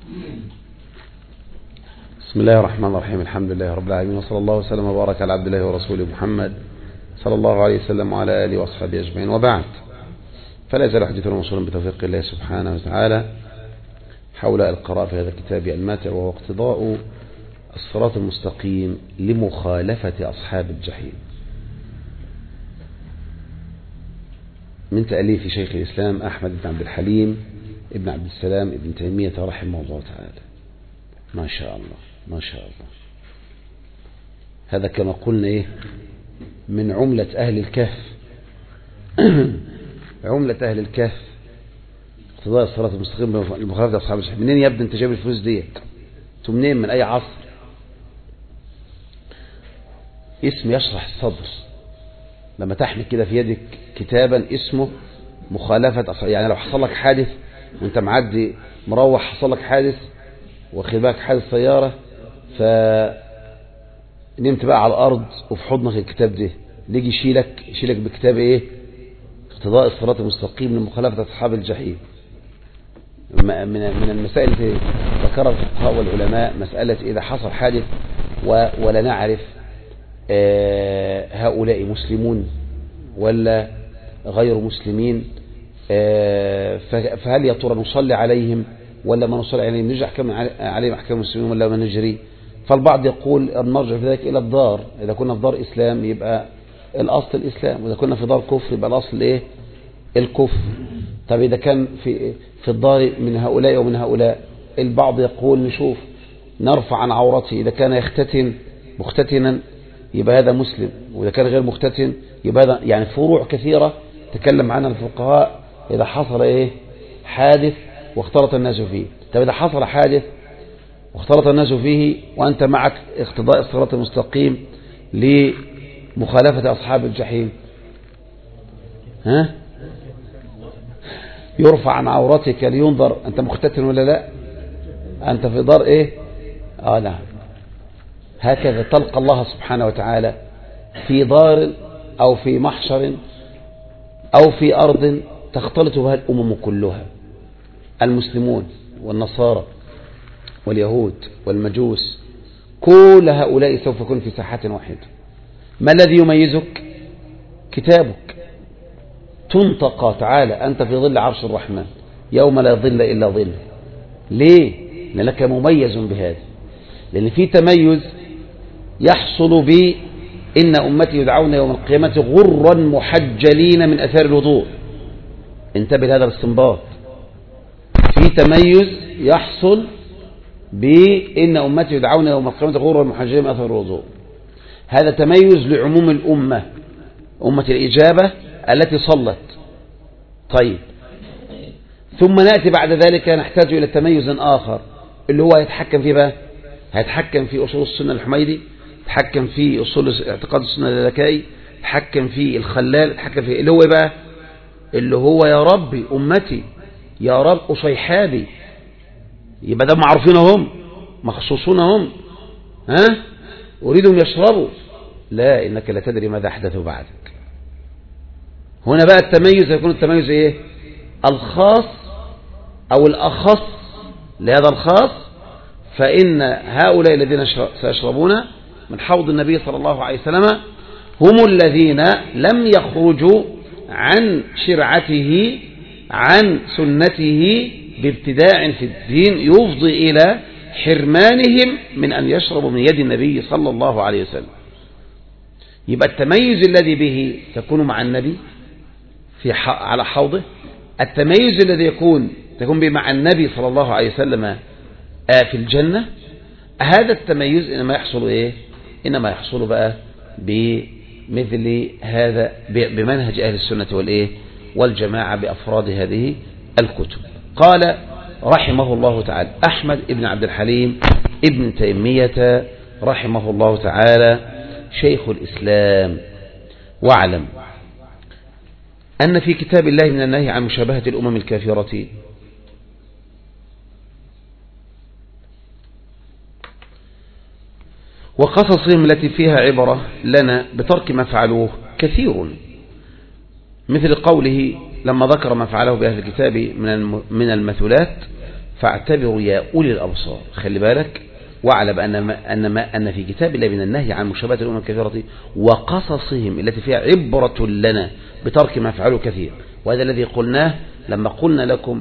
بسم الله الرحمن الرحيم الحمد لله رب العالمين وصلى الله وسلم وبارك على عبد الله ورسوله محمد صلى الله عليه وسلم وعلى آله وأصحابه أجمعين وبعد فلا يزال حديثنا موصولا بتوفيق الله سبحانه وتعالى حول القراءة في هذا الكتاب الماتع وهو اقتضاء الصراط المستقيم لمخالفة أصحاب الجحيم من تأليف شيخ الإسلام أحمد بن عبد الحليم ابن عبد السلام ابن تيمية رحمه الله تعالى ما شاء الله ما شاء الله هذا كما قلنا إيه من عملة أهل الكهف عملة أهل الكهف اقتضاء الصراط المستقيم لمخالفة أصحاب الجحيم منين يبدو أنت جايب الفلوس ديت أنتوا منين من أي عصر اسم يشرح الصدر لما تحمل كده في يدك كتابا اسمه مخالفة أصحاب يعني لو حصل لك حادث وانت معدي مروح حصل لك حادث واخد بالك حادث سيارة ف نمت بقى على الأرض وفي حضنك الكتاب ده نيجي يشيلك يشيلك بكتاب ايه اقتضاء الصراط المستقيم لمخالفة أصحاب الجحيم من من المسائل التي ذكرها الفقهاء والعلماء مسألة إذا حصل حادث ولا نعرف هؤلاء مسلمون ولا غير مسلمين فهل يا ترى نصلي عليهم ولا ما نصلي عليهم نرجع كم عليهم أحكام المسلمين ولا ما نجري فالبعض يقول نرجع في ذلك إلى الدار إذا كنا في دار إسلام يبقى الأصل الإسلام وإذا كنا في دار كفر يبقى الأصل إيه الكفر طب إذا كان في في الدار من هؤلاء ومن هؤلاء البعض يقول نشوف نرفع عن عورته إذا كان يختتن مختتنا يبقى هذا مسلم وإذا كان غير مختتن يبقى هذا يعني فروع كثيرة تكلم عنها الفقهاء إذا حصل إيه حادث واختلط الناس فيه طب إذا حصل حادث واختلط الناس فيه وأنت معك اقتضاء الصراط المستقيم لمخالفة أصحاب الجحيم ها يرفع عن عورتك لينظر أنت مختتن ولا لا أنت في دار إيه آه نعم هكذا تلقى الله سبحانه وتعالى في دار أو في محشر أو في أرض تختلط بها الأمم كلها المسلمون والنصارى واليهود والمجوس كل هؤلاء سوف يكون في ساحة واحدة ما الذي يميزك كتابك تنطق تعالى أنت في ظل عرش الرحمن يوم لا ظل إلا ظل ليه لأنك مميز بهذا لأن في تميز يحصل ب إن أمتي يدعون يوم القيامة غرا محجلين من أثار الوضوء انتبه لهذا الاستنباط في تميز يحصل بإن أمتي يدعون يوم القيامة غرا محجلين من أثار الوضوء هذا تميز لعموم الأمة أمة الإجابة التي صلت طيب ثم نأتي بعد ذلك نحتاج إلى تميز آخر اللي هو يتحكم فيه بقى هيتحكم في أصول السنة الحميدي يتحكم في أصول اعتقاد السنة اللالكائي يتحكم في الخلال يتحكم في اللي هو بقى اللي هو يا ربي أمتي يا رب أصيحابي يبقى ده معروفين هم مخصوصون هم ها أريدهم يشربوا لا إنك لا تدري ماذا أحدثوا بعدك هنا بقى التميز يكون التميز إيه الخاص أو الأخص لهذا الخاص فإن هؤلاء الذين سيشربون من حوض النبي صلى الله عليه وسلم هم الذين لم يخرجوا عن شرعته عن سنته بابتداع في الدين يفضي إلى حرمانهم من أن يشربوا من يد النبي صلى الله عليه وسلم يبقى التميز الذي به تكون مع النبي في على حوضه التميز الذي يكون تكون به مع النبي صلى الله عليه وسلم في الجنة هذا التميز إنما يحصل إيه إنما يحصل بقى بمثل هذا بمنهج أهل السنة والإيه والجماعة بأفراد هذه الكتب قال رحمه الله تعالى أحمد ابن عبد الحليم ابن تيمية رحمه الله تعالى شيخ الإسلام واعلم أن في كتاب الله من النهي عن مشابهة الأمم الكافرة وقصصهم التي فيها عبرة لنا بترك ما فعلوه كثير مثل قوله لما ذكر ما فعله بأهل الكتاب من من المثلات فاعتبروا يا أولي الأبصار خلي بالك واعلم أن ما أن ما أن في كتاب الله من النهي عن مشابهة الأمم الكثيرة وقصصهم التي فيها عبرة لنا بترك ما فعلوا كثير وهذا الذي قلناه لما قلنا لكم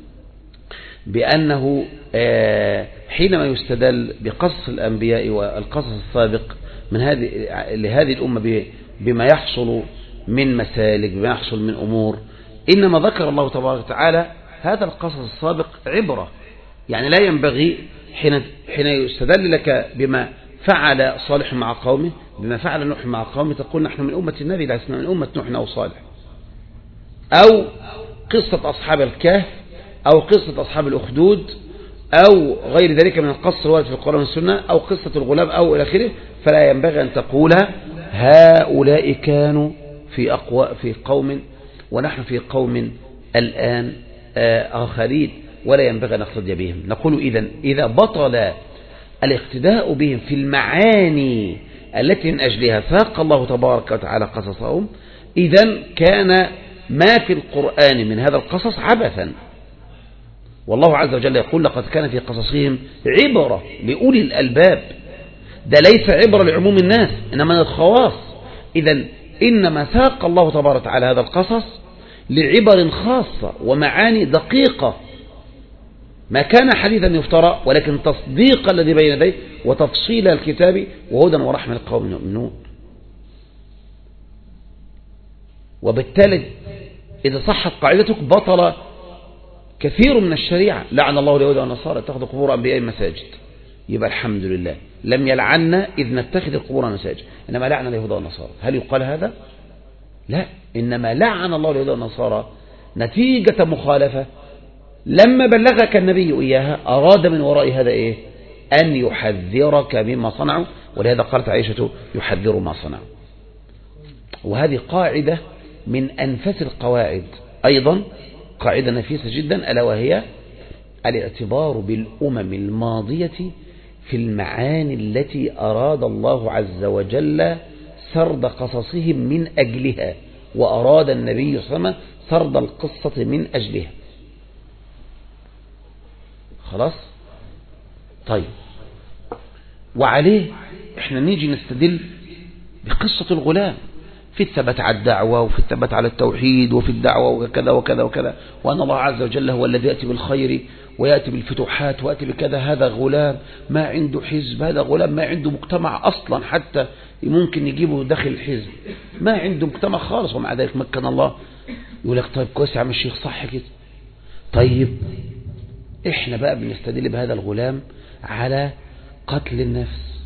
بأنه آه، حينما يستدل بقصص الأنبياء والقصص السابق من هذه لهذه الأمة بما يحصل من مسالك بما يحصل من أمور إنما ذكر الله تبارك وتعالى هذا القصص السابق عبرة يعني لا ينبغي حين, حين يستدل لك بما فعل صالح مع قومه بما فعل نوح مع قومه تقول نحن من أمة النبي لسنا من أمة نوح أو صالح أو قصة أصحاب الكهف أو قصة أصحاب الأخدود أو غير ذلك من القصة الوارد في القرآن والسنة أو قصة الغلام أو إلى آخره فلا ينبغي أن تقول هؤلاء كانوا في أقوى في قوم ونحن في قوم الآن آه، آخرين ولا ينبغي أن نقتدي بهم نقول إذا إذا بطل الاقتداء بهم في المعاني التي من أجلها ساق الله تبارك وتعالى قصصهم إذا كان ما في القرآن من هذا القصص عبثا والله عز وجل يقول لقد كان في قصصهم عبرة لأولي الألباب ده ليس عبرة لعموم الناس إنما الخواص إذا إنما ساق الله تبارك وتعالى هذا القصص لعبر خاصة ومعاني دقيقة ما كان حديثا يفترى ولكن تصديق الذي بين يديه وتفصيل الكتاب وهدى ورحمة القوم يؤمنون وبالتالي إذا صحت قاعدتك بطل كثير من الشريعة لعن الله اليهود والنصارى اتخذوا قبور أنبياء مساجد يبقى الحمد لله لم يلعنا إذ نتخذ القبور مساجد إنما لعن اليهود والنصارى هل يقال هذا؟ لا إنما لعن الله اليهود والنصارى نتيجة مخالفة لما بلغك النبي إياها أراد من وراء هذا إيه أن يحذرك مما صنعوا ولهذا قالت عائشة يحذر ما صنعوا وهذه قاعدة من أنفس القواعد أيضا قاعدة نفيسة جدا ألا وهي الاعتبار بالأمم الماضية في المعاني التي أراد الله عز وجل سرد قصصهم من أجلها وأراد النبي صلى الله عليه وسلم سرد القصة من أجلها خلاص طيب وعليه احنا نيجي نستدل بقصة الغلام في الثبات على الدعوة وفي الثبات على التوحيد وفي الدعوة وكذا وكذا وكذا وأن الله عز وجل هو الذي يأتي بالخير ويأتي بالفتوحات ويأتي بكذا هذا غلام ما عنده حزب هذا غلام ما عنده مجتمع أصلا حتى ممكن يجيبه داخل الحزب ما عنده مجتمع خالص ومع ذلك مكن الله يقول لك طيب كويس يا عم الشيخ صح كده طيب احنا بقى بنستدل بهذا الغلام على قتل النفس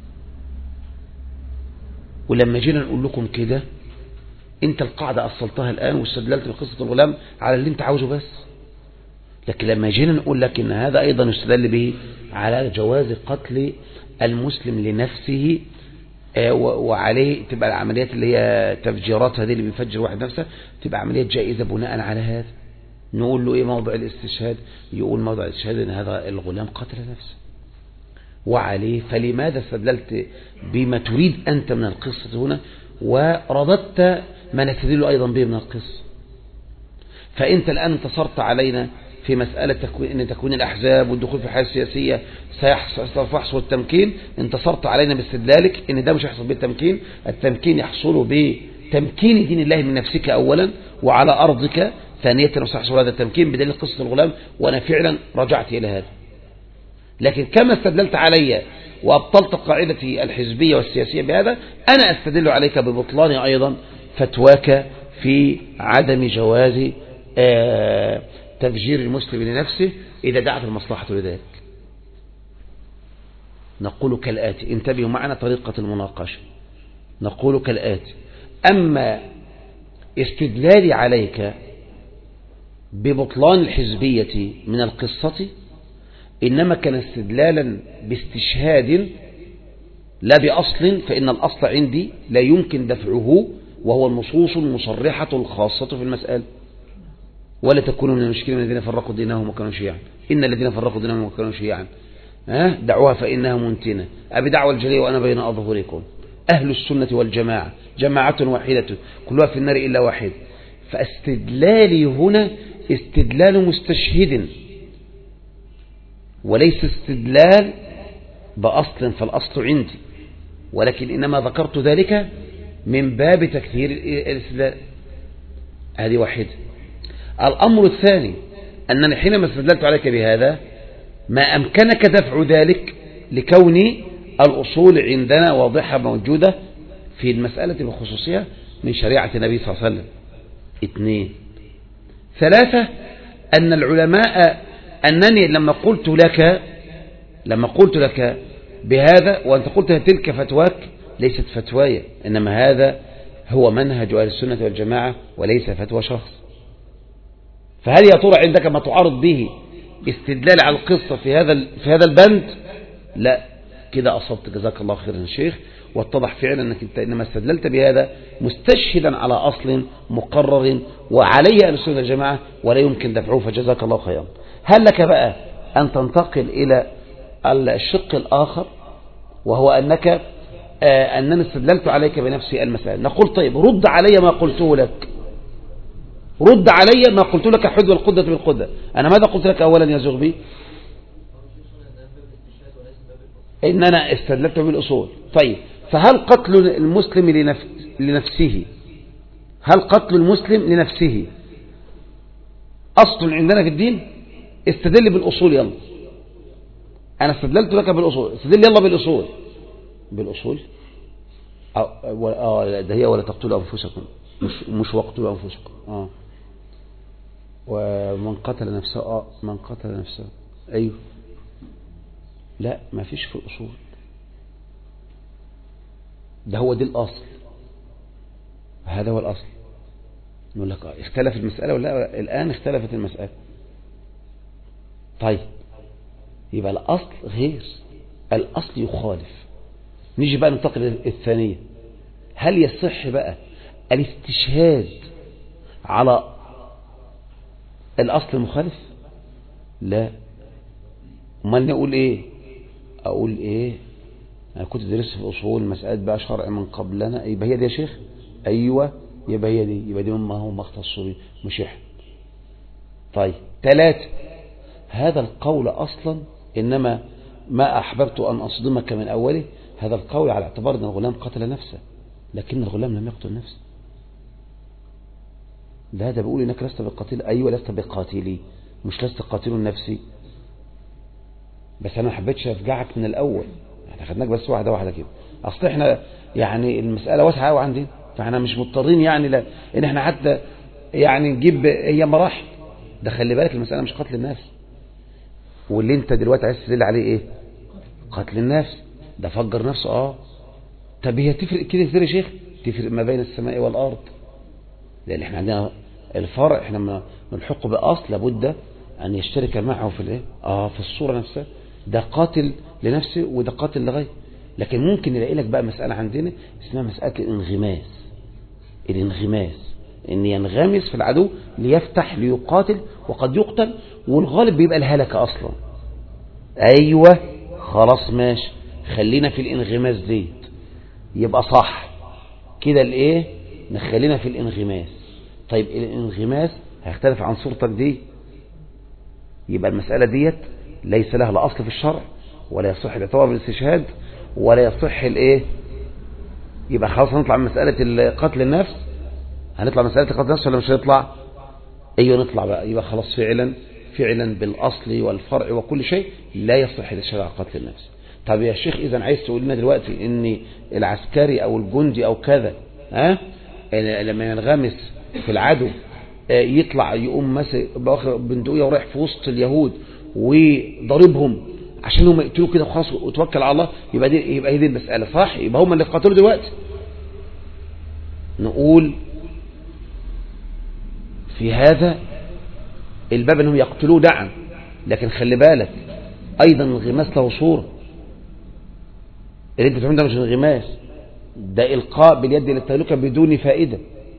ولما جينا نقول لكم كده انت القاعدة أصلتها الآن واستدللت بقصة الغلام على اللي انت عاوزه بس لكن لما جينا نقول لك ان هذا ايضا يستدل به على جواز قتل المسلم لنفسه آه، وعليه تبقى العمليات اللي هي تفجيرات هذه اللي بيفجر واحد نفسه تبقى عمليات جائزة بناء على هذا نقول له ايه موضع الاستشهاد يقول موضع الاستشهاد ان هذا الغلام قتل نفسه وعليه فلماذا استدللت بما تريد أنت من القصة هنا ورددت ما نستدل أيضا به من القصة فأنت الآن انتصرت علينا في مسألة تكوين ان تكوين الأحزاب والدخول في الحياة السياسية سوف يحصل التمكين انتصرت علينا باستدلالك ان ده مش يحصل بالتمكين التمكين يحصل بتمكين دين الله من نفسك أولا وعلى أرضك ثانية وسيحصل هذا التمكين بدليل قصة الغلام وأنا فعلا رجعت إلى هذا لكن كما استدللت علي وأبطلت قاعدتي الحزبية والسياسية بهذا أنا أستدل عليك ببطلان أيضا فتواك في عدم جواز آه، تفجير المسلم لنفسه إذا دعت المصلحة لذلك نقول كالآتي انتبهوا معنا طريقة المناقشة نقول كالآتي أما استدلالي عليك ببطلان الحزبية من القصة إنما كان استدلالا باستشهاد لا بأصل فإن الأصل عندي لا يمكن دفعه وهو النصوص المصرحة الخاصة في المسألة ولا تكونوا من المشكلين من الذين فرقوا دينهم وكانوا شيعا إن الذين فرقوا دينهم وكانوا شيعا ها دعوها فإنها منتنة أبي دعوة الجلية وأنا بين أظهركم أهل السنة والجماعة جماعة واحدة كلها في النار إلا واحد فاستدلالي هنا استدلال مستشهد وليس استدلال بأصل فالأصل عندي ولكن إنما ذكرت ذلك من باب تكثير الاستدلال هذه واحدة الأمر الثاني أنني حينما استدللت عليك بهذا ما أمكنك دفع ذلك لكون الأصول عندنا واضحة موجودة في المسألة بخصوصها من شريعة النبي صلى الله عليه وسلم اثنين ثلاثة أن العلماء أنني لما قلت لك لما قلت لك بهذا وأنت قلت تلك فتواك ليست فتوايا إنما هذا هو منهج أهل السنة والجماعة وليس فتوى شخص فهل يا ترى عندك ما تعارض به استدلال على القصة في هذا في هذا البند لا كده أصبت جزاك الله خيرا يا شيخ واتضح فعلا أنك انت إنما استدللت بهذا مستشهدا على أصل مقرر وعليه أهل السنة والجماعة ولا يمكن دفعه فجزاك الله خيرا هل لك بقى أن تنتقل إلى الشق الآخر وهو أنك آه أنني استدللت عليك بنفسي المسألة نقول طيب رد علي ما قلته لك رد علي ما قلت لك حد القدة بالقدة أنا ماذا قلت لك أولا يا زغبي إن أنا استدللت بالأصول طيب فهل قتل المسلم لنفسه هل قتل المسلم لنفسه أصل عندنا في الدين استدل بالأصول يلا أنا استدللت لك بالأصول استدل يلا بالأصول بالأصول آه ده هي ولا تقتلوا أنفسكم مش, مش وقتلوا أنفسكم آه ومن قتل نفسه آه من قتل نفسه أيوه لا ما فيش في الأصول ده هو دي الأصل هذا هو الأصل نقول لك اختلف المسألة ولا الآن اختلفت المسألة طيب يبقى الأصل غير الأصل يخالف نيجي بقى ننتقل الثانية هل يصح بقى الاستشهاد على الأصل المخالف لا امال نقول ايه اقول ايه انا كنت درست في اصول مسألة بقى شرع من قبلنا يبقى هي دي يا شيخ ايوه يبقى هي دي يبقى دي مما هو مختص به مش احنا طيب ثلاثة هذا القول اصلا انما ما احببت ان اصدمك من اوله هذا القول على اعتبار ان الغلام قتل نفسه لكن الغلام لم يقتل نفسه لا ده بيقول انك لست بقاتل ايوه لست بقاتلي مش لست قاتل نفسي بس انا ما حبيتش افجعك من الاول احنا خدناك بس واحده واحده كده اصل احنا يعني المساله واسعه قوي عندنا فاحنا مش مضطرين يعني لا ان احنا حتى يعني نجيب هي مراحل ده خلي بالك المساله مش قتل النفس واللي انت دلوقتي عايز تدل عليه ايه قتل النفس ده فجر نفسه اه طب هي تفرق كده كتير يا شيخ تفرق ما بين السماء والارض لان احنا عندنا الفرع احنا لما نلحقه باصل لابد ان يشترك معه في الايه اه في الصوره نفسها ده قاتل لنفسه وده قاتل لغيره لكن ممكن نلاقي لك بقى مسألة عندنا اسمها مسألة الانغماس الانغماس ان ينغمس في العدو ليفتح ليقاتل وقد يقتل والغالب بيبقى الهلكة اصلا ايوه خلاص ماشي خلينا في الانغماس ديت يبقى صح كده الايه نخلينا في الانغماس طيب الانغماس هيختلف عن صورتك دي يبقى المسألة ديت ليس لها لا أصل في الشرع ولا يصح الاعتبار بالاستشهاد ولا يصح الايه يبقى خلاص هنطلع من مسألة قتل النفس هنطلع من مسألة قتل النفس ولا مش هنطلع ايوه نطلع بقى يبقى خلاص فعلا فعلا بالأصل والفرع وكل شيء لا يصح الاستشهاد على قتل النفس طب يا شيخ اذا عايز تقول لنا دلوقتي ان العسكري او الجندي او كذا ها لما ينغمس في العدو يطلع يقوم ماسك بندقية ورايح في وسط اليهود وضربهم عشان هم يقتلوا كده وخلاص وتوكل على الله يبقى دي يبقى هي دي المسألة صح يبقى هم اللي قاتلوا دلوقتي نقول في هذا الباب انهم يقتلوه دعا لكن خلي بالك ايضا الانغماس له صورة اللي انت بتعمل ده مش انغماس ده القاء باليد للتهلكة بدون فائدة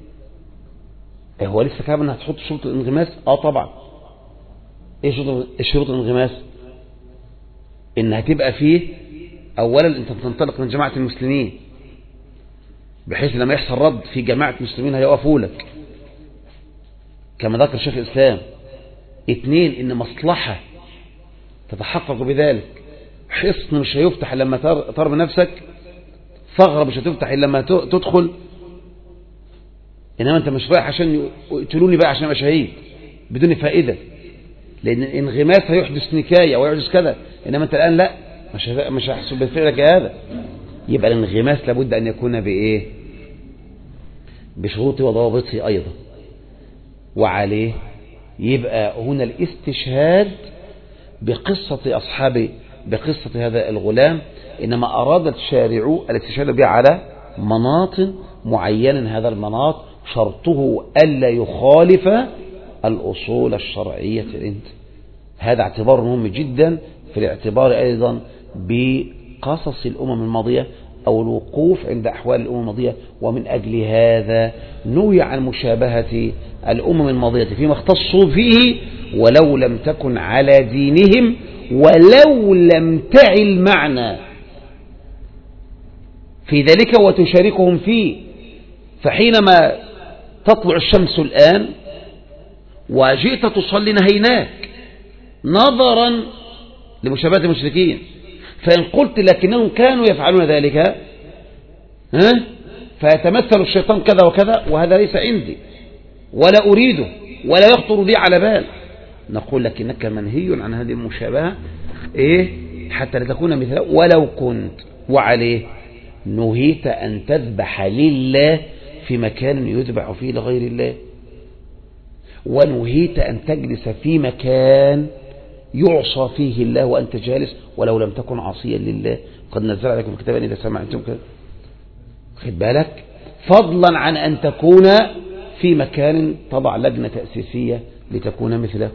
هو لسه كمان هتحط شروط الانغماس اه طبعا ايه شروط شروط الانغماس ان هتبقى فيه اولا انت بتنطلق من جماعة المسلمين بحيث لما يحصل رد في جماعة المسلمين هيقفوا لك كما ذكر شيخ الاسلام اتنين ان مصلحة تتحقق بذلك حصن مش هيفتح لما ترمي نفسك ثغرة مش هتفتح إلا لما تدخل إنما أنت مش رايح عشان يقتلوني بقى عشان أبقى شهيد بدون فائدة لأن الانغماس هيحدث نكاية ويحدث كذا إنما أنت الآن لا مش مش هحسب بفعلك هذا يبقى الانغماس لابد أن يكون بإيه بشروطه وضوابطه أيضا وعليه يبقى هنا الاستشهاد بقصة أصحاب بقصة هذا الغلام إنما أراد الشارع الاستشهاد به على مناط معينة هذا المناط شرطه ألا يخالف الأصول الشرعية انت هذا اعتبار مهم جدا في الاعتبار أيضا بقصص الأمم الماضية أو الوقوف عند أحوال الأمم الماضية ومن أجل هذا نوي عن مشابهة الأمم الماضية فيما اختصوا فيه ولو لم تكن على دينهم ولو لم تعي المعنى في ذلك وتشاركهم فيه فحينما تطلع الشمس الآن وجئت تصلي نهيناك نظرا لمشابهة المشركين فإن قلت لكنهم كانوا يفعلون ذلك ها فيتمثل الشيطان كذا وكذا وهذا ليس عندي ولا أريده ولا يخطر لي على بال نقول لكنك منهي عن هذه المشابهة إيه حتى لتكون مثلا ولو كنت وعليه نهيت أن تذبح لله في مكان يذبح فيه لغير الله ونهيت أن تجلس في مكان يعصى فيه الله وأنت جالس ولو لم تكن عصيا لله قد نزل عليكم كتابا إذا سمعتم كذا خد بالك فضلا عن أن تكون في مكان تضع لجنة تأسيسية لتكون مثله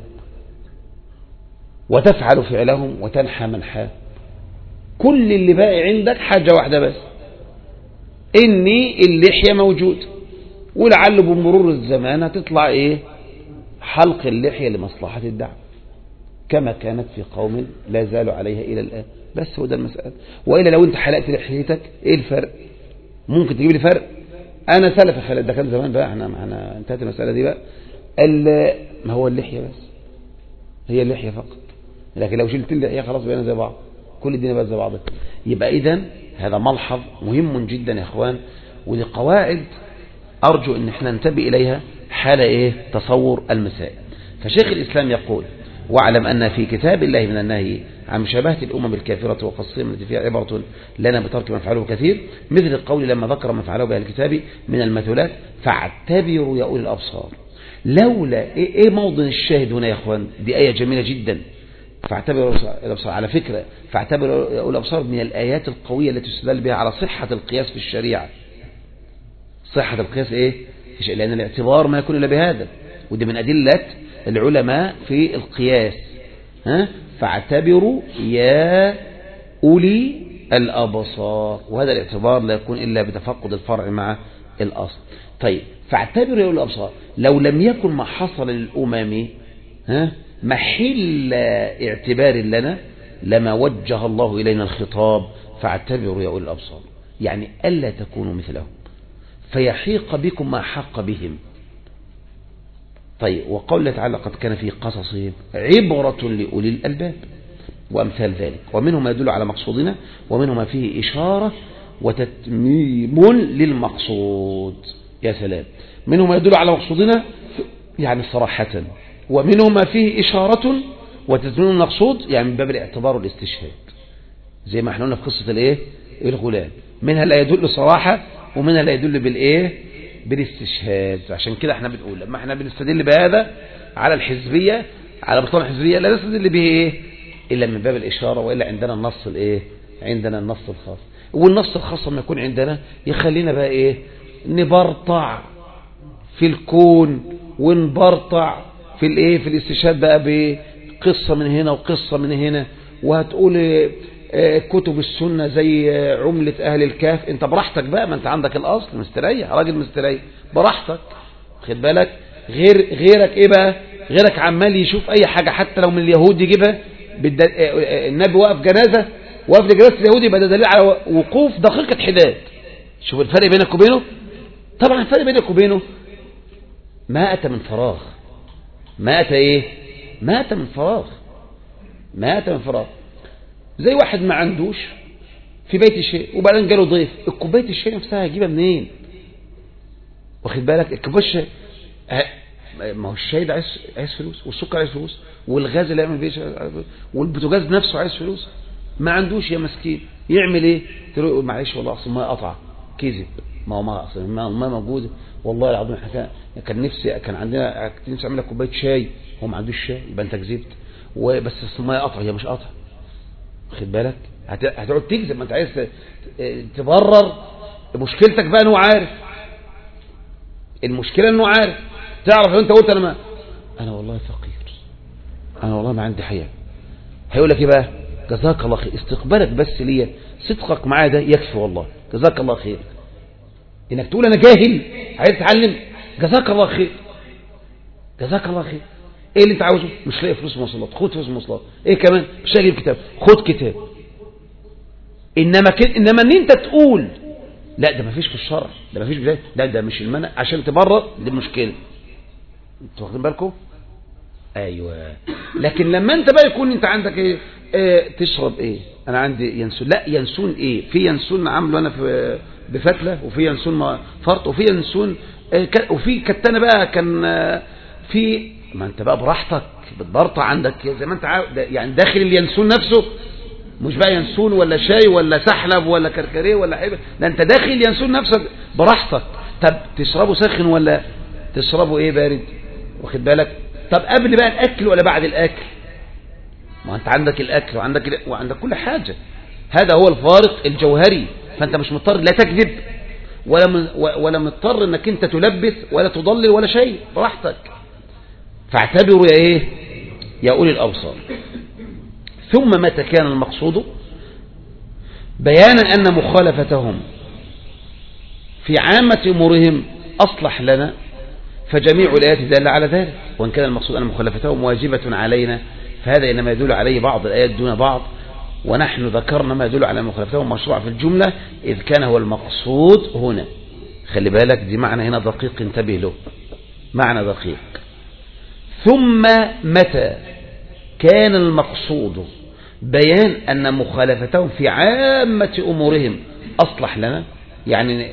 وتفعل فعلهم وتنحى منحاه كل اللي باقي عندك حاجة واحدة بس إني اللحية موجود ولعل بمرور الزمان هتطلع إيه حلق اللحية لمصلحة الدعوة كما كانت في قوم لا زالوا عليها إلى الآن بس هو ده المسألة وإلا لو أنت حلقت لحيتك إيه الفرق ممكن تجيب لي فرق أنا سلف خالد ده كان زمان بقى احنا معنا انتهت المسألة دي بقى ما هو اللحية بس هي اللحية فقط لكن لو شلت اللحية خلاص بقينا زي بعض كل الدنيا بقت زي بعضها يبقى إذا هذا ملحظ مهم جدا يا إخوان ودي قواعد أرجو أن احنا ننتبه إليها حال إيه تصور المسائل فشيخ الإسلام يقول واعلم أن في كتاب الله من النهي عن مشابهة الأمم الكافرة وقصهم التي فيها عبرة لنا بترك ما فعله كثير مثل القول لما ذكر ما فعله بها الكتاب من المثلات فاعتبروا يا أولي الأبصار لولا إيه, إيه موضن الشاهد هنا يا أخوان دي آية جميلة جدا فاعتبروا الأبصار على فكرة فاعتبروا يا أولي الأبصار من الآيات القوية التي تستدل بها على صحة القياس في الشريعة صحة القياس إيه لأن الاعتبار ما يكون إلا بهذا ودي من أدلة العلماء في القياس ها فاعتبروا يا أولي الأبصار وهذا الاعتبار لا يكون إلا بتفقد الفرع مع الأصل طيب فاعتبروا يا أولي الأبصار لو لم يكن ما حصل للأمم ها محل اعتبار لنا لما وجه الله إلينا الخطاب فاعتبروا يا أولي الأبصار يعني ألا تكونوا مثلهم فيحيق بكم ما حق بهم طيب وقول تعالى قد كان في قصصهم عبرة لأولي الألباب وأمثال ذلك ومنه ما يدل على مقصودنا ومنه ما فيه إشارة وتتميم للمقصود يا سلام منه ما يدل على مقصودنا يعني صراحة ومنه ما فيه إشارة وتتميم المقصود يعني من باب الاعتبار والاستشهاد زي ما احنا قلنا في قصة الايه الغلام منها لا يدل صراحة ومنها لا يدل بالايه بالاستشهاد عشان كده احنا بنقول لما احنا بنستدل بهذا على الحزبية على بطلان الحزبية لا نستدل به ايه الا من باب الاشارة والا عندنا النص الايه عندنا النص الخاص والنص الخاص لما يكون عندنا يخلينا بقى ايه نبرطع في الكون ونبرطع في الايه في الاستشهاد بقى بقصة من هنا وقصة من هنا وهتقول كتب السنة زي عملة أهل الكهف أنت براحتك بقى ما أنت عندك الأصل مستريح راجل مستريح براحتك خد بالك غير غيرك إيه بقى غيرك عمال يشوف أي حاجة حتى لو من اليهود يجيبها النبي وقف جنازة وقف لجنازة اليهود يبقى ده دليل على وقوف دقيقة حداد شوف الفرق بينك وبينه طبعا الفرق بينك وبينه ما أتى من فراغ ما أتى إيه ما أتى من فراغ مات من فراغ زي واحد ما عندوش في بيت الشيء وبعدين جاله ضيف الكوبايه الشاي نفسها هيجيبها منين واخد بالك الكوبايه الشاي ما هو الشاي ده عايز عايز فلوس والسكر عايز فلوس والغاز اللي يعمل بيه والبوتاجاز نفسه عايز فلوس ما عندوش يا مسكين يعمل ايه تقول له معلش والله اصل الميه قطع كذب ما هو ما اصل الميه موجوده والله العظيم احنا كان كان نفسي كان عندنا كنت نفسي اعمل لك كوبايه شاي هو ما عندوش شاي يبقى انت كذبت وبس اصل الميه قطع هي مش قطع واخد بالك هتقعد تكذب ما انت عايز تبرر مشكلتك بقى انه عارف المشكله انه عارف تعرف لو انت قلت انا ما انا والله فقير انا والله ما عندي حياه هيقول لك ايه بقى جزاك الله خير استقبالك بس ليا صدقك معايا ده يكفي والله جزاك الله خير انك تقول انا جاهل عايز تتعلم جزاك الله خير جزاك الله خير ايه اللي انت عاوزه مش لاقي فلوس مواصلات خد فلوس مواصلات ايه كمان مش لاقي كتاب خد كتاب انما كده انما ان انت تقول لا ده مفيش في الشرع ده مفيش بدايه لا ده مش المنع عشان تبرر دي مشكله انتوا واخدين بالكم ايوه لكن لما انت بقى يكون انت عندك ايه, إيه تشرب ايه انا عندي ينسون لا ينسون ايه في ينسون عامله انا في بفتله وفي ينسون فرط وفي ينسون إيه وفي كتانه بقى كان في ما انت بقى براحتك بتبرطع عندك زي ما انت عاوز يعني داخل اليانسون نفسه مش بقى ينسون ولا شاي ولا سحلب ولا كركريه ولا حبه ده انت داخل اليانسون نفسك براحتك طب تشربه ساخن ولا تشربه ايه بارد واخد بالك طب قبل بقى الاكل ولا بعد الاكل ما انت عندك الاكل وعندك وعندك كل حاجه هذا هو الفارق الجوهري فانت مش مضطر لا تكذب ولا ولا مضطر انك انت تلبس ولا تضلل ولا شيء براحتك فاعتبروا يا ايه يا اولي الابصار ثم متى كان المقصود بيانا ان مخالفتهم في عامة امورهم اصلح لنا فجميع الايات دالة على ذلك وان كان المقصود ان مخالفتهم واجبة علينا فهذا انما يدل عليه بعض الايات دون بعض ونحن ذكرنا ما يدل على مخالفتهم مشروع في الجملة اذ كان هو المقصود هنا خلي بالك دي معنى هنا دقيق انتبه له معنى دقيق ثم متى كان المقصود بيان أن مخالفتهم في عامة أمورهم أصلح لنا يعني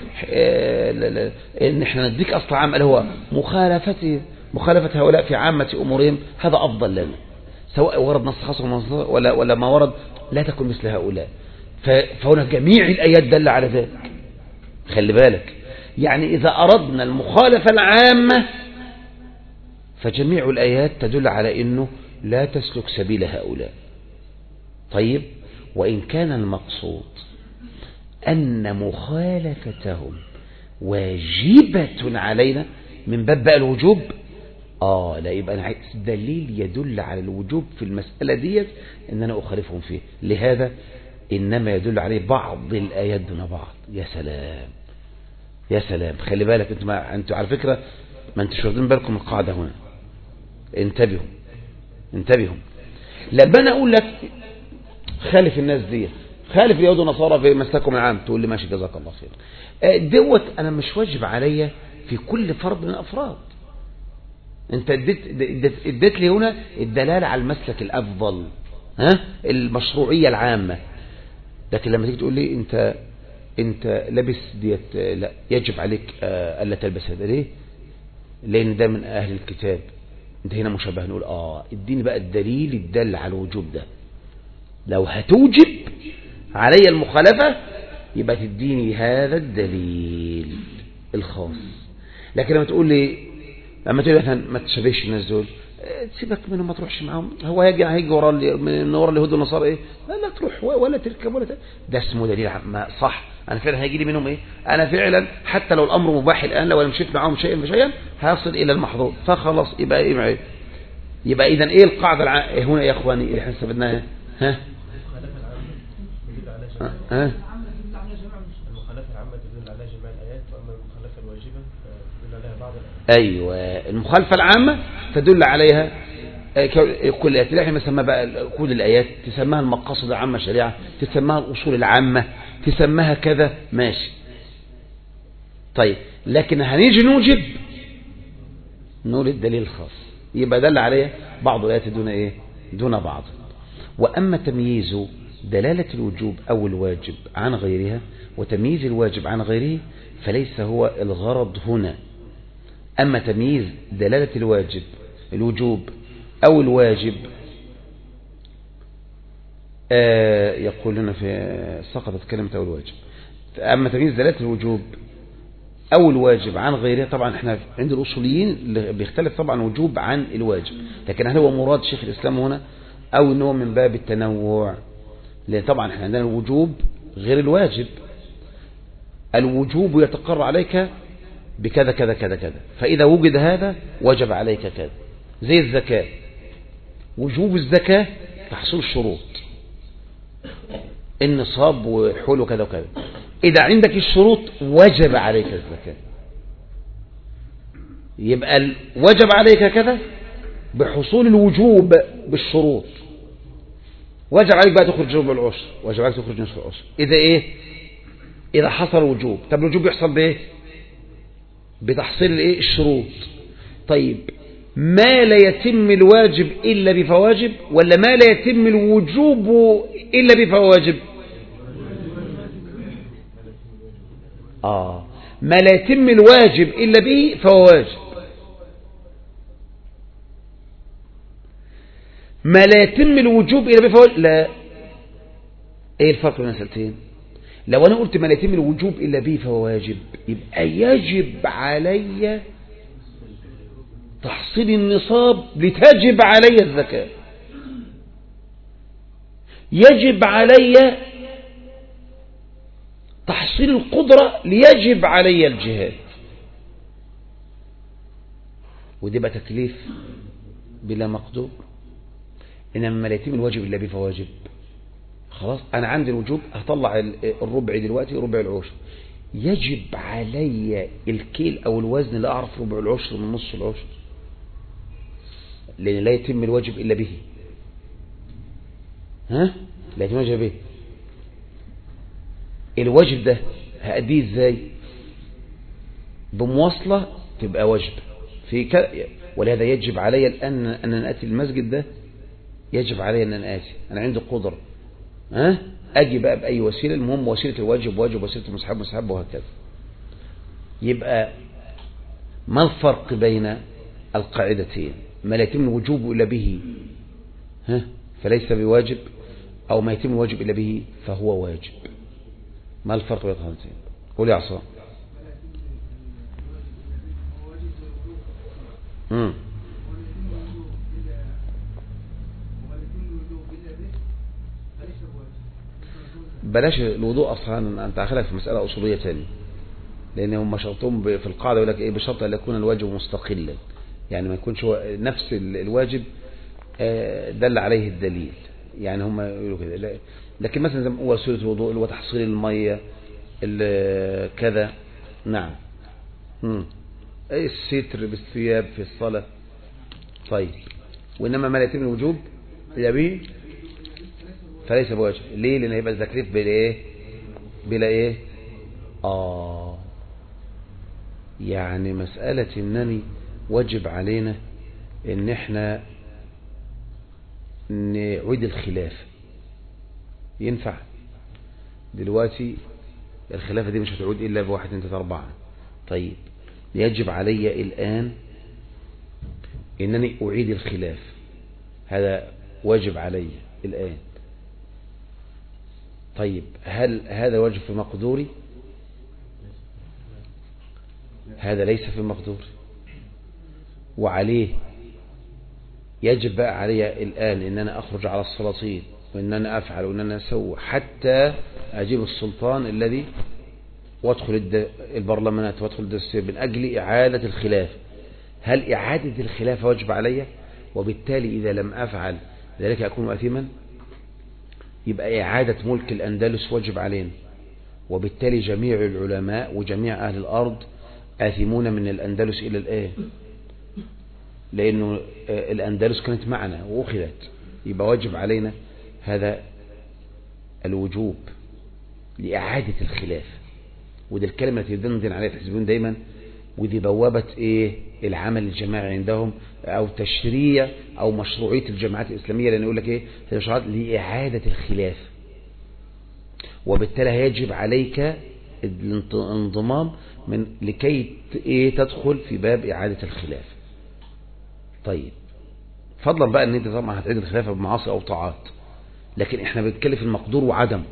إن إحنا نديك أصل عام اللي هو مخالفة مخالفة هؤلاء في عامة أمورهم هذا أفضل لنا سواء ورد نص خاص ولا ولا ما ورد لا تكن مثل هؤلاء فهنا جميع الآيات دل على ذلك خلي بالك يعني إذا أردنا المخالفة العامة فجميع الآيات تدل على أنه لا تسلك سبيل هؤلاء طيب وإن كان المقصود أن مخالفتهم واجبة علينا من باب بقى الوجوب آه لا يبقى أنا عايز دليل يدل على الوجوب في المسألة ديت إن أنا أخالفهم فيه لهذا إنما يدل عليه بعض الآيات دون بعض يا سلام يا سلام خلي بالك انتوا ما انتوا على فكرة ما انتوا واخدين بالكم القاعدة هنا انتبهوا انتبهوا لما انا اقول لك خالف الناس دي خالف اليهود والنصارى في مسلكهم العام تقول لي ماشي جزاك الله خير دوت انا مش واجب عليا في كل فرد من الافراد انت اديت اديت لي هنا الدلاله على المسلك الافضل ها المشروعيه العامه لكن لما تيجي تقول لي انت انت لابس ديت لا يجب عليك الا تلبس هذا ليه لان ده من اهل الكتاب انت هنا مشابه نقول اه اديني بقى الدليل الدل على الوجوب ده لو هتوجب علي المخالفة يبقى تديني هذا الدليل الخاص لكن لما تقول لي لما تقول لي ما تشبهش الناس دول سيبك منهم ما تروحش معاهم هو هيجي هيجي ورا من ورا اليهود والنصارى ايه لا لا تروح ولا تركب ولا ت... ده اسمه دليل ما صح انا فعلا هيجي لي منهم ايه انا فعلا حتى لو الامر مباح الان لو انا مشيت معاهم شيئا فشيئا هيصل الى المحظور فخلاص يبقى ايه معي يبقى اذا ايه القاعده الع... هنا يا اخواني اللي احنا استفدناها ها ها المخالفة العامة تدل على جميع الآيات وأما المخالفة الواجبة تدل عليها بعض أيوة المخالفة العامة تدل عليها كل الآيات اللي احنا بنسميها بقى كل الآيات تسميها المقاصد العامة الشريعة تسميها الأصول العامة تسميها كذا ماشي طيب لكن هنيجي نوجب نقول الدليل الخاص يبقى دل عليها بعض الآيات دون إيه دون بعض وأما تمييز دلالة الوجوب أو الواجب عن غيرها وتمييز الواجب عن غيره فليس هو الغرض هنا أما تمييز دلالة الواجب الوجوب أو الواجب آه يقول لنا في سقطت كلمة أو الواجب أما تمييز دلالة الوجوب أو الواجب عن غيرها طبعا احنا عند الأصوليين بيختلف طبعا وجوب عن الواجب لكن هل هو مراد شيخ الإسلام هنا أو أنه من باب التنوع لأن طبعا احنا عندنا الوجوب غير الواجب الوجوب يتقر عليك بكذا كذا كذا كذا فإذا وجد هذا وجب عليك كذا زي الزكاة وجوب الزكاة تحصيل الشروط النصاب والحول وكذا وكذا إذا عندك الشروط وجب عليك الزكاة يبقى وجب عليك كذا بحصول الوجوب بالشروط وجب عليك بقى تخرج ربع العشر وجب عليك تخرج نصف العشر إذا إيه إذا حصل وجوب طب الوجوب يحصل بإيه بتحصيل الإيه الشروط طيب ما لا يتم الواجب إلا بفواجب ولا ما لا يتم الوجوب إلا بفواجب آه ما لا يتم الواجب إلا به فهو واجب ما لا يتم الوجوب إلا به فهو واجب لا إيه الفرق بين المسألتين لو أنا قلت ما لا يتم الوجوب إلا به فهو واجب يبقى يجب علي تحصيل النصاب لتجب علي الزكاة يجب علي تحصيل القدرة ليجب علي الجهاد ودي بقى تكليف بلا مقدور إنما ما لا يتم الواجب إلا بفواجب خلاص أنا عندي الوجوب هطلع الربع دلوقتي ربع العشر يجب علي الكيل أو الوزن لا أعرف ربع العشر من نص العشر لأن لا يتم الواجب إلا به ها لا يتم الواجب به الواجب ده هأديه ازاي بمواصلة تبقى واجب في ك... ولهذا يجب علي الآن أن أنا أتي المسجد ده يجب علي أن أنا آتي أنا عندي قدرة ها أجي بقى بأي وسيلة المهم وسيلة الواجب واجب وسيلة المسحب مسحب وهكذا يبقى ما الفرق بين القاعدتين ما لا يتم الوجوب إلا به ها فليس بواجب أو ما يتم الواجب إلا به فهو واجب ما الفرق بين القاعدتين قول يا عصام امم بلاش الوضوء اصلا انت داخلك في مساله اصوليه ثانيه لان هم شرطهم في القاعده يقول لك ايه بشرط ان يكون الواجب مستقلا يعني ما يكونش هو نفس الواجب دل عليه الدليل يعني هم يقولوا كده لكن مثلا زي ما هو سوره الوضوء اللي هو تحصيل الميه كذا نعم امم الستر بالثياب في الصلاه طيب وانما ما لا يتم الوجوب الا به فليس بواجب ليه لان هيبقى التكليف بلا ايه بلا ايه اه يعني مسألة انني واجب علينا ان احنا نعيد الخلاف ينفع دلوقتي الخلافة دي مش هتعود الا بواحد اتنين تلاته اربعة طيب يجب علي الان انني اعيد الخلاف هذا واجب علي الان طيب هل هذا واجب في مقدوري هذا ليس في مقدوري وعليه يجب بقى علي الآن ان انا اخرج على السلاطين وان انا افعل وان انا اسوي حتى اجيب السلطان الذي وادخل البرلمانات وادخل الدستور من اجل اعادة الخلاف هل اعادة الخلاف واجب علي وبالتالي اذا لم افعل ذلك اكون اثما يبقى إعادة ملك الأندلس واجب علينا وبالتالي جميع العلماء وجميع أهل الأرض آثمون من الأندلس إلى الآن لأنه الأندلس كانت معنا وأخذت يبقى واجب علينا هذا الوجوب لإعادة الخلاف وده الكلمة التي يدندن عليها الحزبون دايما ودي بوابة ايه العمل الجماعي عندهم او تشريع او مشروعية الجماعات الاسلامية لان يقول لك ايه هي مشروعات لإعادة الخلاف وبالتالي هيجب عليك الانضمام من لكي ايه تدخل في باب إعادة الخلاف طيب فضلا بقى ان انت طبعا هتعيد الخلافة بمعاصي او طاعات لكن احنا بنتكلم في المقدور وعدم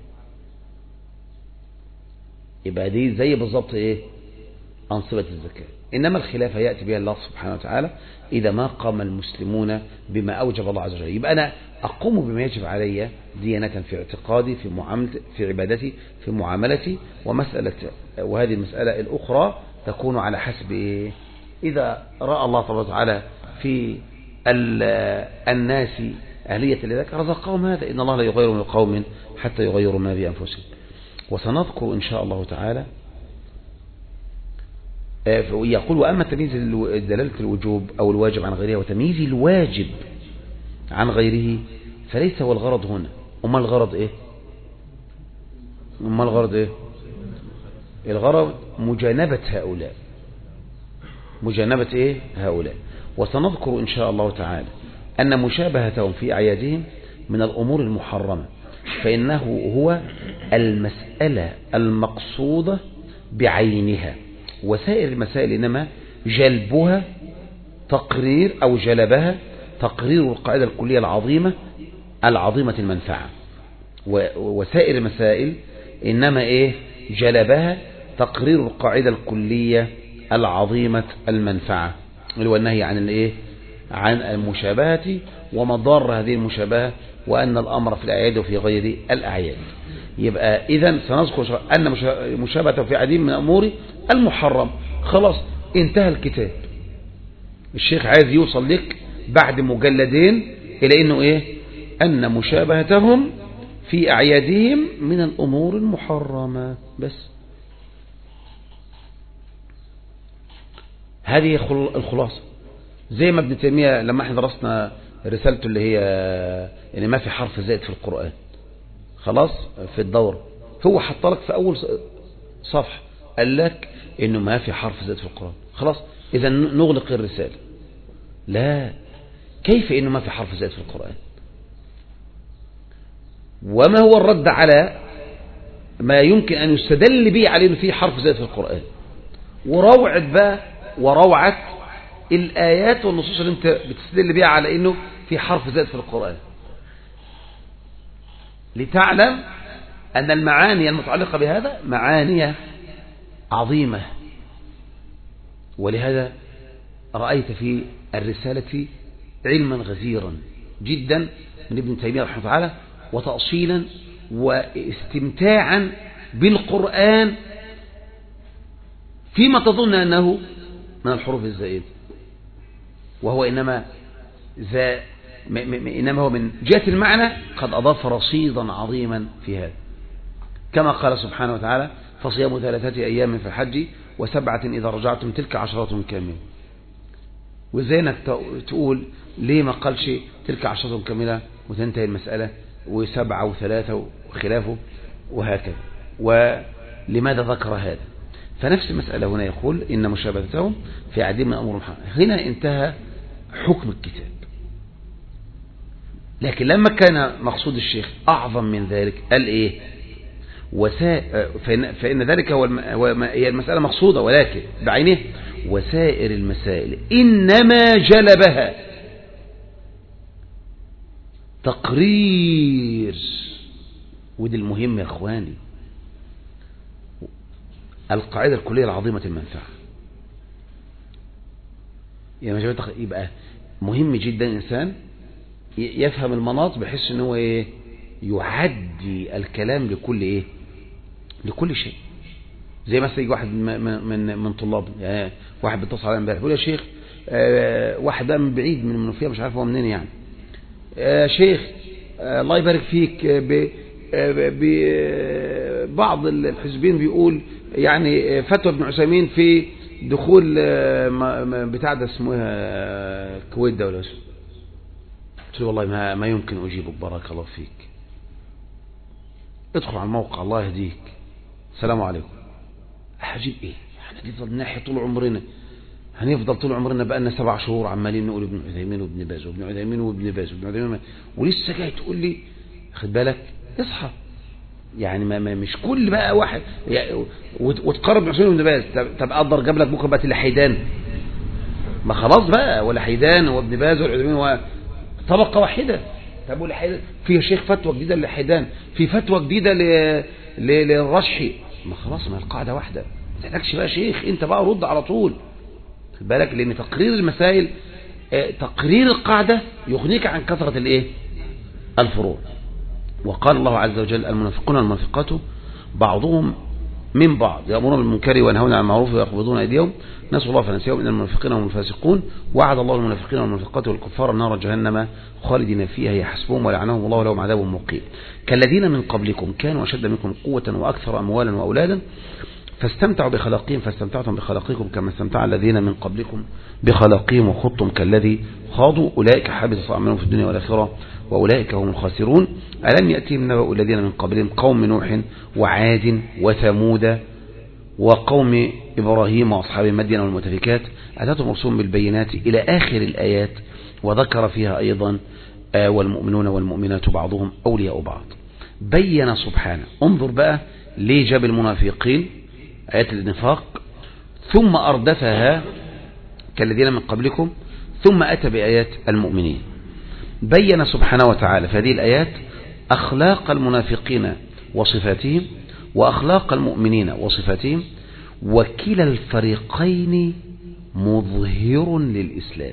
يبقى دي زي بالظبط ايه أنصبة الزكاة إنما الخلافة يأتي بها الله سبحانه وتعالى إذا ما قام المسلمون بما أوجب الله عز وجل يبقى أنا أقوم بما يجب علي ديانة في اعتقادي في معاملتي في عبادتي في معاملتي ومسألة وهذه المسألة الأخرى تكون على حسب إيه إذا رأى الله تبارك وتعالى في الناس أهلية لذلك رزقهم هذا إن الله لا يغير من قوم حتى يغيروا ما بأنفسهم وسنذكر إن شاء الله تعالى يقول وأما تمييز دلالة الوجوب أو الواجب عن غيرها وتمييز الواجب عن غيره فليس هو الغرض هنا أما الغرض إيه أما الغرض إيه الغرض مجانبة هؤلاء مجانبة إيه هؤلاء وسنذكر إن شاء الله تعالى أن مشابهتهم في أعيادهم من الأمور المحرمة فإنه هو المسألة المقصودة بعينها وسائر المسائل إنما جلبها تقرير أو جلبها تقرير القاعدة الكلية العظيمة العظيمة المنفعة وسائر المسائل إنما إيه جلبها تقرير القاعدة الكلية العظيمة المنفعة اللي هو النهي عن الإيه عن المشابهة ومضار هذه المشابهة وأن الأمر في الأعياد وفي غير الأعياد يبقى إذا سنذكر أن مشابهة في عديد من الأمور المحرم خلاص انتهى الكتاب الشيخ عايز يوصل لك بعد مجلدين إلى أنه إيه أن مشابهتهم في أعيادهم من الأمور المحرمة بس هذه الخلاصة زي ما ابن تيمية لما احنا درسنا رسالته اللي هي يعني ما في حرف زائد في القرآن خلاص في الدورة هو حط لك في أول صفحة قال لك إنه ما في حرف زائد في القرآن خلاص إذا نغلق الرسالة لا كيف إنه ما في حرف زائد في القرآن وما هو الرد على ما يمكن أن يستدل به عليه إنه في حرف زائد في القرآن وروعة بقى وروعة الآيات والنصوص اللي انت بتستدل بها على إنه في حرف زائد في القرآن لتعلم أن المعاني المتعلقة بهذا معاني عظيمة ولهذا رأيت في الرسالة علما غزيرا جدا من ابن تيمية رحمه الله تعالى وتأصيلا واستمتاعا بالقرآن فيما تظن أنه من الحروف الزائدة وهو إنما ذا إنما هو من جهة المعنى قد أضاف رصيدا عظيما في هذا كما قال سبحانه وتعالى فصيام ثلاثة أيام في الحج وسبعة إذا رجعتم تلك عشرة كاملة وإزاي انك تقول ليه ما قالش تلك عشرة كاملة وتنتهي المسألة وسبعة وثلاثة وخلافه وهكذا ولماذا ذكر هذا فنفس المسألة هنا يقول إن مشابهتهم في عديد من أمور محمد هنا انتهى حكم الكتاب لكن لما كان مقصود الشيخ أعظم من ذلك قال إيه وسائر فإن, فإن ذلك هو الم... هي المسألة مقصودة ولكن بعينه وسائر المسائل إنما جلبها تقرير ودي المهم يا أخواني القاعدة الكلية العظيمة المنفعة يعني يبقى مهم جدا الإنسان يفهم المناط بحيث ان هو ايه يعدي الكلام لكل ايه لكل شيء زي مثلا يجي واحد من من من طلاب يعني واحد بيتصل عليا امبارح بيقول يا شيخ آه واحد بقى من بعيد من المنوفيه مش عارف هو منين يعني يا آه شيخ آه الله يبارك فيك ب بعض الحزبين بيقول يعني فتوى ابن عثيمين في دخول بتاع ده اسمه الكويت ده ولا اسمه قلت له والله ما, ما يمكن أجيبك بارك الله فيك ادخل على الموقع الله يهديك السلام عليكم هجيب ايه هنفضل ناحية طول عمرنا هنفضل طول عمرنا بقى لنا سبع شهور عمالين نقول ابن عثيمين وابن باز وابن عثيمين وابن باز وابن عثيمين ولسه جاي تقول لي خد بالك اصحى يعني ما, ما مش كل بقى واحد يعني وتقرب ابن عثيمين وابن باز طب, طب اقدر جاب لك بكره بقى الحيدان ما خلاص بقى ولا حيدان وابن باز والعثيمين طبقه واحده طب والحيدان في شيخ فتوى جديده للحيدان في فتوى جديده ل... ل... للرشحي ما خلاص ما القاعده واحده ما تحتاجش بقى شيخ انت بقى رد على طول خد بالك لان تقرير المسائل اه تقرير القاعده يغنيك عن كثره الايه الفروع وقال الله عز وجل المنافقون والمنافقات بعضهم من بعض يأمرون بالمنكر وينهون عن المعروف ويقبضون أيديهم نسوا الله فنسيهم إن المنافقين هم الفاسقون وعد الله المنافقين والمنافقات والكفار نار جهنم خالدين فيها يحسبهم ولعنهم الله لهم عذاب مقيم كالذين من قبلكم كانوا أشد منكم قوة وأكثر أموالا وأولادا فاستمتعوا بخلاقهم فاستمتعتم بخلاقكم كما استمتع الذين من قبلكم بخلاقهم وخضتم كالذي خاضوا أولئك حبطت أعمالهم في الدنيا والآخرة وأولئك هم الخاسرون ألم يأتيهم نبأ الذين من قبلهم قوم نوح وعاد وثمود وقوم إبراهيم وأصحاب مدين والمتفكات أتتهم رسوم بالبينات إلى آخر الآيات وذكر فيها أيضا آه والمؤمنون والمؤمنات بعضهم أولياء بعض بين سبحانه انظر بقى ليه جاب المنافقين آيات النفاق ثم أردفها كالذين من قبلكم ثم أتى بآيات المؤمنين بين سبحانه وتعالى في هذه الآيات أخلاق المنافقين وصفاتهم وأخلاق المؤمنين وصفاتهم وكلا الفريقين مظهر للإسلام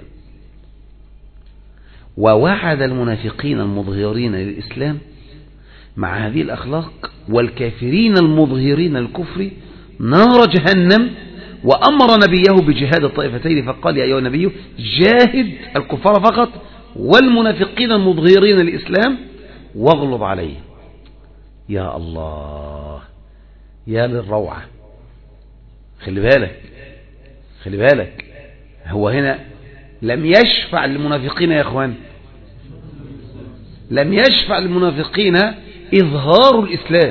ووعد المنافقين المظهرين للإسلام مع هذه الأخلاق والكافرين المظهرين الكفر نار جهنم وأمر نبيه بجهاد الطائفتين فقال يا أيها النبي جاهد الكفار فقط والمنافقين المظهرين الإسلام واغلظ عليه يا الله يا للروعة خلي بالك خلي بالك هو هنا لم يشفع للمنافقين يا اخوان لم يشفع للمنافقين إظهار الإسلام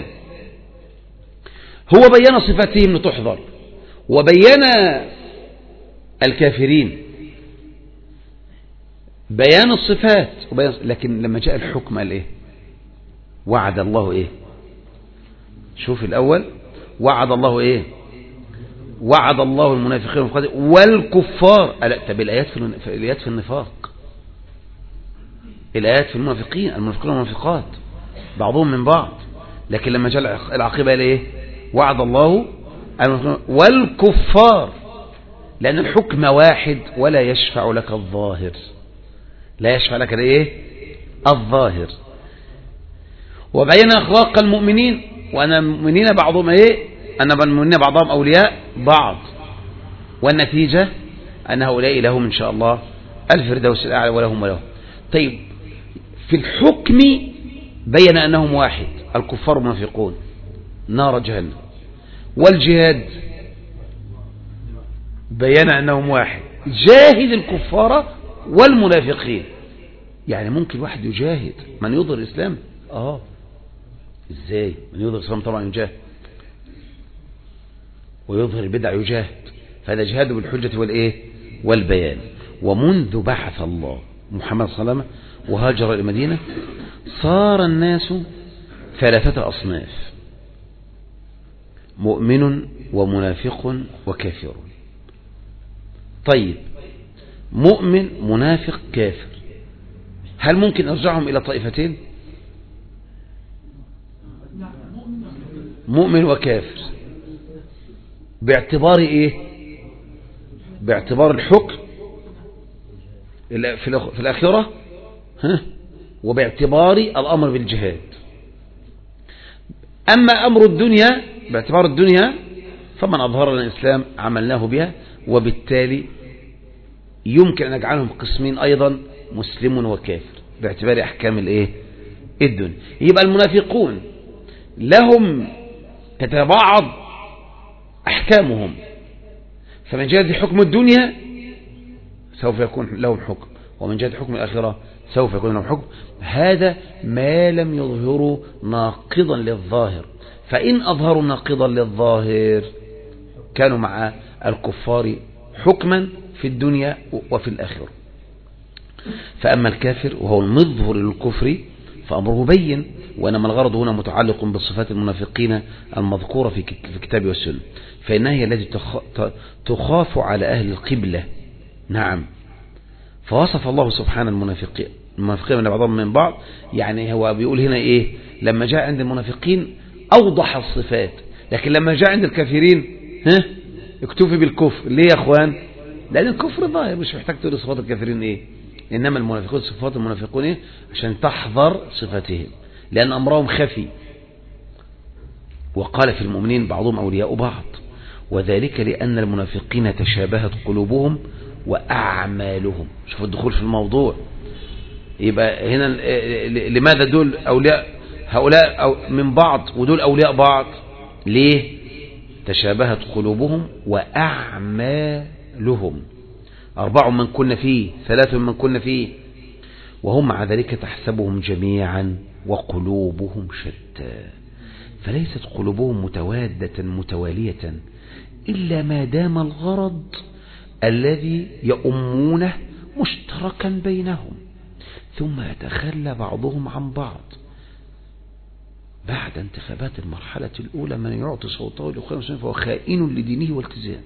هو بيان صفاتهم لتحضر وبين الكافرين بيان الصفات وبيان لكن لما جاء الحكم قال ايه وعد الله ايه شوف الاول وعد الله ايه وعد الله المنافقين والكفار لا طب الايات في الايات في النفاق الايات في المنافقين المنافقين والمنافقات بعضهم من بعض لكن لما جاء العقيبه قال ايه وعد الله والكفار لان الحكم واحد ولا يشفع لك الظاهر لا يشفع لك الايه الظاهر وبين اخلاق المؤمنين وان المؤمنين بعضهم ايه ان المؤمنين بعضهم اولياء بعض والنتيجه ان هؤلاء لهم ان شاء الله الفردوس الاعلى ولهم ولهم طيب في الحكم بين انهم واحد الكفار منافقون نار جهنم والجهاد بين انهم واحد جاهد الكفار والمنافقين يعني ممكن واحد يجاهد من يظهر الإسلام آه إزاي من يظهر الإسلام طبعا يجاهد ويظهر البدع يجاهد فهذا جهاد بالحجة والإيه والبيان ومنذ بعث الله محمد صلى الله عليه وسلم وهاجر إلى المدينة صار الناس ثلاثة أصناف مؤمن ومنافق وكافر طيب مؤمن منافق كافر هل ممكن أرجعهم إلى طائفتين مؤمن وكافر باعتبار إيه باعتبار الحكم في الآخرة ها وباعتبار الأمر بالجهاد أما أمر الدنيا باعتبار الدنيا فمن أظهر لنا الإسلام عملناه بها وبالتالي يمكن أن نجعلهم قسمين أيضا مسلم وكافر باعتبار أحكام الإيه الدنيا يبقى المنافقون لهم تتباعض أحكامهم فمن جهة حكم الدنيا سوف يكون لهم حكم ومن جهة حكم الآخرة سوف يكون لهم حكم هذا ما لم يظهروا ناقضا للظاهر فإن أظهروا ناقضا للظاهر كانوا مع الكفار حكما في الدنيا وفي الآخرة فأما الكافر وهو المظهر للكفر فأمره بين وإنما الغرض هنا متعلق بصفات المنافقين المذكورة في الكتاب والسنة فإنها هي التي تخاف على أهل القبلة نعم فوصف الله سبحانه المنافقين المنافقين من بعضهم من بعض يعني هو بيقول هنا إيه لما جاء عند المنافقين أوضح الصفات لكن لما جاء عند الكافرين ها اكتفي بالكفر ليه يا أخوان لأن الكفر ظاهر مش محتاج تقول صفات الكافرين إيه إنما المنافقون صفات المنافقون إيه عشان تحضر صفاتهم لأن أمرهم خفي وقال في المؤمنين بعضهم أولياء بعض وذلك لأن المنافقين تشابهت قلوبهم وأعمالهم شوفوا الدخول في الموضوع يبقى هنا لماذا دول أولياء هؤلاء أو من بعض ودول أولياء بعض ليه تشابهت قلوبهم وأعمالهم أربع من كنا فيه ثلاث من كنا فيه وهم مع ذلك تحسبهم جميعا وقلوبهم شتى فليست قلوبهم متوادة متوالية إلا ما دام الغرض الذي يؤمونه مشتركا بينهم ثم يتخلى بعضهم عن بعض بعد انتخابات المرحلة الأولى من يعطي صوته لأخوانه المسلمين فهو خائن لدينه والتزام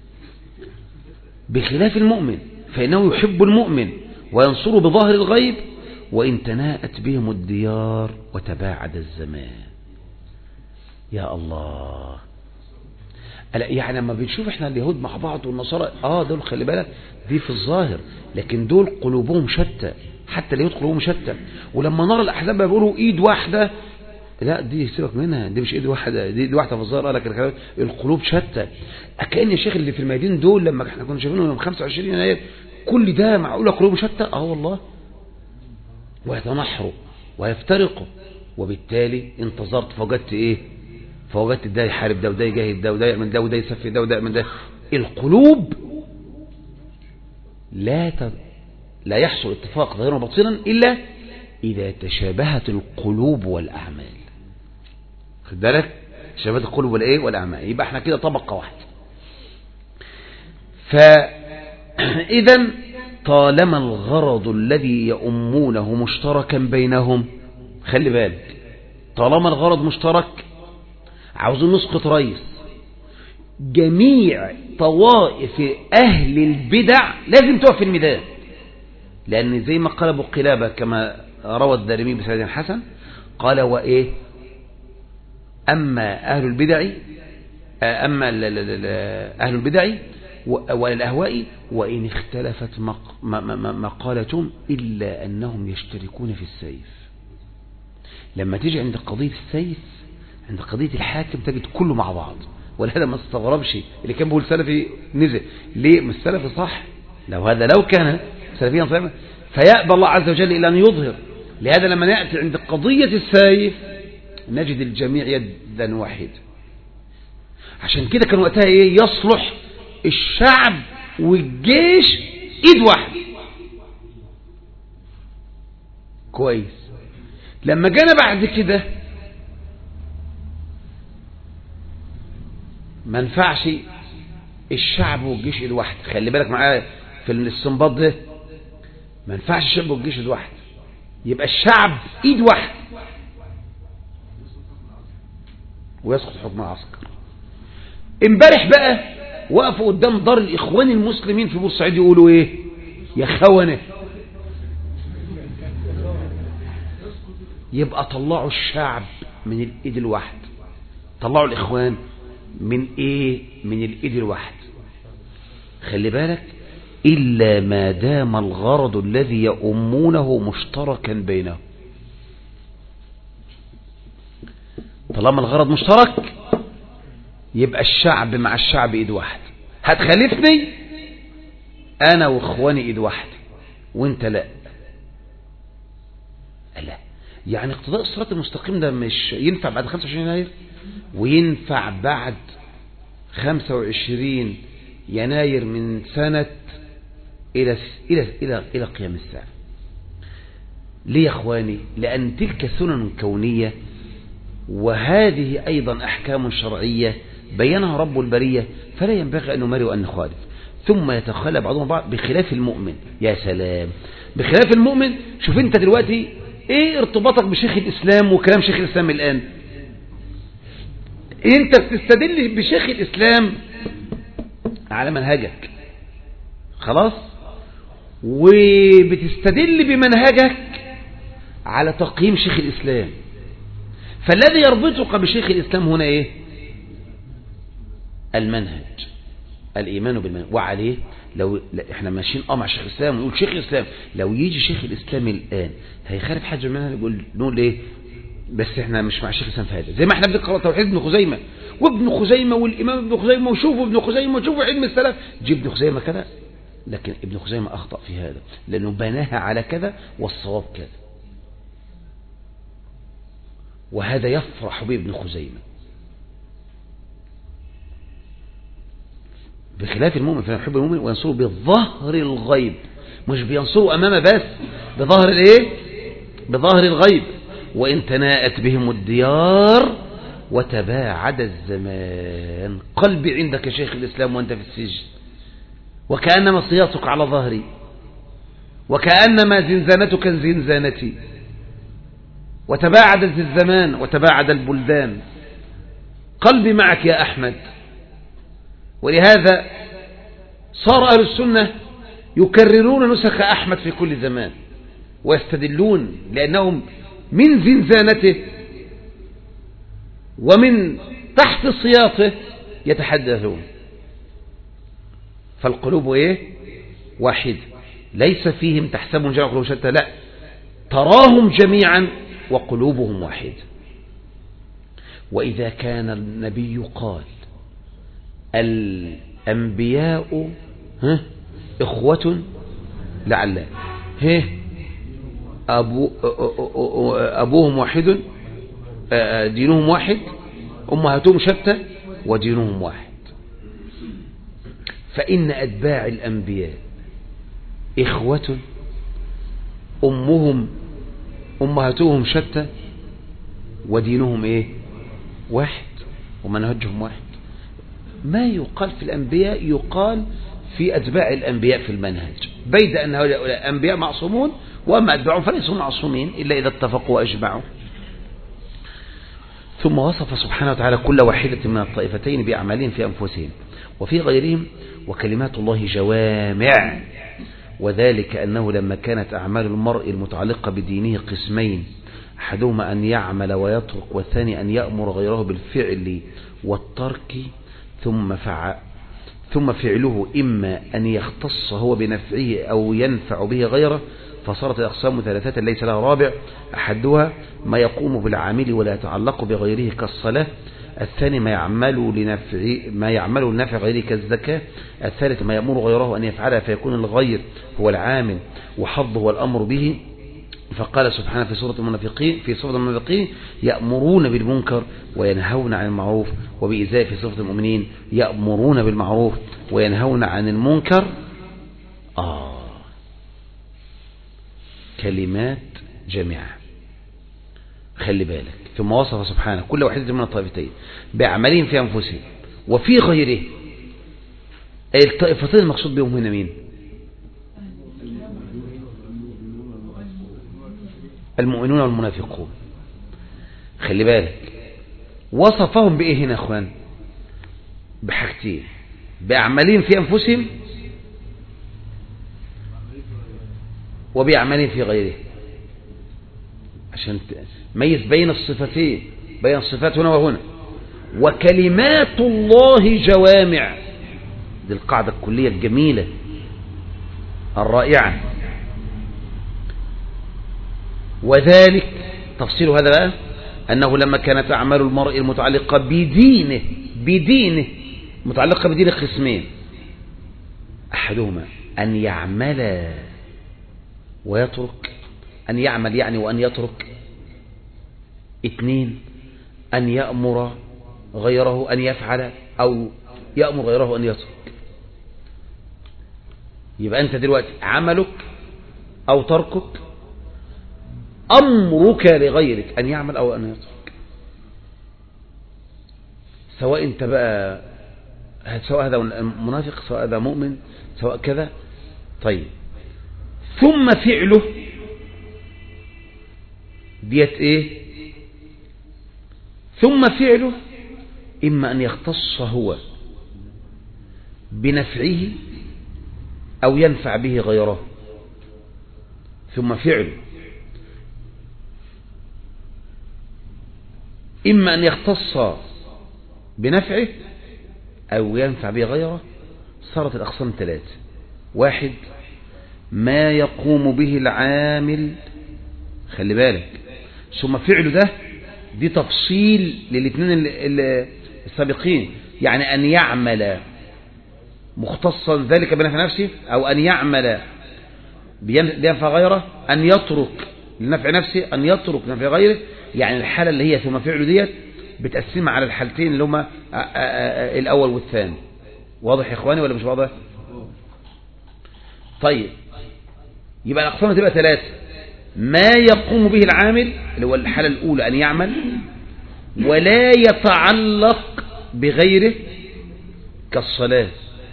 بخلاف المؤمن فإنه يحب المؤمن وينصره بظاهر الغيب وإن تناءت بهم الديار وتباعد الزمان يا الله يعني لما بنشوف احنا اليهود مع بعض والنصارى اه دول خلي بالك دي في الظاهر لكن دول قلوبهم شتى حتى اليهود قلوبهم شتى ولما نرى الاحزاب بيقولوا ايد واحده لا دي سيبك منها دي مش ايد واحده دي, دي واحده في الظاهر لكن القلوب شتى كان يا شيخ اللي في الميادين دول لما احنا كنا شايفينهم يوم 25 يناير كل ده معقوله قلوب شتى اه والله ويتنحروا ويفترقوا وبالتالي انتظرت فوجدت ايه فوجدت ده يحارب ده وده يجاهد ده وده يعمل ده وده يسفي ده وده يعمل ده القلوب لا ت... لا يحصل اتفاق ظاهرا وباطنا الا اذا تشابهت القلوب والاعمال خد بالك تشابهت القلوب والايه والاعمال يبقى احنا كده طبقه واحده فاذا طالما الغرض الذي يؤمونه مشتركا بينهم خلي بالك طالما الغرض مشترك عاوزين نسقط رئيس جميع طوائف أهل البدع لازم تقف في الميدان لأن زي ما قال أبو قلابة كما روى الدارمي بسند حسن قال وإيه أما أهل البدع أما أهل البدع والأهواء وإن اختلفت مقالتهم إلا أنهم يشتركون في السيف لما تيجي عند قضية السيف عند قضية الحاكم تجد كله مع بعض ولهذا ما استغربش اللي كان بيقول سلفي نزل ليه مش سلفي صح لو هذا لو كان سلفيا صحيحا فيأبى الله عز وجل إلى أن يظهر لهذا لما نأتي عند قضية السيف نجد الجميع يدا واحدة عشان كده كان وقتها ايه يصلح الشعب والجيش ايد واحدة كويس لما جانا بعد كده ما ينفعش الشعب والجيش ايد واحده خلي بالك معايا في الاستنباط ده ما ينفعش الشعب والجيش ايد واحده يبقى الشعب ايد واحده ويسقط حكم العسكر امبارح بقى وقفوا قدام دار الاخوان المسلمين في بورسعيد يقولوا ايه يا خونه يبقى طلعوا الشعب من الايد الواحده طلعوا الاخوان من ايه من الايد الواحد خلي بالك الا ما دام الغرض الذي يؤمونه مشتركا بينهم طالما الغرض مشترك يبقى الشعب مع الشعب ايد واحد هتخالفني انا واخواني ايد واحده وانت لا لا يعني اقتضاء الصراط المستقيم ده مش ينفع بعد 25 يناير وينفع بعد 25 يناير من سنة إلى إلى إلى إلى قيام الساعة. ليه يا إخواني؟ لأن تلك سنن كونية وهذه أيضا أحكام شرعية بينها رب البرية فلا ينبغي أن نماري وأن نخالف ثم يتخلى بعضهم بعض بخلاف المؤمن يا سلام بخلاف المؤمن شوف انت دلوقتي ايه ارتباطك بشيخ الاسلام وكلام شيخ الاسلام الان انت بتستدل بشيخ الاسلام على منهجك خلاص وبتستدل بمنهجك على تقييم شيخ الاسلام فالذي يربطك بشيخ الاسلام هنا ايه المنهج الايمان بالمنهج وعليه لو لا احنا ماشيين اه مع شيخ الاسلام ونقول شيخ الاسلام لو يجي شيخ الاسلام الان هيخالف حاجه منها نقول نقول ايه بس احنا مش مع شيخ الاسلام في هذا زي ما احنا بنقرا توحيد ابن خزيمه وابن خزيمه والامام ابن خزيمه وشوفوا ابن خزيمه وشوفوا علم السلف جيب ابن خزيمه كذا لكن ابن خزيمه اخطا في هذا لانه بناها على كذا والصواب كذا وهذا يفرح به ابن خزيمه بخلاف المؤمن فيحب المؤمن وينصره بظهر الغيب مش بينصره أمامه بس بظهر الايه بظهر الغيب وإن تناءت بهم الديار وتباعد الزمان قلبي عندك شيخ الإسلام وأنت في السجن وكأنما صياصك على ظهري وكأنما زنزانتك زنزانتي وتباعد الزمان وتباعد البلدان قلبي معك يا أحمد ولهذا صار أهل السنة يكررون نسخ أحمد في كل زمان ويستدلون لأنهم من زنزانته ومن تحت صياطه يتحدثون فالقلوب ايه واحد ليس فيهم تحسبهم جميعا قلوب شتى لا تراهم جميعا وقلوبهم واحد وإذا كان النبي قال الأنبياء ها إخوة لعل ها أبو أبوهم واحد دينهم واحد أمهاتهم شتى ودينهم واحد فإن أتباع الأنبياء إخوة أمهم أمهاتهم شتى ودينهم إيه واحد ومنهجهم واحد ما يقال في الأنبياء يقال في أتباع الأنبياء في المنهج بيد أن هؤلاء الأنبياء معصومون وأما أتباعهم فليسوا معصومين إلا إذا اتفقوا وأجمعوا ثم وصف سبحانه وتعالى كل واحدة من الطائفتين بأعمالهم في أنفسهم وفي غيرهم وكلمات الله جوامع وذلك أنه لما كانت أعمال المرء المتعلقة بدينه قسمين أحدهما أن يعمل ويترك والثاني أن يأمر غيره بالفعل والترك ثم فعل ثم فعله إما أن يختص هو بنفعه أو ينفع به غيره فصارت الأقسام ثلاثة ليس لها رابع أحدها ما يقوم بالعامل ولا يتعلق بغيره كالصلاة الثاني ما يعمل لنفع ما يعمل لنفع غيره كالزكاة الثالث ما يأمر غيره أن يفعلها فيكون الغير هو العامل وحظه والأمر به فقال سبحانه في سورة المنافقين في سورة المنافقين يأمرون بالمنكر وينهون عن المعروف وبإزاء في سورة المؤمنين يأمرون بالمعروف وينهون عن المنكر آه كلمات جميعا خلي بالك ثم وصف سبحانه كل واحدة من الطائفتين بأعمالهم في أنفسهم وفي غيره الطائفتين المقصود بهم هنا مين المؤمنون والمنافقون خلي بالك وصفهم بإيه هنا أخوان بحاجتين بأعمالهم في أنفسهم وبأعمالهم في غيره عشان تميز بين الصفتين بين الصفات هنا وهنا وكلمات الله جوامع دي القاعدة الكلية الجميلة الرائعة وذلك تفصيل هذا بقى أنه لما كانت أعمال المرء المتعلقة بدينه بدينه متعلقة بدين قسمين أحدهما أن يعمل ويترك أن يعمل يعني وأن يترك اثنين أن يأمر غيره أن يفعل أو يأمر غيره أن يترك يبقى أنت دلوقتي عملك أو تركك أمرك لغيرك أن يعمل أو أن يترك سواء انت بقى سواء هذا منافق سواء هذا مؤمن سواء كذا طيب ثم فعله ديت ايه ثم فعله اما ان يختص هو بنفعه او ينفع به غيره ثم فعله إما أن يختص بنفعه أو ينفع به غيره صارت الأقسام ثلاثة واحد ما يقوم به العامل خلي بالك ثم فعله ده دي تفصيل للاثنين السابقين يعني أن يعمل مختصا ذلك بنفع نفسه أو أن يعمل بينفع غيره أن يترك لنفع نفسه أن يترك نفع غيره يعني الحالة اللي هي ثم فعله ديت بتقسمها على الحالتين اللي هما الأول والثاني واضح يا إخواني ولا مش واضح طيب يبقى الأقسام تبقى ثلاثة ما يقوم به العامل اللي هو الحالة الأولى أن يعمل ولا يتعلق بغيره كالصلاة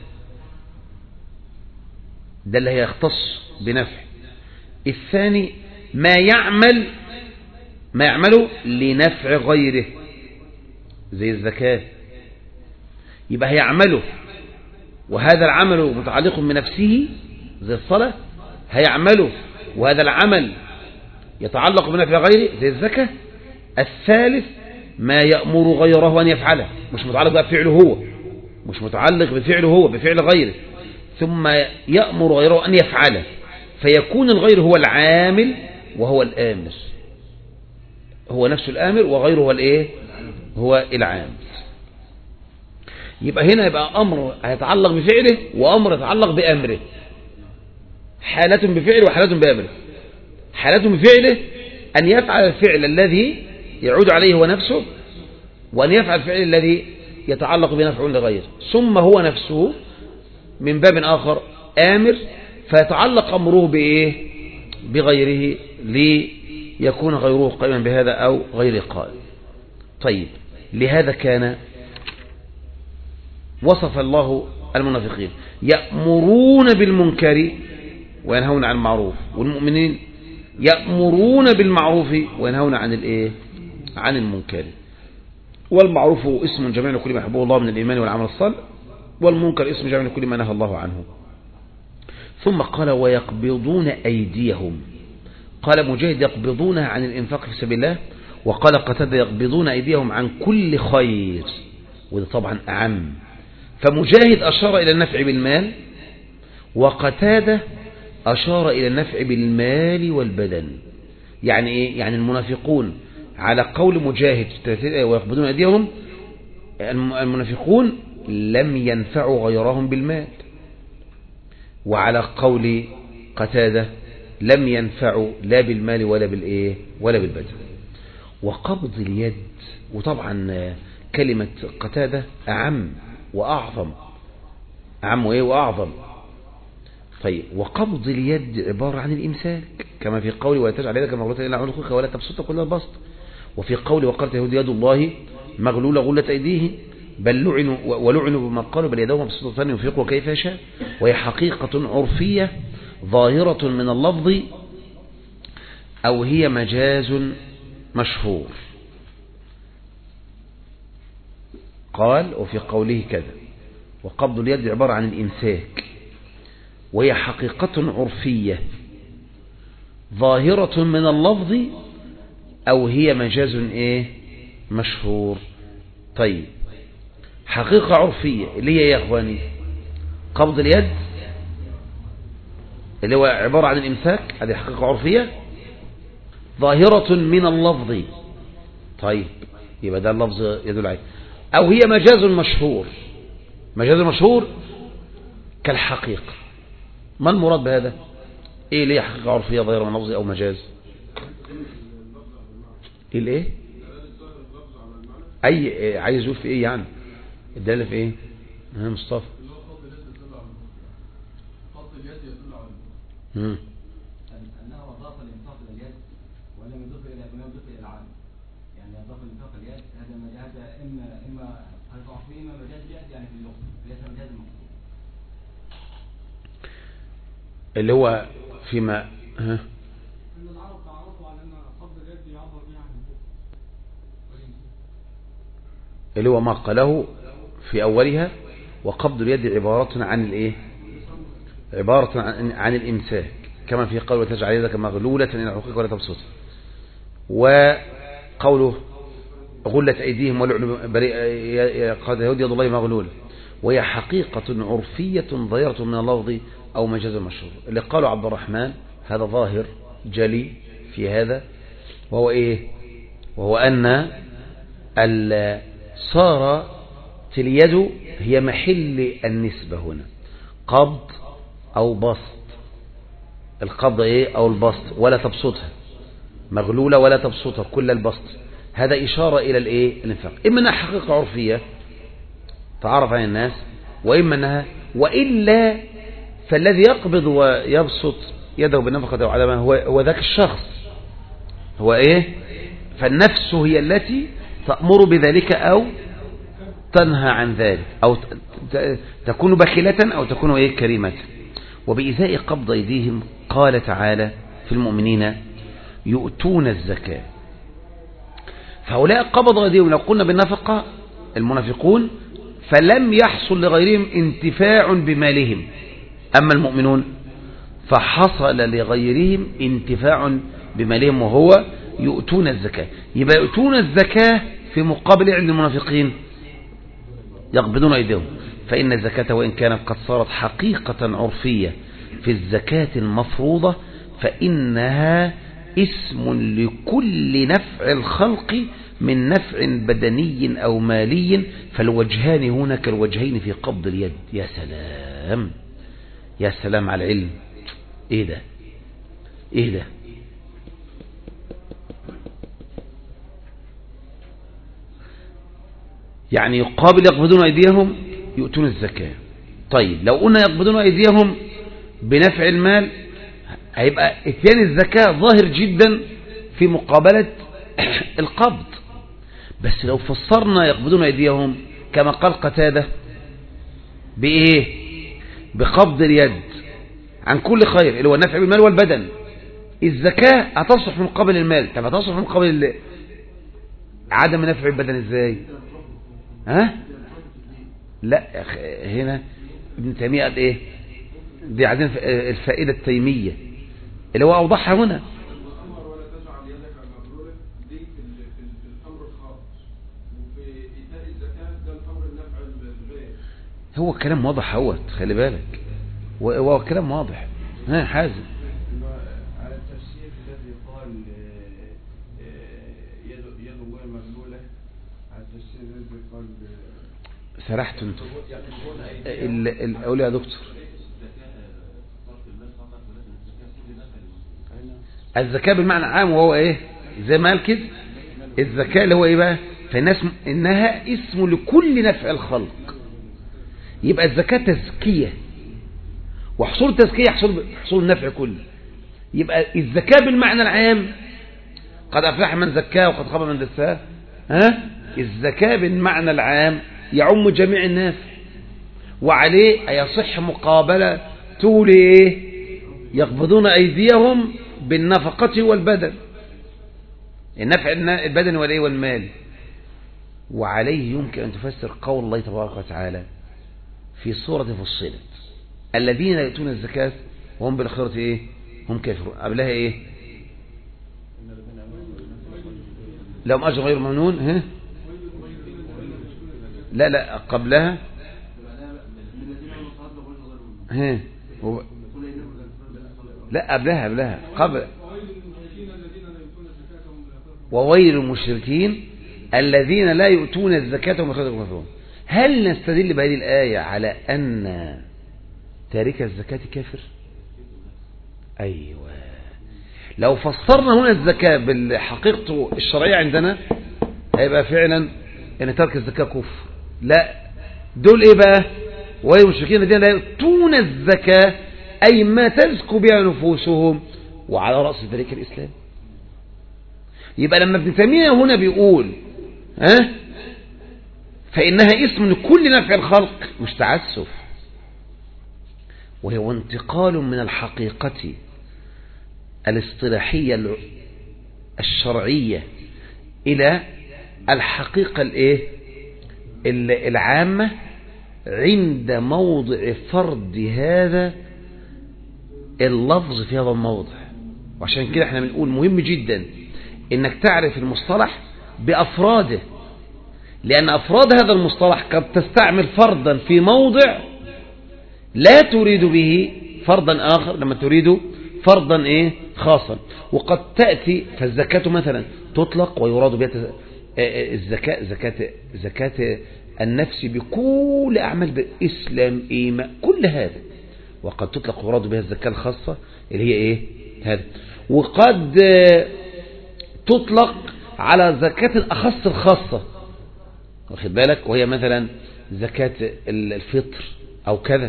ده اللي هيختص بنفع الثاني ما يعمل ما يعمله لنفع غيره زي الزكاة يبقى هيعمله وهذا العمل متعلق بنفسه زي الصلاة هيعمله وهذا العمل يتعلق بنفع غيره زي الزكاة الثالث ما يأمر غيره أن يفعله مش متعلق بفعله هو مش متعلق بفعله هو بفعل غيره ثم يأمر غيره أن يفعله فيكون الغير هو العامل وهو الآمر هو نفسه الآمر وغيره هو الإيه هو العامل يبقى هنا يبقى أمر هيتعلق بفعله وأمر يتعلق بأمره حالة بفعله وحالة بأمره حالة بفعله أن يفعل الفعل الذي يعود عليه هو نفسه وأن يفعل الفعل الذي يتعلق بنفع لغيره ثم هو نفسه من باب آخر آمر فيتعلق أمره بإيه بغيره ليكون غيره قائما بهذا أو غير قائم طيب لهذا كان وصف الله المنافقين يأمرون بالمنكر وينهون عن المعروف والمؤمنين يأمرون بالمعروف وينهون عن الايه عن المنكر والمعروف اسم جميع لكل ما يحبه الله من الإيمان والعمل الصالح والمنكر اسم جميع لكل ما نهى الله عنه ثم قال ويقبضون أيديهم قال مجاهد يقبضونها عن الإنفاق في سبيل الله وقال قتادة يقبضون أيديهم عن كل خير وده طبعا أعم فمجاهد أشار إلى النفع بالمال وقتادة أشار إلى النفع بالمال والبدن يعني إيه؟ يعني المنافقون على قول مجاهد ويقبضون أيديهم المنافقون لم ينفعوا غيرهم بالمال وعلى قول قتادة لم ينفعوا لا بالمال ولا بالإيه ولا بالبدن وقبض اليد وطبعا كلمة قتادة أعم وأعظم أعم وإيه وأعظم طيب وقبض اليد عبارة عن الإمساك كما في قول ولا تجعل يدك مغلولة إلى عنقك ولا تبسطها كل البسط وفي قول وقالت يهود يد الله مغلولة غلة أيديه بل لعنوا ولعنوا بما قالوا بل يدوهم بسطتان ينفقوا كيف يشاء وهي حقيقة عرفية ظاهرة من اللفظ أو هي مجاز مشهور قال وفي قوله كذا وقبض اليد عبارة عن الإمساك وهي حقيقة عرفية ظاهرة من اللفظ أو هي مجاز إيه مشهور طيب حقيقة عرفية اللي هي يا أخواني قبض اليد اللي هو عبارة عن الإمساك هذه حقيقة عرفية ظاهرة من اللفظ طيب يبقى ده اللفظ يدل عليه أو هي مجاز مشهور مجاز مشهور كالحقيقة ما المراد بهذا ايه ليه حقيقة عرفية ظاهرة من لفظ او مجاز ايه الايه اي عايز يقول في ايه يعني الدالة في ايه ها مصطفى امم أنها أضاف الإنفاق إلى اليد ولم يضيف إلى ولم يضيف إلى العالم يعني أضاف الإنفاق إلى اليد هذا ما هذا إما إما هيقع فيهما مجاز جاهز يعني في اللغة ليس مجاز المقصود اللي هو فيما ها ان العرب تعرفوا على ان قبض اليد يعبر بها عن البؤ والإمساك. اللي هو ما قاله في أولها وقبض اليد عبارة عن الإيه عبارة عن, عن الإمساك كما في قول وتجعل يدك مغلولة إلى عنقك ولا تبسطها وقوله غلت أيديهم ولعنوا بريء قد يهود يد الله مغلولة وهي حقيقة عرفية ظاهرة من اللفظ أو مجاز مشهور اللي قاله عبد الرحمن هذا ظاهر جلي في هذا وهو إيه وهو أن ال- صارت اليد هي محل النسبة هنا قبض أو بسط القبض إيه أو البسط ولا تبسطها مغلولة ولا تبسطها كل البسط هذا إشارة إلى الإيه الانفاق إما أنها حقيقة عرفية تعرف عن الناس وإما أنها وإلا فالذي يقبض ويبسط يده بالنفقة أو عدمها هو, هو ذاك الشخص هو إيه فالنفس هي التي تأمر بذلك أو تنهى عن ذلك أو ت- ت- تكون بخيلة أو تكون إيه كريمة وبإزاء قبض أيديهم قال تعالى في المؤمنين يؤتون الزكاة فهؤلاء قبضوا أيديهم لو قلنا بالنفقة المنافقون فلم يحصل لغيرهم انتفاع بمالهم أما المؤمنون فحصل لغيرهم انتفاع بمالهم وهو يؤتون الزكاة يبقى يؤتون الزكاة في مقابل عند المنافقين يقبضون أيديهم فإن الزكاة وإن كانت قد صارت حقيقة عرفية في الزكاة المفروضة فإنها اسم لكل نفع الخلق من نفع بدني أو مالي فالوجهان هنا كالوجهين في قبض اليد يا سلام يا سلام على العلم ايه ده ايه ده يعني يقابل يقبضون أيديهم يؤتون الزكاة طيب لو قلنا يقبضون أيديهم بنفع المال هيبقى اتيان الزكاة ظاهر جدا في مقابلة القبض بس لو فسرنا يقبضون أيديهم كما قال قتادة بإيه بقبض اليد عن كل خير اللي هو النفع بالمال والبدن الزكاة هتصلح من قبل المال طب هتصلح من قبل ال- عدم نفع البدن ازاي ها لا يا أخي، هنا ابن تيمية قال ايه دي عايزين ف- الفائدة التيمية اللي هو اوضحها هنا الامر ولا تجعل يدك مغلوله دي في ال- في ال- في الامر الخاص وفي ايتاء الزكاه ده الامر النفع الغير هو الكلام واضح اهوت خلي بالك هو- هو الكلام واضح ها حازم على التفسير الذي قال آه، آه، يد يد الله مغلولة على التفسير الذي قال آه، سرحت انت يقبضون ال- ال- قول يا دكتور الزكاة بالمعنى العام وهو ايه زي ما قال كده الزكاة اللي هو ايه بقى فالناس انها اسم لكل نفع الخلق يبقى الزكاة تزكية وحصول التزكية يحصل حصول النفع كله يبقى الزكاة بالمعنى العام قد أفلح من زكاه وقد خاب من دساه ها الزكاة بالمعنى العام يعم جميع الناس وعليه يصح مقابلة تقول ايه يقبضون أيديهم بالنفقة والبدن النفع البدن والايه والمال وعليه يمكن أن تفسر قول الله تبارك وتعالى في سورة فصلت الذين يأتون الزكاة وهم بالآخرة ايه هم كافرون قبلها ايه لهم أجر غير ممنون ها لا لا قبلها ها هو- لا قبلها قبلها قبل وويل المشركين الذين لا يؤتون الزكاة وهم يخرجون كفرهم هل نستدل بهذه الآية على أن تارك الزكاة كافر أيوة لو فسرنا هنا الزكاة بالحقيقة الشرعية عندنا هيبقى فعلا ان ترك الزكاة كفر لا دول ايه بقى وهي المشركين الذين لا يؤتون الزكاة اي ما تزكو بها نفوسهم وعلى رأس ذلك الاسلام يبقى لما ابن تيمية هنا بيقول ها فإنها اسم لكل نفع الخلق مش تعسف وهو انتقال من الحقيقة الاصطلاحية الع- الشرعية إلى الحقيقة الإيه؟ ال- العامة عند موضع فرض هذا اللفظ في هذا الموضع وعشان كده احنا بنقول مهم جدا انك تعرف المصطلح بافراده لان افراد هذا المصطلح قد تستعمل فرضا في موضع لا تريد به فرضا اخر لما تريد فرضا ايه خاصا وقد تأتي فالزكاة مثلا تطلق ويراد بها تز- آه، آه، الزكاة زكاة زكاة النفس بكل أعمال الإسلام إيمان كل هذا وقد تطلق ويراد بها الزكاة الخاصة اللي هي إيه هذا وقد آه، تطلق على زكاة الأخص الخاصة واخد بالك وهي مثلا زكاة ال- الفطر أو كذا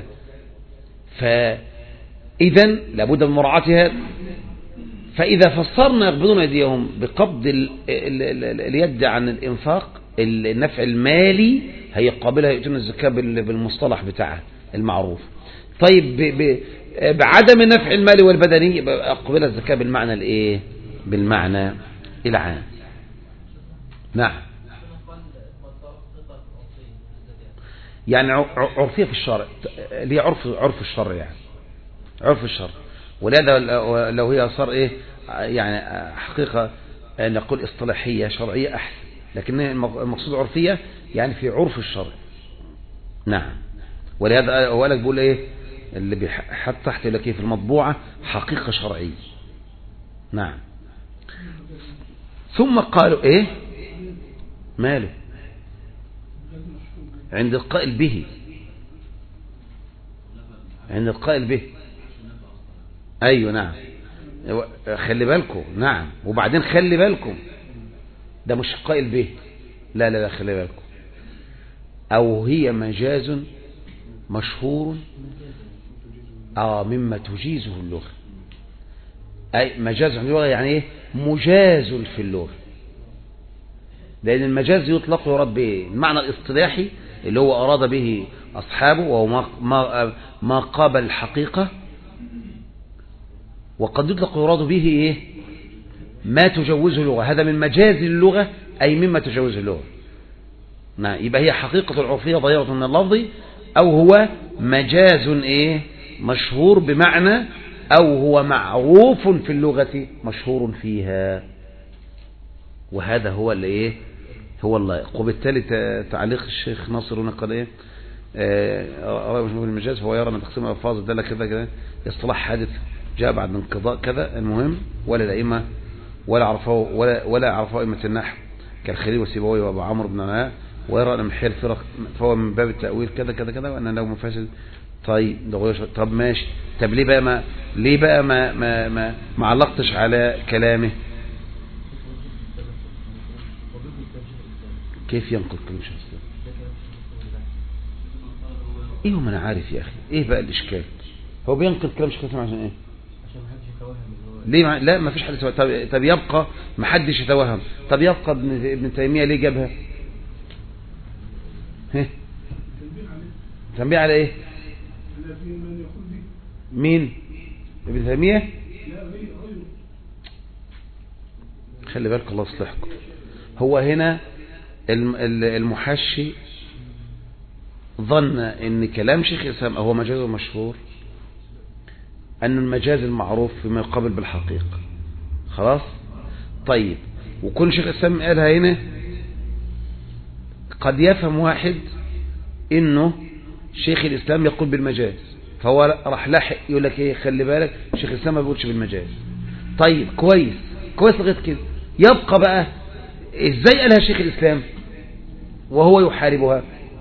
فإذا لابد من مراعاة هذا فإذا فسرنا يقبضون أيديهم بقبض ال ال ال اليد عن الإنفاق النفع المالي هي قابلة يؤتون الزكاة بال- بالمصطلح بتاعها المعروف طيب ب ب بعدم النفع المالي والبدني يبقى أقبلها الزكاة بالمعنى الإيه بالمعنى العام نعم يعني ع- ع- عرفية في الشرع اللي هي عرف عرف الشرع يعني عرف الشرع ولهذا لو هي صار ايه يعني حقيقة نقول اصطلاحية شرعية احسن لكن المقصود عرفية يعني في عرف الشرع نعم ولهذا هو لك بيقول ايه اللي بيحط تحت يقول لك ايه في المطبوعة حقيقة شرعية نعم ثم قالوا ايه ماله عند القائل به عند القائل به ايوه نعم خلي بالكم نعم وبعدين خلي بالكم ده مش قائل به لا لا لا خلي بالكم او هي مجاز مشهور اه مما تجيزه اللغة اي مجاز في اللغة يعني ايه مجاز في اللغة لأن المجاز يطلق ويراد به المعنى الاصطلاحي اللي هو أراد به أصحابه وهو ما, ما, ما قابل الحقيقة وقد يطلق ويراد به إيه ما تجوزه اللغة هذا من مجاز اللغة أي مما تجوزه اللغة نعم يبقى هي حقيقة العرفية ظاهرة من اللفظ أو هو مجاز إيه مشهور بمعنى أو هو معروف في اللغة مشهور فيها وهذا هو اللي ايه هو اللائق وبالتالي تعليق الشيخ ناصر هنا قال ايه رأي مشهور المجاز فهو يرى ان تقسيم الالفاظ الدالة كذا كذا اصطلاح حادث جاء بعد انقضاء كذا المهم ولا الائمه ولا عرفوا ولا ولا عرفوا ائمه النحو كالخليل والسيبوي وابو عمرو بن علاء ويرى ان محيل الفرق فهو من باب التاويل كذا كذا كذا وان له مفاسد طيب ده غير طب ماشي طب ليه بقى ما ليه بقى ما ما ما, ما علقتش على كلامه كيف ينقل كلام شيخ الاسلام ايه ما انا عارف يا اخي ايه بقى الاشكال هو بينقل كلام شيخ الاسلام عشان ايه عشان ما حدش يتوهم ان هو ليه ما... لا ما فيش حد يتوهم. طب... طب يبقى ما حدش يتوهم طب يبقى ابن ابن تيميه ليه جابها ها تنبيه على ايه مين ابن تيميه خلي بالك الله يصلحكم هو هنا المحشي ظن ان كلام شيخ الاسلام هو مجاز مشهور ان المجاز المعروف فيما يقابل بالحقيقة خلاص طيب وكل شيخ الاسلام قالها هنا قد يفهم واحد انه شيخ الاسلام يقول بالمجاز فهو راح لاحق يقول لك ايه خلي بالك شيخ الاسلام ما بيقولش بالمجاز طيب كويس كويس لغايه كده يبقى بقى ازاي قالها شيخ الاسلام وهو يحاربها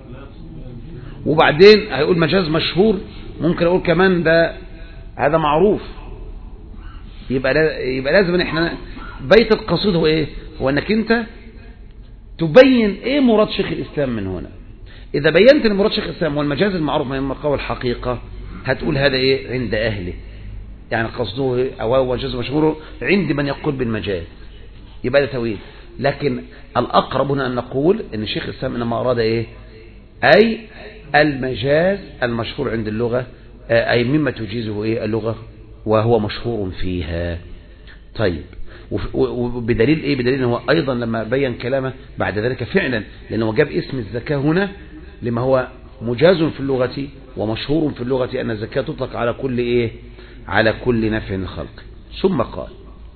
وبعدين هيقول مجاز مشهور ممكن اقول كمان ده هذا معروف يبقى لا يبقى لازم احنا بيت القصيد هو ايه هو انك انت تبين ايه مراد شيخ الاسلام من هنا اذا بينت ان مراد شيخ الاسلام هو المجاز المعروف من مقاول الحقيقه هتقول هذا ايه عند اهله يعني قصده او هو مجاز مشهور عند من يقول بالمجاز يبقى ده تويل لكن الأقرب هنا أن نقول أن الشيخ الإسلام إنما أراد إيه أي المجاز المشهور عند اللغة آه، أي مما تجيزه إيه اللغة وهو مشهور فيها طيب وف- و- وبدليل ايه بدليل ان هو ايضا لما بين كلامه بعد ذلك فعلا لانه جاب اسم الزكاة هنا لما هو مجاز في اللغة ومشهور في اللغة ان الزكاة تطلق على كل ايه على كل نفع الخلق ثم قال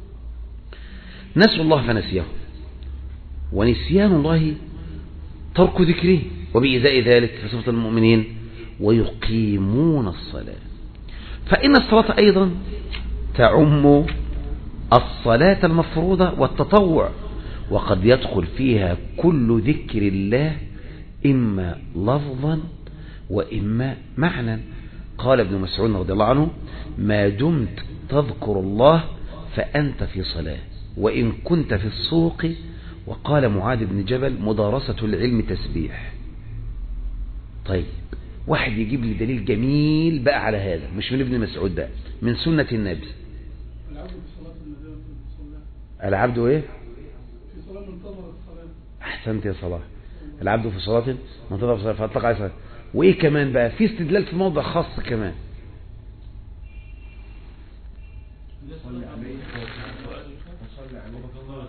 نسوا الله فنسيه ونسيان الله ترك ذكره وبإزاء ذلك في صفة المؤمنين ويقيمون الصلاة فإن الصلاة أيضا تعم الصلاة المفروضة والتطوع وقد يدخل فيها كل ذكر الله إما لفظا وإما معنى قال ابن مسعود رضي الله عنه ما دمت تذكر الله فأنت في صلاة وإن كنت في السوق وقال معاذ بن جبل مدارسة العلم تسبيح طيب واحد يجيب لي دليل جميل بقى على هذا مش من ابن مسعود بقى من سنة النبي العبد في صلاة النبي في الصلاة العبد ايه في صلاة منتظر الصلاة احسنت يا صلاح العبد في صلاة منتظر في صلاة فاطلق عليه صلاة وايه كمان بقى في استدلال في موضع خاص كمان صلي عليه وصلي عليه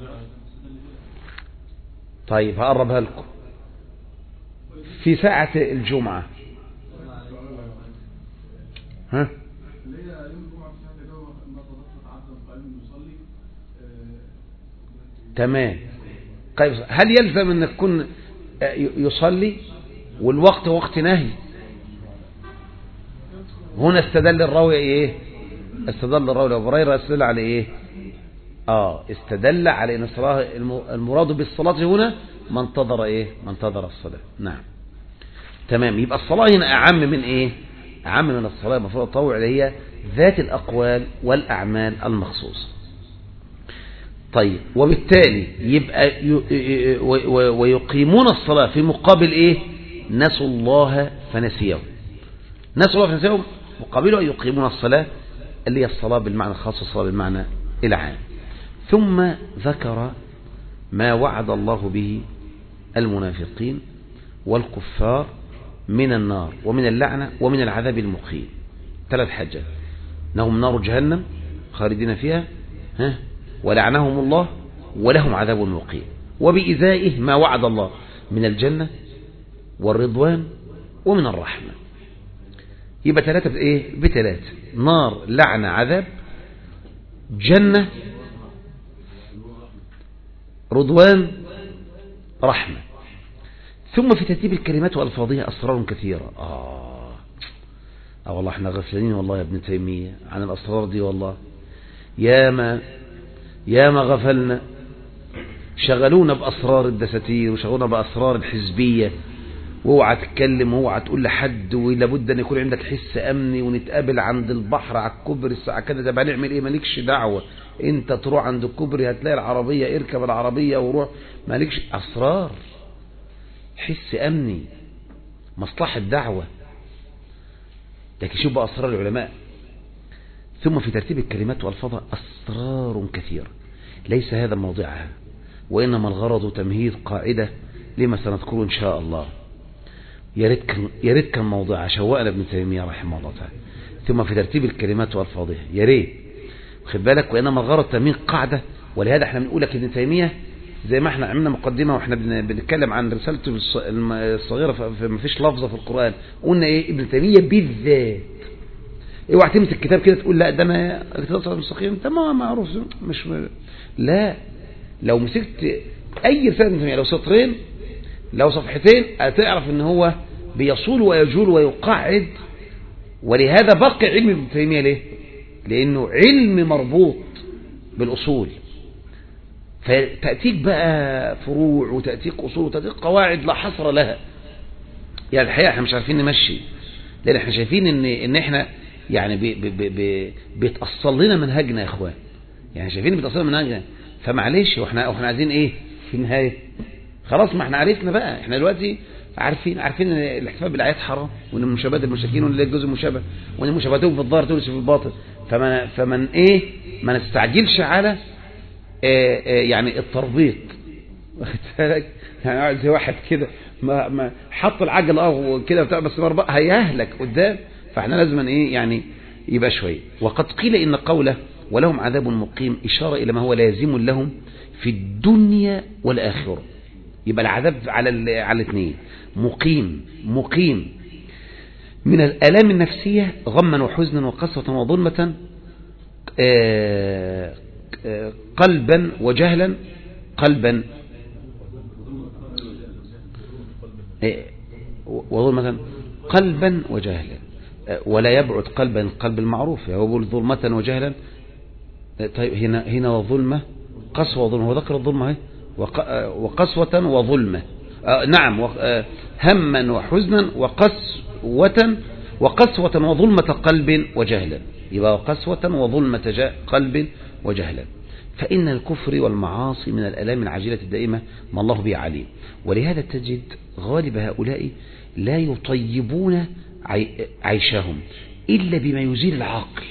طيب هقربها لكم في ساعة الجمعة ها اللي هي يوم الجمعة في ساعة جو ما تضطر عبدا قائم يصلي آه، تمام طيب هل يلزم ان تكون آه، ي- يصلي والوقت وقت نهي هنا استدل الراوي ايه استدل الراوي ابو هريره استدل على ايه اه استدل على ان الصلاه الم- المراد بالصلاه هنا ما انتظر ايه ما انتظر الصلاه نعم تمام يبقى الصلاه هنا اعم من ايه اعم من الصلاه المفروض التطوع اللي هي ذات الاقوال والاعمال المخصوصه طيب وبالتالي يبقى ي- ي- و- و- ويقيمون الصلاة في مقابل ايه نسوا الله فنسيهم نسوا الله فنسيهم مقابله يقيمون الصلاة اللي هي الصلاة بالمعنى الخاص والصلاة بالمعنى العام ثم ذكر ما وعد الله به المنافقين والكفار من النار ومن اللعنة ومن العذاب المقيم ثلاث حاجات انهم نار جهنم خالدين فيها ها ولعنهم الله ولهم عذاب مقيم وبإزائه ما وعد الله من الجنة والرضوان ومن الرحمة يبقى ثلاثة بإيه بثلاثة نار لعنة عذاب جنة رضوان رحمة ثم في ترتيب الكلمات وألفاظها أسرار كثيرة آه آه والله احنا غفلانين والله يا ابن تيمية عن الأسرار دي والله يا ما يا ما غفلنا شغلونا بأسرار الدساتير وشغلونا بأسرار الحزبية واوعى تتكلم واوعى تقول لحد ولابد ان يكون عندك حس امني ونتقابل عند البحر على الكوبري الساعه كده طب هنعمل ايه مالكش دعوه انت تروح عند الكوبري هتلاقي العربيه اركب العربيه وروح مالكش اسرار حس امني مصلحه دعوه لكن شوف بقى اسرار العلماء ثم في ترتيب الكلمات والفاظها اسرار كثيره ليس هذا موضعها وانما الغرض تمهيد قاعده لما سنذكره ان شاء الله يا ريت كان يا ريت كان موضوعها شوقنا ابن تيميه رحمه الله تعالى ثم في ترتيب الكلمات والفاظها يا ريت خد بالك وانما الغرض تمهيد قاعده ولهذا احنا بنقول لك ابن تيميه زي ما احنا عملنا مقدمه واحنا بن- بنتكلم عن رسالته الص- الم- الصغيره في ما فيش لفظه في القران قلنا ايه ابن تيميه بالذات اوعى تمسك كتاب كده تقول لا ده انا كتاب الصراط المستقيم ده ما معروف مش لا لو مسكت اي رساله ابن تيميه لو سطرين لو صفحتين هتعرف ان هو بيصول ويجول ويقعد ولهذا بقي علم ابن تيميه ليه لانه علم مربوط بالاصول فتاتيك بقى فروع وتاتيك اصول وتاتيك قواعد لا حصر لها يعني الحقيقه احنا مش عارفين نمشي لان احنا شايفين ان ان احنا يعني بي بي بي بي بيتاصل لنا منهجنا يا اخوان يعني شايفين بيتاصل لنا منهجنا فمعلش واحنا واحنا عايزين ايه في النهايه خلاص ما احنا عرفنا بقى احنا دلوقتي عارفين عارفين ان الاحتفال بالاعياد حرام وان مشابهه المشركين وان الجزء مشابه وان مشابهتهم في الظاهر تورث في الباطن فمن فمن ايه ما نستعجلش على آه، آه، يعني التربيط واخد بالك يعني قاعد زي واحد كده ما ما حط العجل اه كده بتاع بس مربى هيهلك قدام فاحنا لازم ايه يعني يبقى شويه وقد قيل ان قوله ولهم عذاب مقيم اشاره الى ما هو لازم لهم في الدنيا والاخره يبقى العذاب على ال- على الاثنين مقيم مقيم من الآلام النفسية غما وحزنا وقسوة وظلمة آه، آه، قلبا وجهلا قلبا آه، وظلمة قلبا وجهلا آه، ولا يبعد قلبا القلب المعروف هو بيقول ظلمة وجهلا آه، طيب هنا هنا وظلمة قسوة وظلمة هو ذكر الظلمة اهي وق- آه، وقسوة وظلمة آه، نعم و- آه، هما وحزنا وقسوة وقسوة وظلمة قلب وجهلا يبقى قسوة وظلمة جا- قلب وجهلا فإن الكفر والمعاصي من الألام العاجلة الدائمة ما الله به عليم ولهذا تجد غالب هؤلاء لا يطيبون عي- عيشهم إلا بما يزيل العقل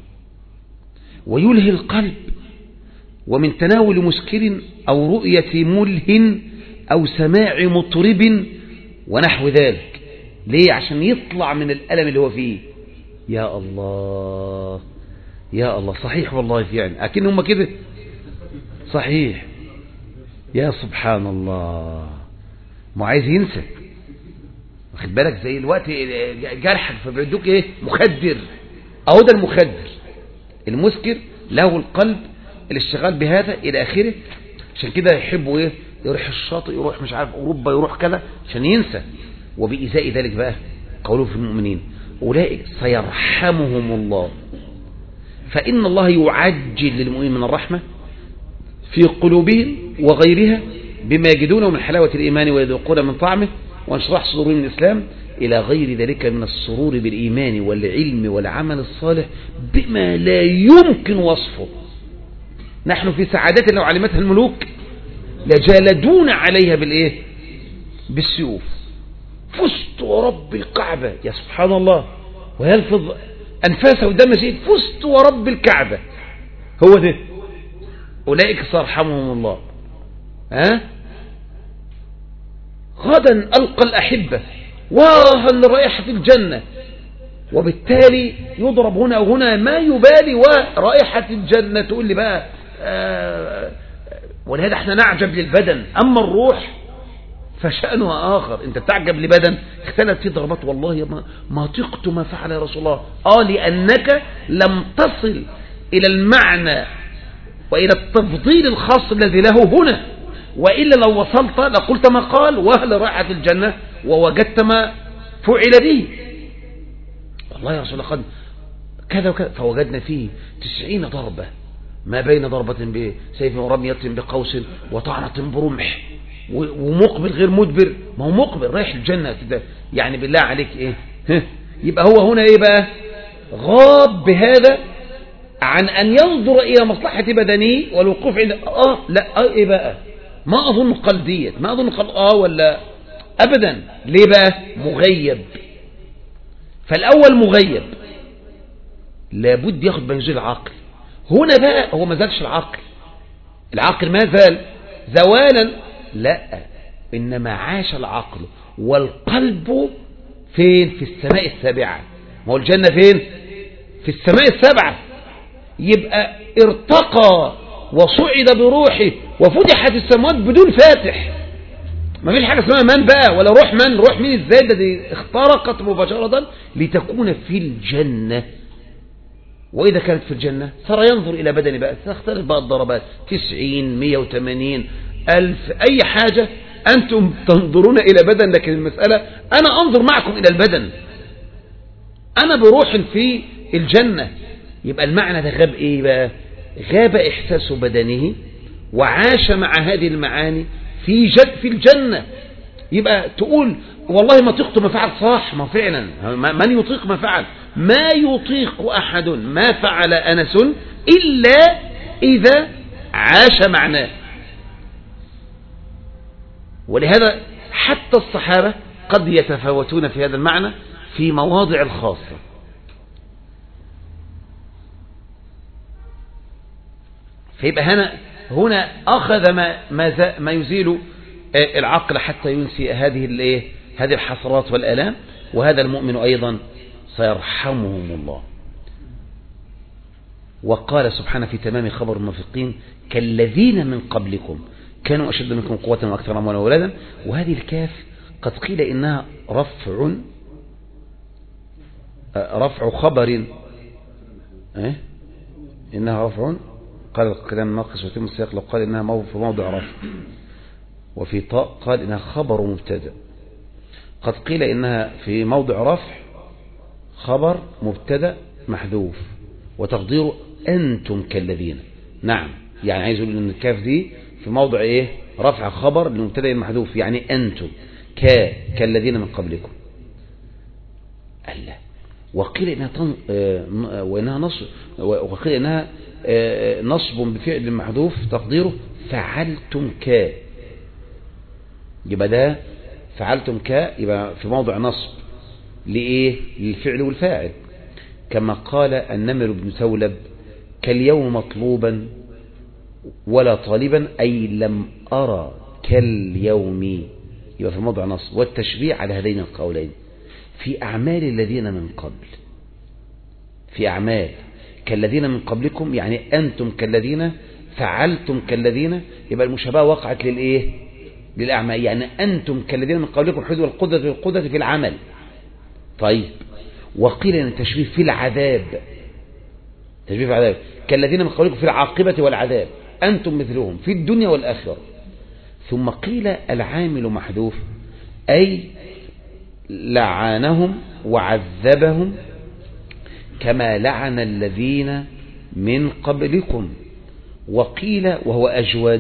ويلهي القلب ومن تناول مسكر أو رؤية مله أو سماع مطرب ونحو ذلك ليه عشان يطلع من الألم اللي هو فيه يا الله يا الله صحيح والله فعلا أكن هم كده صحيح يا سبحان الله ما عايز ينسى واخد بالك زي الوقت جرحك فبيدوك ايه مخدر اهو ده المخدر المسكر له القلب الاشتغال بهذا الى اخره عشان كده يحبوا ايه يروح الشاطئ يروح مش عارف اوروبا يروح كذا عشان ينسى وبإزاء ذلك بقى قوله في المؤمنين اولئك سيرحمهم الله فإن الله يعجل للمؤمنين من الرحمة في قلوبهم وغيرها بما يجدونه من حلاوة الإيمان ويذوقون من طعمه وانشراح صدورهم من الإسلام إلى غير ذلك من السرور بالإيمان والعلم والعمل الصالح بما لا يمكن وصفه نحن في سعادة لو علمتها الملوك لجالدون عليها بالإيه بالسيوف فزت ورب الكعبة يا سبحان الله ويلفظ أنفاسه قدام مسجد فزت ورب الكعبة هو ده أولئك سيرحمهم الله ها غدا ألقى الأحبة واهل لرائحة الجنة وبالتالي يضرب هنا وهنا ما يبالي ورائحة الجنة تقول لي بقى آه ولهذا احنا نعجب للبدن أما الروح فشأنها آخر انت تعجب لبدن اختلت فيه ضربات والله ما, ما طقت ما فعل يا رسول الله اه لأنك لم تصل إلى المعنى وإلى التفضيل الخاص الذي له هنا وإلا لو وصلت لقلت ما قال وأهل راحة الجنة ووجدت ما فعل به والله يا رسول الله قد كذا وكذا فوجدنا فيه تسعين ضربة ما بين ضربة بسيف ورمية بقوس وطعنة برمح ومقبل غير مدبر ما هو مقبل رايح الجنة كده يعني بالله عليك ايه ها؟ يبقى هو هنا ايه بقى غاب بهذا عن ان ينظر الى مصلحة بدنه والوقوف عند اه لا اه ايه بقى ما اظن قال ديت ما اظن قال اه ولا ابدا ليه بقى مغيب فالاول مغيب لابد ياخد بنزول العقل هنا بقى هو ما زالش العقل العقل ما زال زوالا لا إنما عاش العقل والقلب فين في السماء السابعة ما هو الجنة فين في السماء السبعة يبقى ارتقى وصعد بروحه وفتحت السماوات بدون فاتح ما فيش حاجة اسمها من بقى ولا روح من روح مين ازاي ده دي اخترقت مباشرة لتكون في الجنة وإذا كانت في الجنة صار ينظر إلى بدني بقى تختلف بقى الضربات تسعين مية وثمانين ألف أي حاجة أنتم تنظرون إلى بدن لكن المسألة أنا أنظر معكم إلى البدن أنا بروح في الجنة يبقى المعنى ده غاب إيه بقى غاب إحساس بدنه وعاش مع هذه المعاني في جد في الجنة يبقى تقول والله ما طقت ما فعل صح ما فعلا من يطيق ما فعل ما يطيق أحد ما فعل أنس إلا إذا عاش معناه ولهذا حتى الصحابة قد يتفاوتون في هذا المعنى في مواضع الخاصة فيبقى هنا هنا أخذ ما, ما, ز- ما يزيل آه، العقل حتى ينسي هذه الايه هذه الحسرات والآلام وهذا المؤمن أيضا سيرحمهم الله وقال سبحانه في تمام خبر المنافقين كالذين من قبلكم كانوا أشد منكم قوة وأكثر أموالا وولدا وهذه الكاف قد قيل إنها رفع آه، رفع خبر إيه؟ إنها رفع قال الكلام ناقص ويتم السياق لو قال إنها مو- في موضع رفع وفي طاء قال إنها خبر مبتدا قد قيل إنها في موضع رفع خبر مبتدا محذوف وتقديره أنتم كالذين نعم يعني عايز يقول إن الكاف دي في موضع إيه رفع خبر للمبتدا المحذوف يعني أنتم ك كالذين من قبلكم الله وقيل إنها تن... آه، ن- آه، وإنها نصب وقيل إنها آه، نصب بفعل محذوف تقديره فعلتم ك يبقى ده فعلتم ك يبقى في موضع نصب لإيه للفعل والفاعل كما قال النمر بن ثولب كاليوم مطلوبا ولا طالبا أي لم أرى كاليوم يبقى في موضع نصب والتشبيه على هذين القولين في أعمال الذين من قبل في أعمال كالذين من قبلكم يعني أنتم كالذين فعلتم كالذين يبقى المشابهة وقعت للإيه للأعمال يعني أنتم كالذين من قبلكم حذو القدرة القدرة في العمل طيب وقيل أن التشبيه في العذاب تشبيه في العذاب كالذين من قبلكم في العاقبة والعذاب أنتم مثلهم في الدنيا والآخرة ثم قيل العامل محذوف أي لعنهم وعذبهم كما لعن الذين من قبلكم وقيل وهو أجود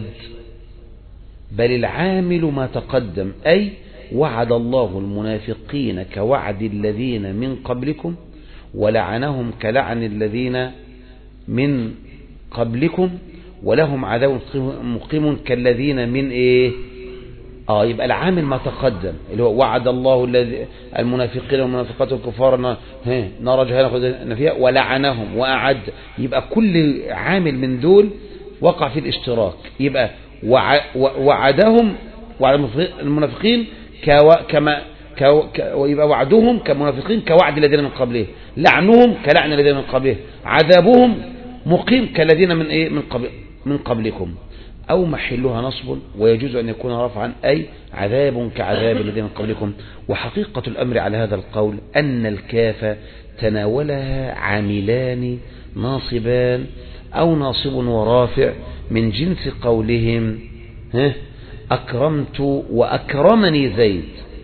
بل العامل ما تقدم أي وعد الله المنافقين كوعد الذين من قبلكم ولعنهم كلعن الذين من قبلكم ولهم عذاب مقيم كالذين من ايه اه يبقى العامل ما تقدم اللي هو وعد الله الذي المنافقين والمنافقات والكفار نا- ها، نار جهنم فيها ولعنهم واعد يبقى كل عامل من دول وقع في الاشتراك يبقى وع- و- وعدهم وعد المنافق- المنافقين كوا- كما كو- ك- ويبقى وعدهم كمنافقين كوعد الذين من قبله لعنهم كلعن الذين من قبله عذابهم مقيم كالذين من ايه من قبل من قبلكم أو محلها نصب ويجوز أن يكون رفعا أي عذاب كعذاب الذين من قبلكم وحقيقة الأمر على هذا القول أن الكاف تناولها عاملان ناصبان أو ناصب ورافع من جنس قولهم ها أكرمت وأكرمني زيد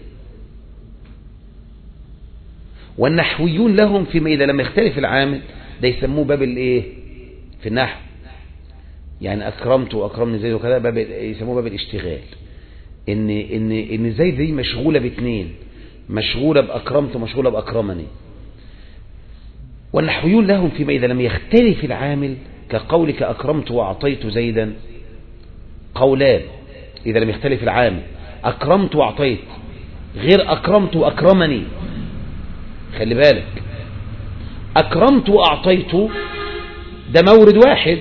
والنحويون لهم فيما إذا لم يختلف العامل ده يسموه باب الايه في النحو يعني أكرمت وأكرمني زيد وكذا باب يسموه باب الاشتغال إن إن إن زيد دي مشغولة باثنين مشغولة بأكرمت ومشغولة بأكرمني والنحويون لهم فيما إذا لم يختلف العامل كقولك أكرمت وأعطيت زيدا قولان إذا لم يختلف العامل أكرمت وأعطيت غير أكرمت وأكرمني خلي بالك أكرمت وأعطيت ده مورد واحد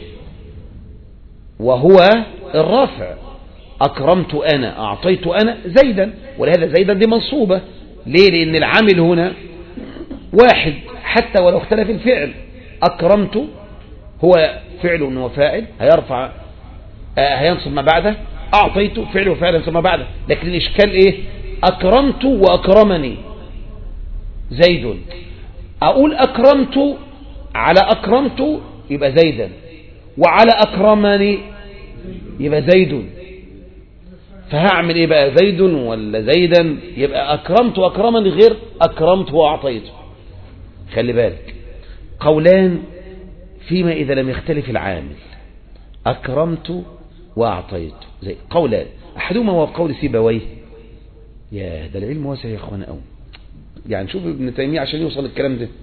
وهو الرفع أكرمت أنا أعطيت أنا زيدا ولهذا زيدا دي منصوبة ليه لأن العامل هنا واحد حتى ولو اختلف الفعل أكرمت هو فعل وفاعل هيرفع آه هينصب ما بعده أعطيت فعل وفاعل ينصب ما بعده لكن الإشكال إيه أكرمت وأكرمني زيد أقول أكرمت على أكرمت يبقى زيدا وعلى أكرمني يبقى زيد فهعمل إيه بقى زيد ولا زيدا يبقى أكرمت وأكرمني غير أكرمت وأعطيته خلي بالك قولان فيما إذا لم يختلف العامل أكرمت وأعطيت زي قولان أحدهما هو قول سيبويه يا ده العلم واسع يا أخوانا أوي يعني شوف ابن تيمية عشان يوصل الكلام ده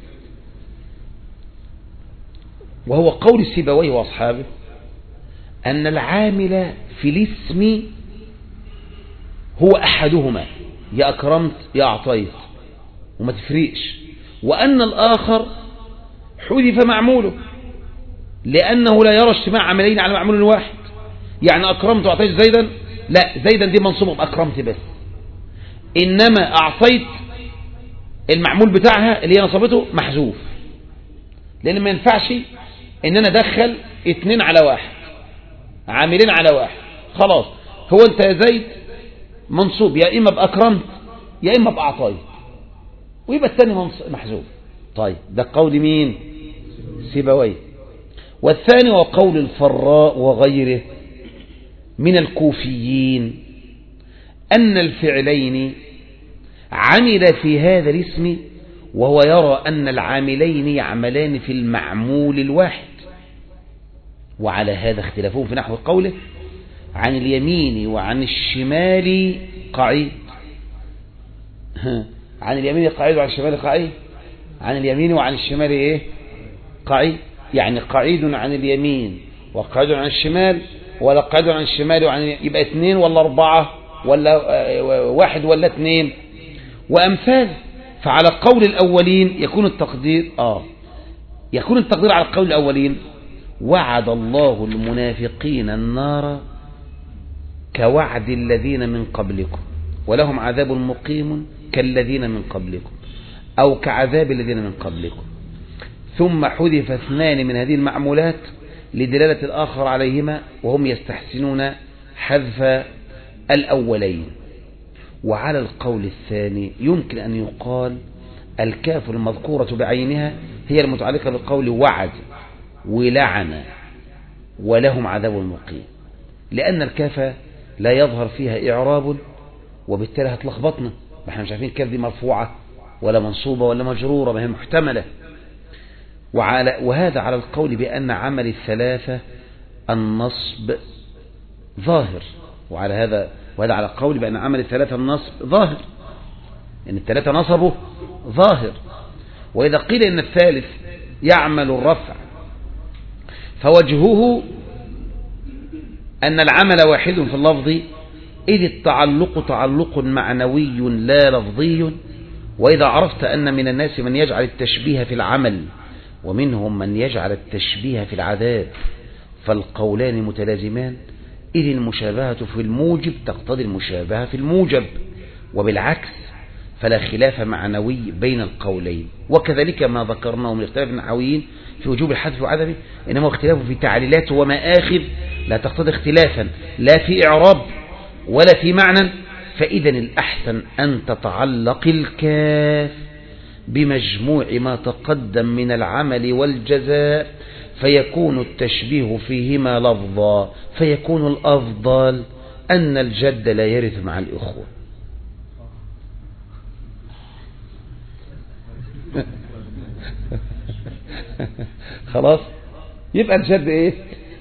وهو قول سيبويه وأصحابه أن العامل في الاسم هو أحدهما يا أكرمت يا أعطيت وما تفرقش وأن الآخر حذف معموله لأنه لا يرى اجتماع عملين على معمول واحد يعني أكرمت وأعطيت زيدا لا زيدا دي منصوبة بأكرمت بس إنما أعطيت المعمول بتاعها اللي هي نصبته محذوف لأن ما ينفعش إن أنا أدخل اتنين على واحد عاملين على واحد خلاص هو أنت يا زيد منصوب يا إما بأكرمت يا إما بأعطيت ويبقى الثاني منص- محذوف طيب ده قول مين سيبويه والثاني وقول الفراء وغيره من الكوفيين أن الفعلين عمل في هذا الاسم وهو يرى أن العاملين يعملان في المعمول الواحد وعلى هذا اختلافهم في نحو قوله عن اليمين وعن الشمال قعيد عن اليمين قعيد وعن الشمال قعيد عن اليمين وعن الشمال ايه قعيد يعني قعيد عن اليمين وقعيد عن الشمال ولا قعيد عن الشمال وعن يبقى اثنين ولا أربعة ولا آه، واحد ولا اثنين وأمثال فعلى القول الأولين يكون التقدير آه يكون التقدير على القول الأولين وعد الله المنافقين النار كوعد الذين من قبلكم ولهم عذاب مقيم كالذين من قبلكم أو كعذاب الذين من قبلكم ثم حذف اثنان من هذه المعمولات لدلالة الآخر عليهما وهم يستحسنون حذف الأولين وعلى القول الثاني يمكن أن يقال الكاف المذكورة بعينها هي المتعلقة بالقول وعد ولعن ولهم عذاب مقيم لأن الكاف لا يظهر فيها إعراب وبالتالي هتلخبطنا ما احنا مش عارفين الكاف دي مرفوعة ولا منصوبة ولا مجرورة ما هي محتملة وعلى وهذا على القول بأن عمل الثلاثة النصب ظاهر وعلى هذا وهذا على القول بأن عمل الثلاثة النصب ظاهر إن الثلاثة نصبه ظاهر وإذا قيل إن الثالث يعمل الرفع فوجهه أن العمل واحد في اللفظ إذ التعلق تعلق معنوي لا لفظي وإذا عرفت أن من الناس من يجعل التشبيه في العمل ومنهم من يجعل التشبيه في العذاب فالقولان متلازمان إذ المشابهة في الموجب تقتضي المشابهة في الموجب وبالعكس فلا خلاف معنوي بين القولين وكذلك ما ذكرناه من اختلاف النحويين في وجوب الحذف وعدمه إنما هو اختلاف في تعليلات ومآخذ لا تقتضي اختلافا لا في إعراب ولا في معنى فإذا الأحسن أن تتعلق الكاف بمجموع ما تقدم من العمل والجزاء فيكون التشبيه فيهما لفظا فيكون الأفضل أن الجد لا يرث مع الإخوة خلاص يبقى الجد ايه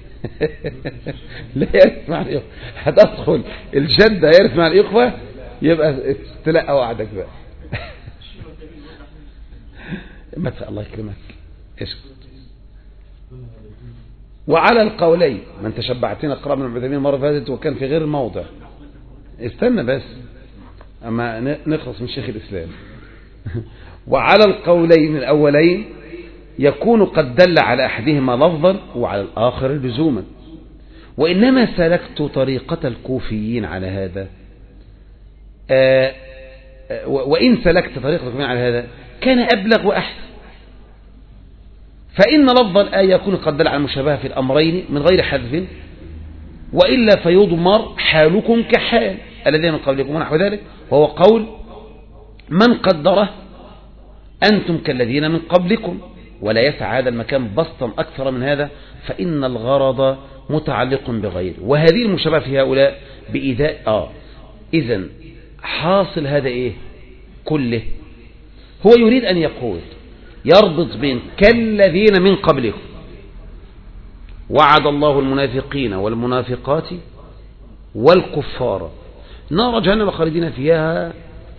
لا يرث مع الإخوة هتدخل الجد يرث مع الإخوة يبقى تلقى وعدك بقى ما تسأل الله يكرمك اسكت وعلى القولين ما انت شبعتنا قراءة من العثيمين مرة فاتت وكان في غير الموضع استنى بس اما نخلص من شيخ الاسلام وعلى القولين الاولين يكون قد دل على احدهما لفظا وعلى الاخر لزوما وانما سلكت طريقة الكوفيين على هذا آآ آآ وان سلكت طريقة الكوفيين على هذا كان ابلغ واحسن فإن لفظ الآية يكون قد دل على المشابهة في الأمرين من غير حذف وإلا فيضمر حالكم كحال الذين من قبلكم ونحو ذلك وهو قول من قدره أنتم كالذين من قبلكم ولا يسعى هذا المكان بسطا أكثر من هذا فإن الغرض متعلق بغيره وهذه المشابهة في هؤلاء بإيذاء آه إذا حاصل هذا إيه كله هو يريد أن يقول يربط بين كالذين من قبلكم وعد الله المنافقين والمنافقات والكفار نار جهنم خالدين فيها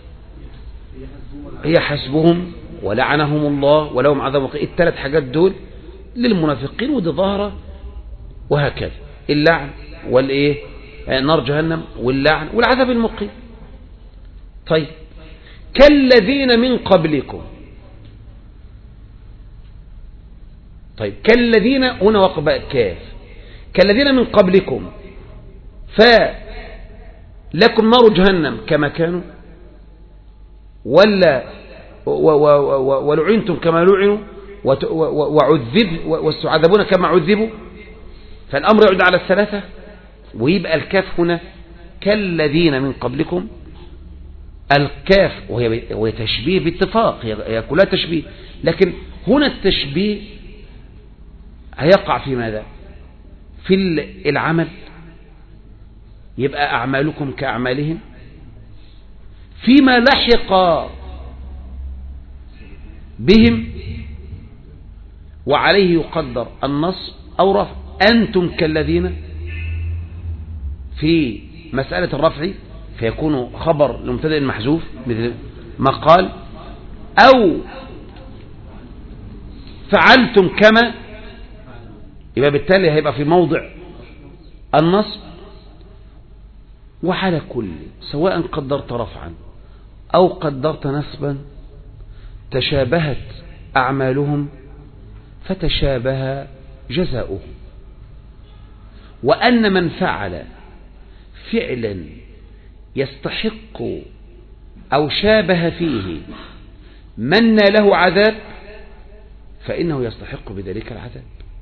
هي حسبهم ولعنهم الله ولهم عذاب مقيم الثلاث حاجات دول للمنافقين ودي ظاهرة وهكذا اللعن والايه نار جهنم واللعن والعذاب المقيم طيب كالذين من قبلكم طيب كالذين هنا وقف بقى كاف كالذين من قبلكم فلكم نار جهنم كما كانوا ولا و- و- و- ولعنتم كما لعنوا وت- و- و- وعذب واستعذبون كما عذبوا فالأمر يعود على الثلاثة ويبقى الكاف هنا كالذين من قبلكم الكاف وهي وهي تشبيه باتفاق هي هي كلها تشبيه لكن هنا التشبيه هيقع في ماذا في ال- العمل يبقى أعمالكم كأعمالهم فيما لحق بهم وعليه يقدر النص أو رفع أنتم كالذين في مسألة الرفع فيكون خبر لمبتدئ محذوف مثل ما قال أو فعلتم كما يبقى بالتالي هيبقى في موضع النصب وعلى كل سواء قدرت رفعا أو قدرت نصبا تشابهت أعمالهم فتشابه جزاؤهم وأن من فعل فعلا يستحق أو شابه فيه من له عذاب فإنه يستحق بذلك العذاب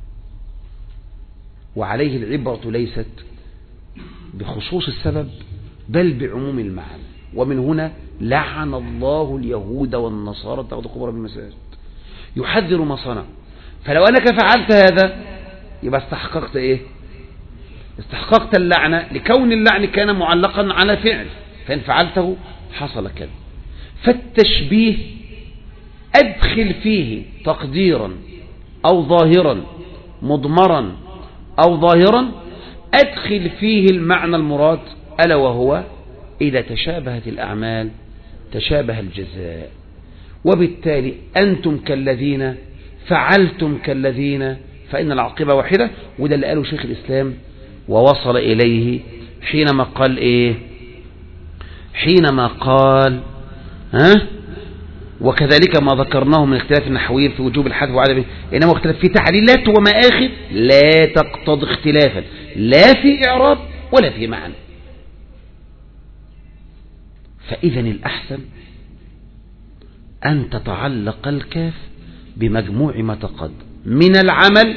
وعليه العبرة ليست بخصوص السبب بل بعموم المعنى ومن هنا لعن الله اليهود والنصارى تاخذ قبر بالمساجد يحذر ما صنع فلو أنك فعلت هذا يبقى استحققت إيه استحققت اللعنة لكون اللعن كان معلقا على فعل فإن فعلته حصل كذا فالتشبيه أدخل فيه تقديرا أو ظاهرا مضمرا أو ظاهرا أدخل فيه المعنى المراد ألا وهو إذا تشابهت الأعمال تشابه الجزاء وبالتالي أنتم كالذين فعلتم كالذين فإن العاقبة واحدة وده اللي قاله شيخ الإسلام ووصل إليه حينما قال إيه حينما قال ها وكذلك ما ذكرناه من اختلاف النحويين في وجوب الحذف وعدمه إنما اختلاف في تعليلات ومآخذ لا تقتضي اختلافا لا في إعراب ولا في معنى فإذا الأحسن أن تتعلق الكاف بمجموع ما تقدم من العمل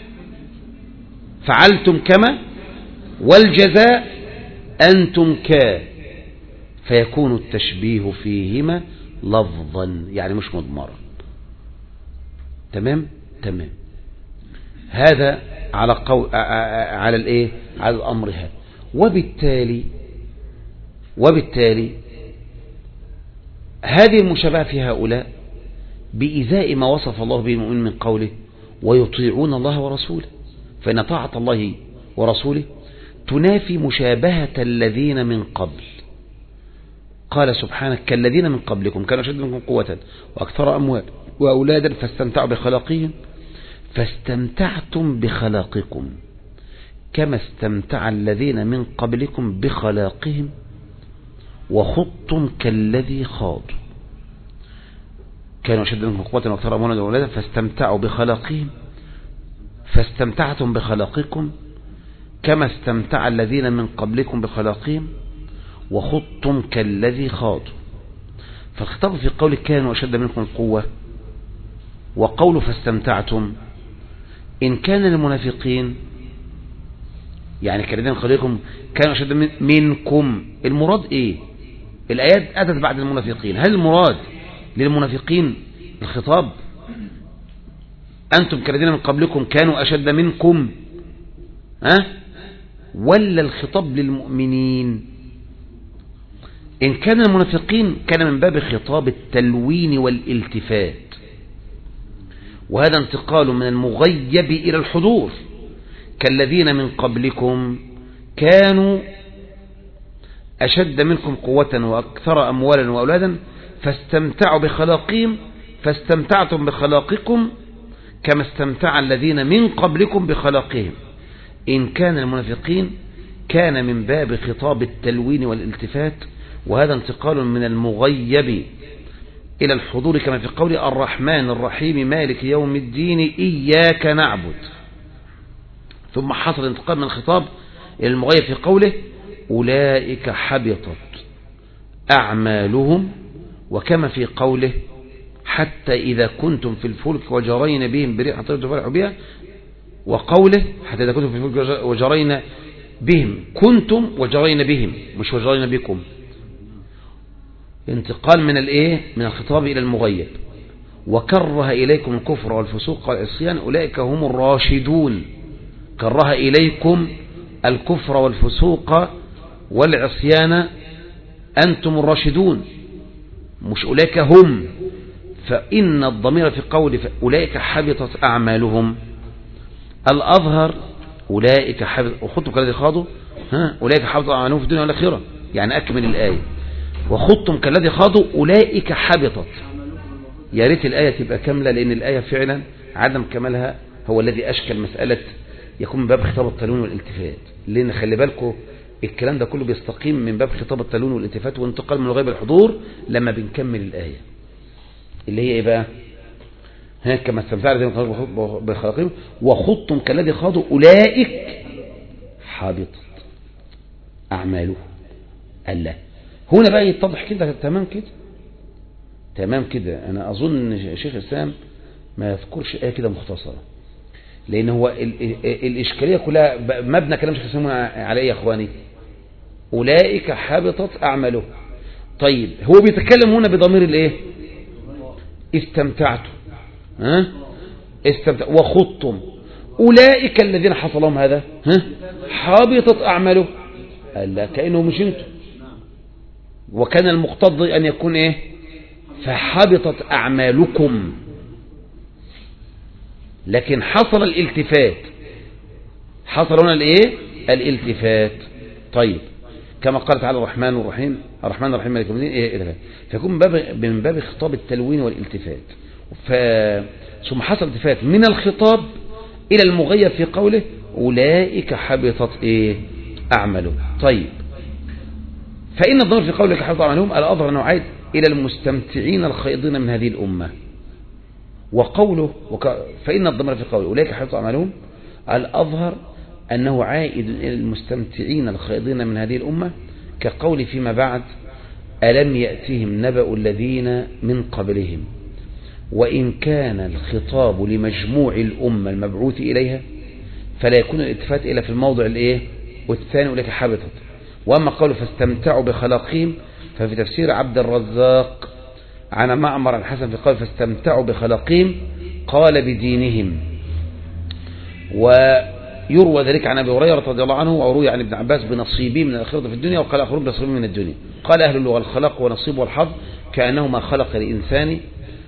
فعلتم كما والجزاء أنتم كا فيكون التشبيه فيهما لفظا يعني مش مضمرا تمام تمام هذا على قو... على الايه على الامر هذا وبالتالي وبالتالي هذه المشابهه في هؤلاء بإزاء ما وصف الله به المؤمن من قوله ويطيعون الله ورسوله فإن طاعة الله ورسوله تنافي مشابهة الذين من قبل قال سبحانه كالذين من قبلكم كانوا أشد منكم قوة وأكثر أموال وأولادا فاستمتعوا بخلاقهم فاستمتعتم بخلاقكم كما استمتع الذين من قبلكم بخلاقهم وخضتم كالذي خاضوا كانوا أشد منكم قوة وأكثر أموالا وأولادا فاستمتعوا بخلاقهم فاستمتعتم بخلاقكم كما استمتع الذين من قبلكم بخلاقهم وخضتم كالذي خاضوا فالخطاب في قول كانوا أشد منكم قوة وقول فاستمتعتم إن كان للمنافقين يعني كالذين خليكم كانوا أشد من منكم المراد إيه الآيات أتت بعد المنافقين هل المراد للمنافقين الخطاب أنتم كالذين من قبلكم كانوا أشد منكم ها أه؟ ولا الخطاب للمؤمنين إن كان المنافقين كان من باب خطاب التلوين والالتفات وهذا انتقال من المغيب إلى الحضور كالذين من قبلكم كانوا أشد منكم قوة وأكثر أموالا وأولادا فاستمتعوا بخلاقهم فاستمتعتم بخلاقكم كما استمتع الذين من قبلكم بخلاقهم إن كان المنافقين كان من باب خطاب التلوين والالتفات وهذا انتقال من المغيب إلى الحضور كما في قول الرحمن الرحيم مالك يوم الدين إياك نعبد ثم حصل انتقال من الخطاب إلى المغير في قوله أولئك حبطت أعمالهم وكما في قوله حتى إذا كنتم في الفلك وجرين بهم بريح طيب تفرحوا بها وقوله حتى إذا كنتم في الفلك وجرين بهم كنتم وجرين بهم مش وجرين بكم انتقال من الايه من الخطاب الى المغيب وكره اليكم الكفر والفسوق والعصيان اولئك هم الراشدون كره اليكم الكفر والفسوق والعصيان انتم الراشدون مش اولئك هم فان الضمير في قول اولئك حبطت اعمالهم الاظهر اولئك حبط وخطوا كالذي خاضوا ها اولئك حبطت اعمالهم في الدنيا والاخره يعني اكمل الايه وخضتم كالذي خاضوا أولئك حبطت يا ريت الآية تبقى كاملة لأن الآية فعلا عدم كمالها هو الذي أشكل مسألة يكون من باب خطاب التلوين والالتفات لأن خلي بالكم الكلام ده كله بيستقيم من باب خطاب التلوين والالتفات وانتقال من الغيب الحضور لما بنكمل الآية اللي هي ايه بقى ها كما استمتعت بخلقهم وخضتم كالذي خاضوا أولئك حابطت أعماله الله هنا بقى يتضح كده تمام كده تمام كده انا اظن شيخ الاسلام ما يذكرش ايه كده مختصره لان هو ال ال الاشكاليه كلها مبنى كلام شيخ الاسلام على ايه يا اخواني اولئك حبطت اعمالهم طيب هو بيتكلم هنا بضمير الايه استمتعتم ها استمتع وخضتم اولئك الذين حصل لهم هذا ها حبطت اعمالهم قال لا كانه مش انتم وكان المقتضي أن يكون إيه فحبطت أعمالكم لكن حصل الالتفات حصل هنا الإيه الالتفات طيب كما قال تعالى الرحمن الرحيم الرحمن الرحيم مالك يوم الدين إيه التفات فيكون من باب من باب خطاب التلوين والالتفات ف ثم حصل التفات من الخطاب إلى المغير في قوله أولئك حبطت إيه أعمالهم طيب فإن الضمير في قولك حفظ عنهم الأظهر أنه عائد إلى المستمتعين الخائضين من هذه الأمة وقوله وك... فإن الضمير في قوله أولئك حفظ أعمالهم الأظهر أنه عائد إلى المستمتعين الخائضين من هذه الأمة كقول فيما بعد ألم يأتهم نبأ الذين من قبلهم وإن كان الخطاب لمجموع الأمة المبعوث إليها فلا يكون الالتفات إلا في الموضع الإيه والثاني أولئك حبطت وأما قوله فاستمتعوا بخلاقهم ففي تفسير عبد الرزاق عن معمر الحسن في قول فاستمتعوا بخلاقهم قال بدينهم ويروى ذلك عن أبي هريرة رضي الله عنه وروي عن ابن عباس بنصيبه من الآخرة في الدنيا وقال آخرون بنصيبه من الدنيا قال أهل اللغة الخلق ونصيب والحظ كأنهما خلق الإنسان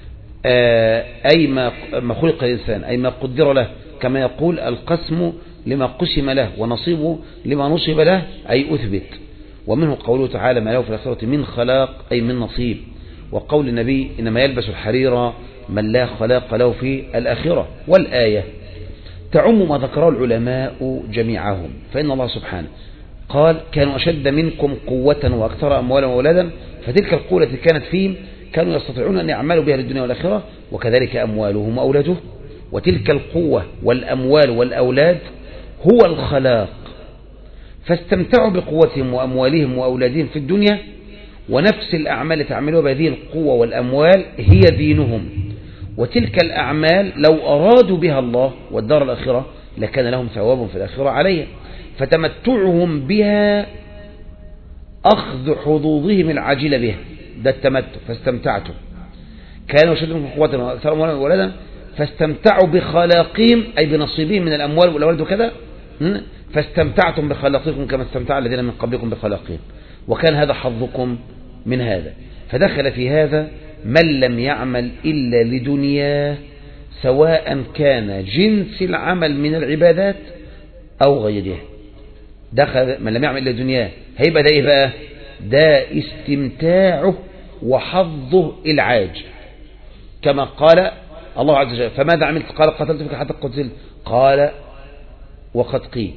أي ما ما خلق الإنسان أي ما قدر له كما يقول القسم لما قسم له ونصيبه لما نصب له أي أثبت ومنه قوله تعالى ما له في الآخرة من خلاق أي من نصيب وقول النبي إنما يلبس الحرير من لا خلاق له في الآخرة والآية تعم ما ذكره العلماء جميعهم فإن الله سبحانه قال كانوا أشد منكم قوة وأكثر أموالا وأولادا فتلك القوة التي كانت فيهم كانوا يستطيعون أن يعملوا بها للدنيا والآخرة وكذلك أموالهم وأولادهم وتلك القوة والأموال والأولاد هو الخلاق فاستمتعوا بقوتهم وأموالهم وأولادهم في الدنيا ونفس الأعمال تعملها بهذه القوة والأموال هي دينهم وتلك الأعمال لو أرادوا بها الله والدار الآخرة لكان لهم ثواب في الآخرة عليها فتمتعهم بها أخذ حظوظهم العاجلة بها ده التمتع فاستمتعتم كانوا شد منكم قوة وأكثر أموالا وولدا فاستمتعوا بخلاقهم أي بنصيبهم من الأموال والأولاد وكذا فاستمتعتم بخلاقكم كما استمتع الذين من قبلكم بخلاقهم وكان هذا حظكم من هذا فدخل في هذا من لم يعمل إلا لدنياه سواء كان جنس العمل من العبادات أو غيرها دخل من لم يعمل إلا دنياه هيبقى ده إيه بقى ده استمتاعه وحظه العاج كما قال الله عز وجل فماذا عملت قال قتلت فيك حتى قتلت قال وقد قيل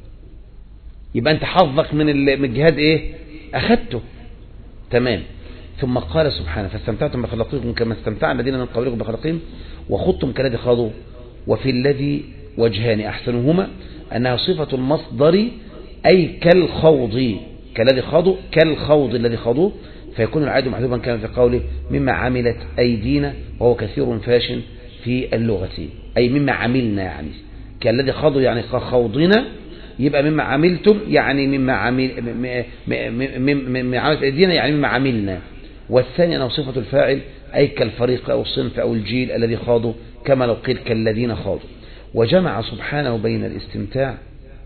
يبقى انت حظك من من الجهاد ايه اخدته تمام ثم قال سبحانه فاستمتعتم بخلقكم كما استمتع الذين من قبلكم بخلقهم وخضتم كالذي خاضوا وفي الذي وجهان أحسنهما أنها صفة المصدر أي كالخوض كالذي خاضوا كالخوض الذي خاضوه فيكون العائد محذوفا كما في قوله مما عملت أيدينا وهو كثير فاش في اللغة أي مما عملنا يعني كالذي خاضوا يعني خوضنا يبقى مما عملتم يعني مما عمل مما عملت أيدينا يعني مما عملنا والثاني أنه صفة الفاعل أي كالفريق أو الصنف أو الجيل الذي خاضوا كما لو قيل كالذين خاضوا وجمع سبحانه بين الاستمتاع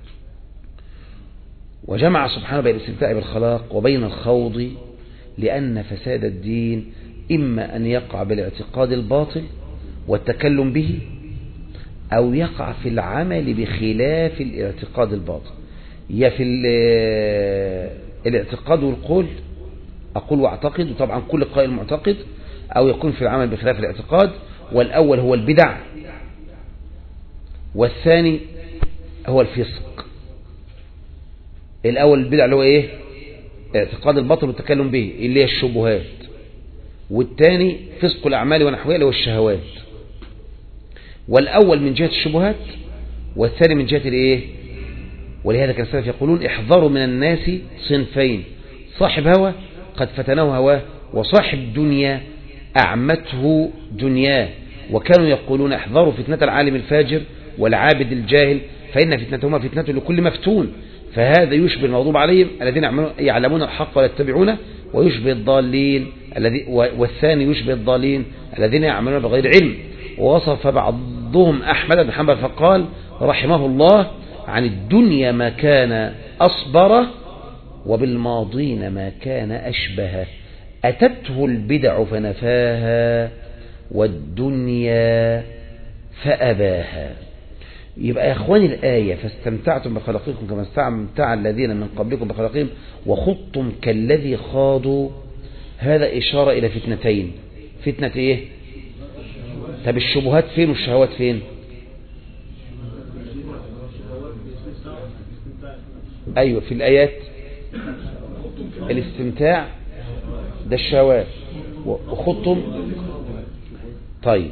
وجمع سبحانه بين الاستمتاع بالخلاق وبين الخوض لأن فساد الدين إما أن يقع بالاعتقاد الباطل والتكلم به أو يقع في العمل بخلاف الاعتقاد الباطل يا في الاعتقاد والقول أقول واعتقد وطبعا كل قائل معتقد أو يكون في العمل بخلاف الاعتقاد والأول هو البدع والثاني هو الفسق الأول البدع اللي هو إيه اعتقاد الباطل والتكلم به اللي هي الشبهات والثاني فسق الأعمال ونحوها اللي هو الشهوات والأول من جهة الشبهات والثاني من جهة الإيه ولهذا كان السلف يقولون احذروا من الناس صنفين صاحب هوى قد فتنه هواه وصاحب دنيا أعمته دنياه وكانوا يقولون احذروا فتنة العالم الفاجر والعابد الجاهل فإن فتنتهما فتنة لكل مفتون فهذا يشبه المغضوب عليهم الذين يعلمون الحق ولا يتبعونه ويشبه الضالين الذي والثاني يشبه الضالين الذين يعملون بغير علم ووصف بعضهم أحمد بن حنبل فقال رحمه الله عن الدنيا ما كان أصبر وبالماضين ما كان أشبه أتته البدع فنفاها والدنيا فأباها يبقى يا اخواني الآية فاستمتعتم بخلقكم كما استمتع الذين من قبلكم بخلقهم وخضتم كالذي خاضوا هذا إشارة إلى فتنتين فتنة إيه طب الشبهات فين والشهوات فين أيوة في الآيات الاستمتاع ده الشهوات وخضتم طيب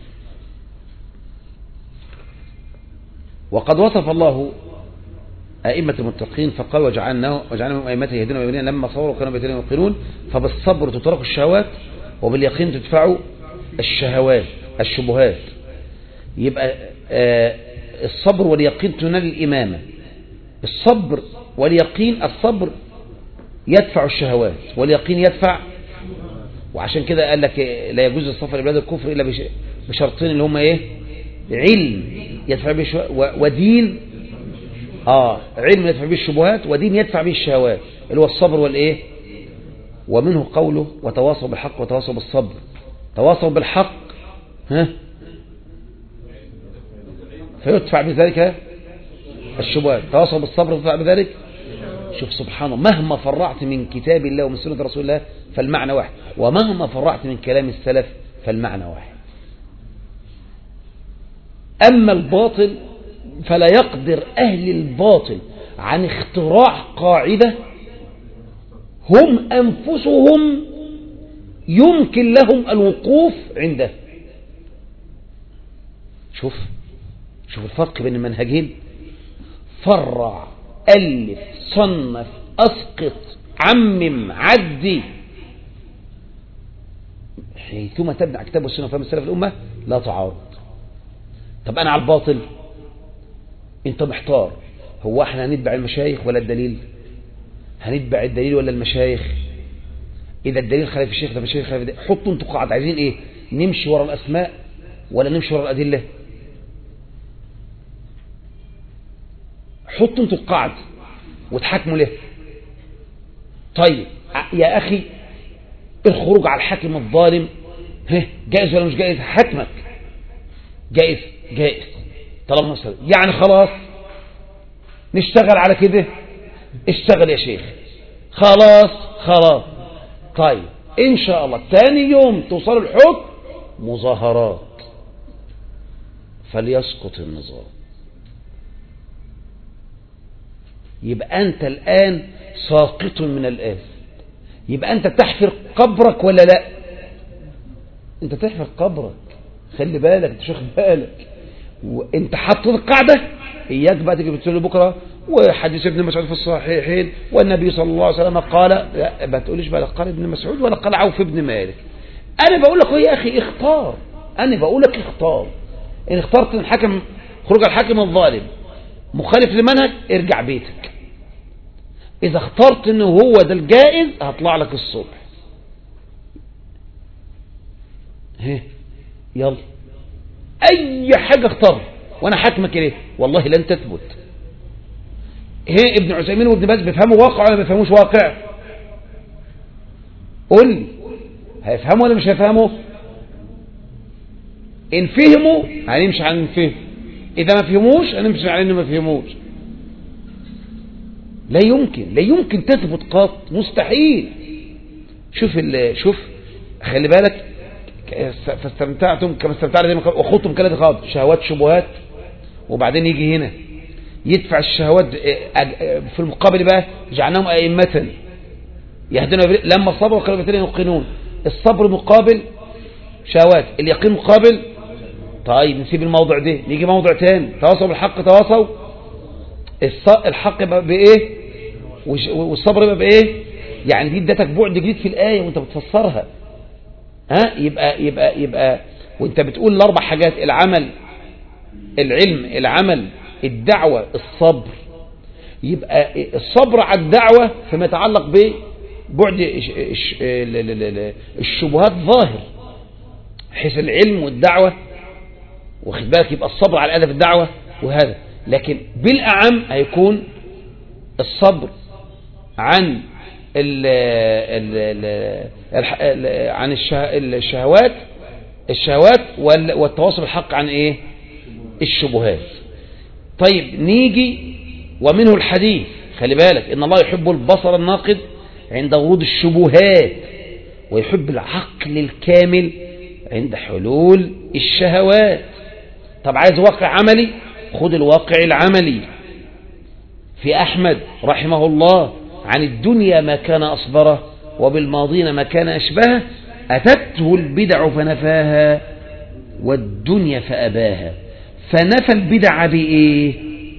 وقد وصف الله أئمة المتقين فقال وجعلناه وجعلناهم أئمة يهدون ويؤمنون لما صبروا وكانوا بيتنا يوقنون فبالصبر تترك الشهوات وباليقين تدفع الشهوات الشبهات يبقى آه الصبر واليقين تنال الإمامة الصبر واليقين الصبر يدفع الشهوات واليقين يدفع وعشان كده قال لك لا يجوز السفر لبلاد الكفر إلا بشرطين اللي هم إيه علم يدفع به الشهوات ودين آه علم يدفع به الشبهات ودين يدفع به الشهوات اللي هو الصبر والإيه ومنه قوله وتواصوا بالحق وتواصوا بالصبر تواصوا بالحق ها فيدفع بذلك الشبهات تواصوا بالصبر يدفع بذلك شوف سبحان الله مهما فرعت من كتاب الله ومن سنة رسول الله فالمعنى واحد ومهما فرعت من كلام السلف فالمعنى واحد أما الباطل فلا يقدر أهل الباطل عن اختراع قاعدة هم أنفسهم يمكن لهم الوقوف عنده شوف شوف الفرق بين المنهجين فرع ألف صنف أسقط عمم عدي حيثما تبنى كتاب والسنة وفهم السلف الأمة لا تعارض طب أنا على الباطل أنت محتار هو احنا هنتبع المشايخ ولا الدليل هنتبع الدليل ولا المشايخ إذا الدليل خلاف الشيخ ده المشايخ خلاف الدليل حطوا انتوا قاعد عايزين إيه نمشي ورا الأسماء ولا نمشي ورا الأدلة حطوا انتوا القاعد وتحكموا له طيب يا أخي الخروج على الحاكم الظالم ها جائز ولا مش جائز حكمك جائز جائز طالما مثلا يعني خلاص نشتغل على كده اشتغل يا شيخ خلاص خلاص طيب ان شاء الله تاني يوم توصلوا الحكم مظاهرات فليسقط النظام يبقى انت الان ساقط من الآن يبقى انت تحفر قبرك ولا لا انت تحفر قبرك خلي بالك انت مش واخد بالك وانت حاطط القاعده اياك بقى تيجي بتقول بكره وحديث ابن مسعود في الصحيحين والنبي صلى الله عليه وسلم قال لا ما تقوليش بقى لا قال ابن مسعود ولا قال عوف ابن مالك انا بقول لك يا اخي اختار انا بقول لك اختار ان اخترت الحكم خروج الحاكم الظالم مخالف لمنهج ارجع بيتك اذا اخترت انه هو ده الجائز هطلع لك الصبح ها يلا اي حاجة اختار وانا حاكمك ليه والله لن تثبت هي ابن عثيمين وابن باز بيفهموا واقع ولا ما بيفهموش واقع قول لي هيفهموا ولا مش هيفهموا ان فهموا هنمشي على الفهم اذا ما فهموش هنمشي على انه ما فهموش لا يمكن لا يمكن تثبت قط مستحيل شوف ال- شوف خلي بالك ك- فاستمتعتم كما استمتعنا زي ما قال اخوتم كلا خاض شهوات شبهات وبعدين يجي هنا يدفع الشهوات اه، اه، اه، في المقابل بقى جعلناهم ائمه يهدون بال- لما صبروا كانوا بالتالي يوقنون الصبر مقابل شهوات اليقين مقابل طيب نسيب الموضع ده نيجي موضع تاني تواصوا بالحق تواصوا الص- الحق يبقى بايه وش- والصبر يبقى بايه يعني دي ادتك بعد جديد في الايه وانت بتفسرها ها يبقى يبقى يبقى وانت بتقول الاربع حاجات العمل العلم العمل الدعوه الصبر يبقى الصبر على الدعوه فيما يتعلق ببعد الش- الش- ال- ال- ال- الشبهات ظاهر حيث العلم والدعوه واخد بالك يبقى الصبر على الادب الدعوه وهذا لكن بالاعم هيكون الصبر عن ال ال ال الح- ال- عن الشه- الشهوات الشهوات وال- والتواصل بالحق عن ايه الشبهات طيب نيجي ومنه الحديث خلي بالك ان الله يحب البصر الناقد عند ورود الشبهات ويحب العقل الكامل عند حلول الشهوات طب عايز واقع عملي خد الواقع العملي في أحمد رحمه الله عن الدنيا ما كان أصبره وبالماضين ما كان أشبهه أتته البدع فنفاها والدنيا فأباها فنفى البدع بإيه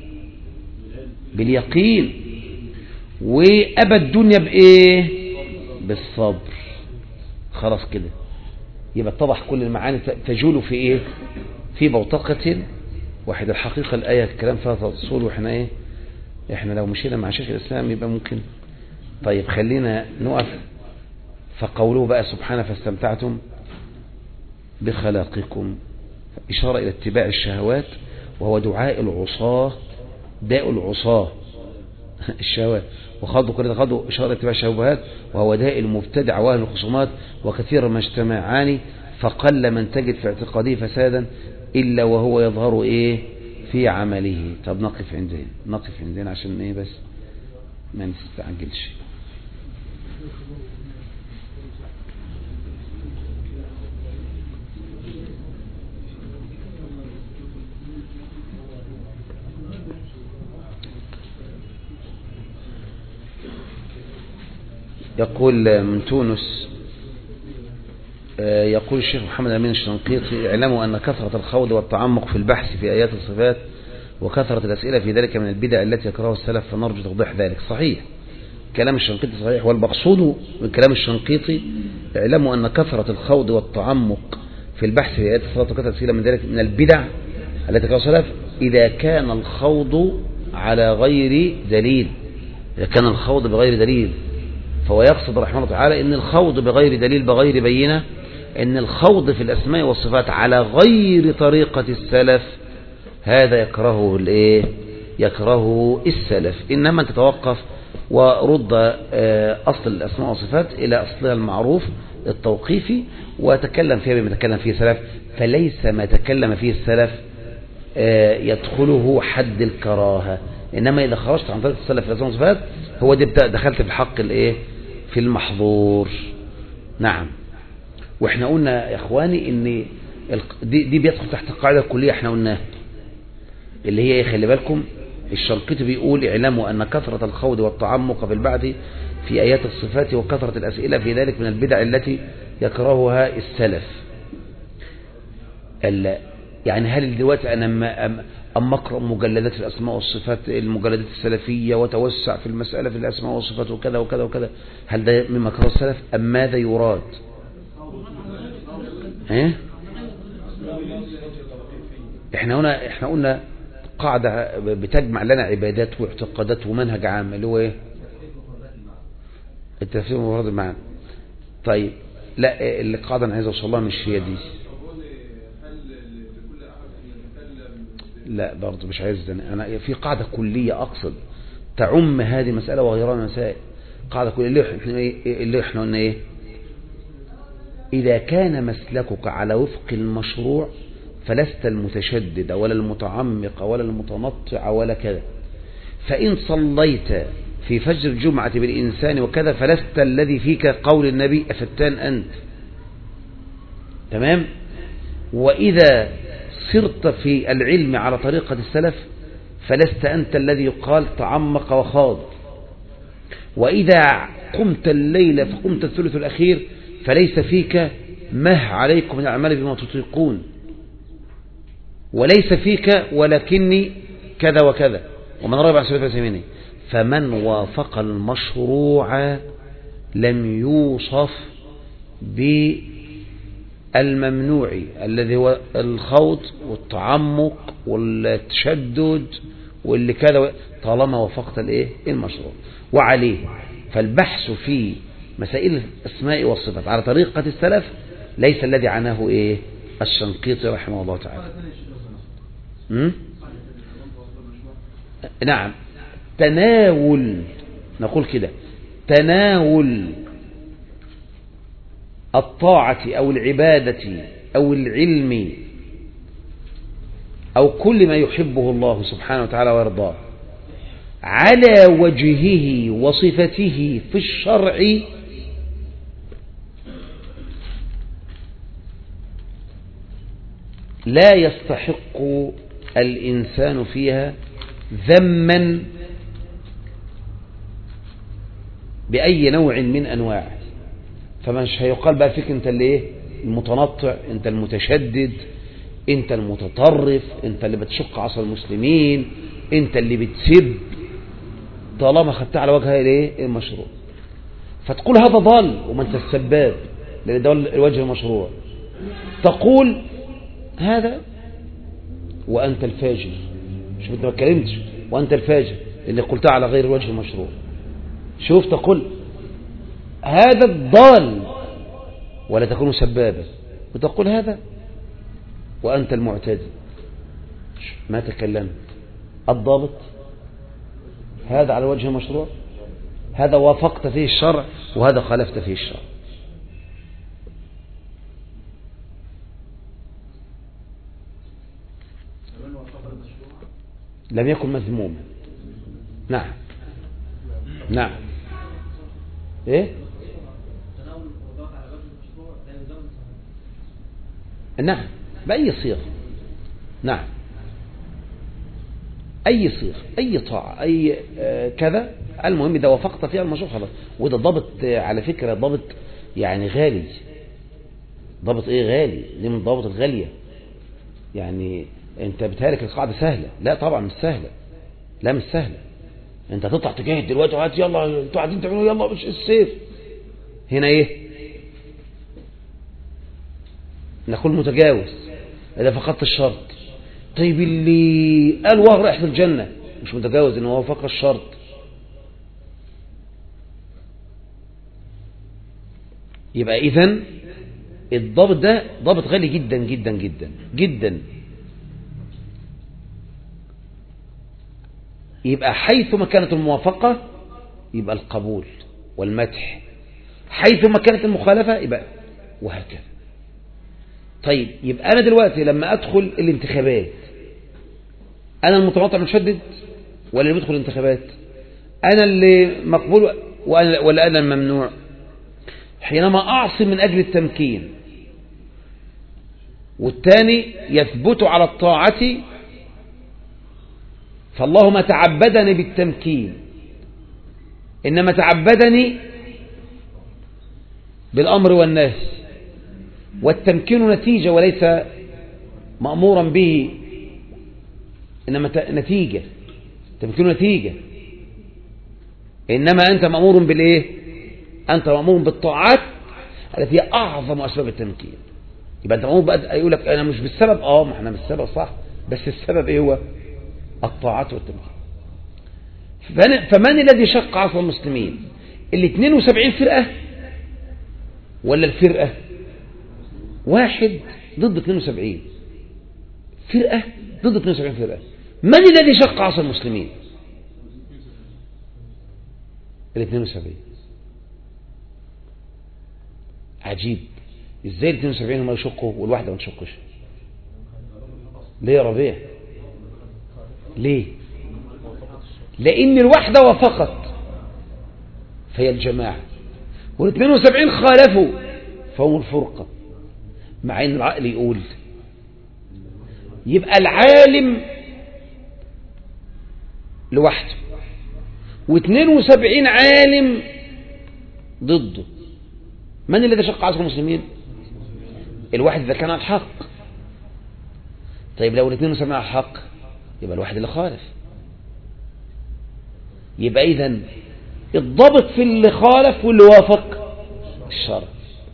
باليقين وأبى الدنيا بإيه بالصبر خلاص كده يبقى اتضح كل المعاني تجول في إيه في بوتقة واحد الحقيقة الآية الكلام فيها تصول وإحنا إيه إحنا لو مشينا مع شيخ الإسلام يبقى ممكن طيب خلينا نقف فقوله بقى سبحانه فاستمتعتم بخلاقكم إشارة إلى اتباع الشهوات وهو دعاء العصاة داء العصاة الشهوات وخاضوا كل خاضوا إشارة اتباع الشهوات وهو داء المبتدع واهل الخصومات وكثيرا ما اجتمعان فقل من تجد في اعتقاده فسادا إلا وهو يظهر إيه في عمله طب نقف عندين نقف عندين عشان إيه بس ما نستعجلش يقول من تونس يقول الشيخ محمد أمين الشنقيطي اعلموا أن كثرة الخوض والتعمق في البحث في آيات الصفات وكثرة الأسئلة في ذلك من البدع التي يكرهها السلف فنرجو توضيح ذلك صحيح كلام الشنقيطي صحيح والمقصود من كلام الشنقيطي اعلموا أن كثرة الخوض والتعمق في البحث في آيات الصفات وكثرة الأسئلة من ذلك من البدع التي يكرهها السلف إذا كان الخوض على غير دليل إذا كان الخوض بغير دليل فهو يقصد رحمه الله تعالى ان الخوض بغير دليل بغير بينة ان الخوض في الاسماء والصفات على غير طريقة السلف هذا يكرهه الايه يكرهه السلف انما انت تتوقف ورد اصل الاسماء والصفات الى اصلها المعروف التوقيفي وتكلم فيها بما تكلم فيه السلف فليس ما تكلم فيه السلف يدخله حد الكراهة انما اذا خرجت عن طريقة السلف في الاسماء والصفات هو دي دخلت في الحق الايه في المحظور نعم واحنا قلنا يا اخواني ان دي, دي بيدخل تحت القاعده الكليه احنا قلناها اللي هي ايه خلي بالكم الشنقيطي بيقول اعلموا أن كثرة الخوض والتعمق في البعث في آيات الصفات وكثرة الأسئلة في ذلك من البدع التي يكرهها السلف ال- يعني هل دلوقتي أنا أما, أم- أما أقرأ مجلدات الأسماء والصفات المجلدات السلفية وتوسع في المسألة في الأسماء والصفات وكذا وكذا وكذا هل ده مما كره السلف أم ماذا يراد ايه احنا هنا احنا قلنا قاعدة بتجمع لنا عبادات واعتقادات ومنهج عام اللي هو ايه التفسير مفرد المعنى طيب لا إيه القاعدة انا عايز اوصل لها مش هي دي هل لكل أحد أن يتكلم لا برضه مش عايز ده. انا في قاعدة كلية اقصد تعم هذه المسألة وغيرها من المسائل قاعدة كلية اللي احنا ايه اللي احنا قلنا ايه إذا كان مسلكك على وفق المشروع فلست المتشدد ولا المتعمق ولا المتنطع ولا كذا فإن صليت في فجر الجمعة بالإنسان وكذا فلست الذي فيك قول النبي أفتان أنت تمام وإذا صرت في العلم على طريقة السلف فلست أنت الذي يقال تعمق وخاض وإذا قمت الليل فقمت الثلث الأخير فليس فيك مه عليكم من الأعمال بما تطيقون وليس فيك ولكني كذا وكذا ومن رغب عن سبيل فسميني فمن وافق المشروع لم يوصف بالممنوع الذي هو الخوض والتعمق والتشدد واللي كذا طالما وافقت الايه المشروع وعليه فالبحث في مسائل الاسماء والصفات على طريقة السلف ليس الذي عناه ايه الشنقيطي رحمه الله تعالى م? نعم تناول نقول كده تناول الطاعة أو العبادة أو العلم أو كل ما يحبه الله سبحانه وتعالى ويرضاه على وجهه وصفته في الشرع لا يستحق الإنسان فيها ذما بأي نوع من أنواع فمش هيقال بقى فيك أنت اللي إيه المتنطع أنت المتشدد أنت المتطرف أنت اللي بتشق عصا المسلمين أنت اللي بتسب طالما خدتها على وجه الايه المشروع فتقول هذا ضال وما انت السباب لان ده الوجه المشروع تقول هذا وانت الفاجر شوف انت ما اتكلمتش وانت الفاجر اللي قلتها على غير الوجه المشروع شوف تقول هذا الضال ولا تكون سبابا وتقول هذا وانت المعتدي ما تكلمت الضابط هذا على وجه المشروع هذا وافقت فيه الشرع وهذا خالفت فيه الشرع لم يكن مذموما نعم نعم ايه نعم بأي صيغة نعم أي صيغ أي طاعة أي آه كذا المهم إذا وافقت فيها المشروع خلاص وده ضابط آه على فكرة ضابط يعني غالي ضابط إيه غالي دي من الضوابط الغالية يعني أنت بتهالك القاعدة سهلة لا طبعا مش سهلة لا مش سهلة أنت تطلع تجاهد دلوقتي وهات يلا أنتوا قاعدين تعملوا يلا مش السيف هنا إيه نقول متجاوز إذا فقدت الشرط طيب اللي قال وهو رايح في الجنة مش متجاوز ان هو فقر الشرط يبقى اذا الضابط ده ضابط غالي جدا جدا جدا جدا يبقى حيثما كانت الموافقة يبقى القبول والمدح حيثما كانت المخالفة يبقى وهكذا طيب يبقى أنا دلوقتي لما أدخل الانتخابات أنا المتنطع مشدد ولا اللي بيدخل الانتخابات أنا اللي مقبول ولا أنا الممنوع حينما أعصي من أجل التمكين والثاني يثبت على الطاعة فالله ما تعبدني بالتمكين إنما تعبدني بالأمر والناس والتمكين نتيجة وليس مأمورا به إنما ت- نتيجة التمكين نتيجة إنما أنت مأمور بالإيه أنت مأمور بالطاعات التي هي أعظم أسباب التمكين يبقى أنت مأمور بقى يقول لك أنا مش بالسبب آه ما احنا بالسبب صح بس السبب إيه هو الطاعات والتمكين فمن, فمن الذي شق عصر المسلمين ال 72 فرقة ولا الفرقة واحد ضد 72 فرقة ضد 72 فرقة من الذي شق عصر المسلمين ال 72 عجيب ازاي ال 72 هم يشقوا والواحدة ما تشقش ليه يا ربيع ليه لأن الوحدة وفقت فهي الجماعة وال 72 خالفوا فهم الفرقة مع ان العقل يقول يبقى العالم لوحده و72 عالم ضده من الذي شق عصر المسلمين الواحد إذا كان على الحق طيب لو الاثنين مسمى على الحق يبقى الواحد اللي خالف يبقى إذا الضبط في اللي خالف واللي وافق الشرع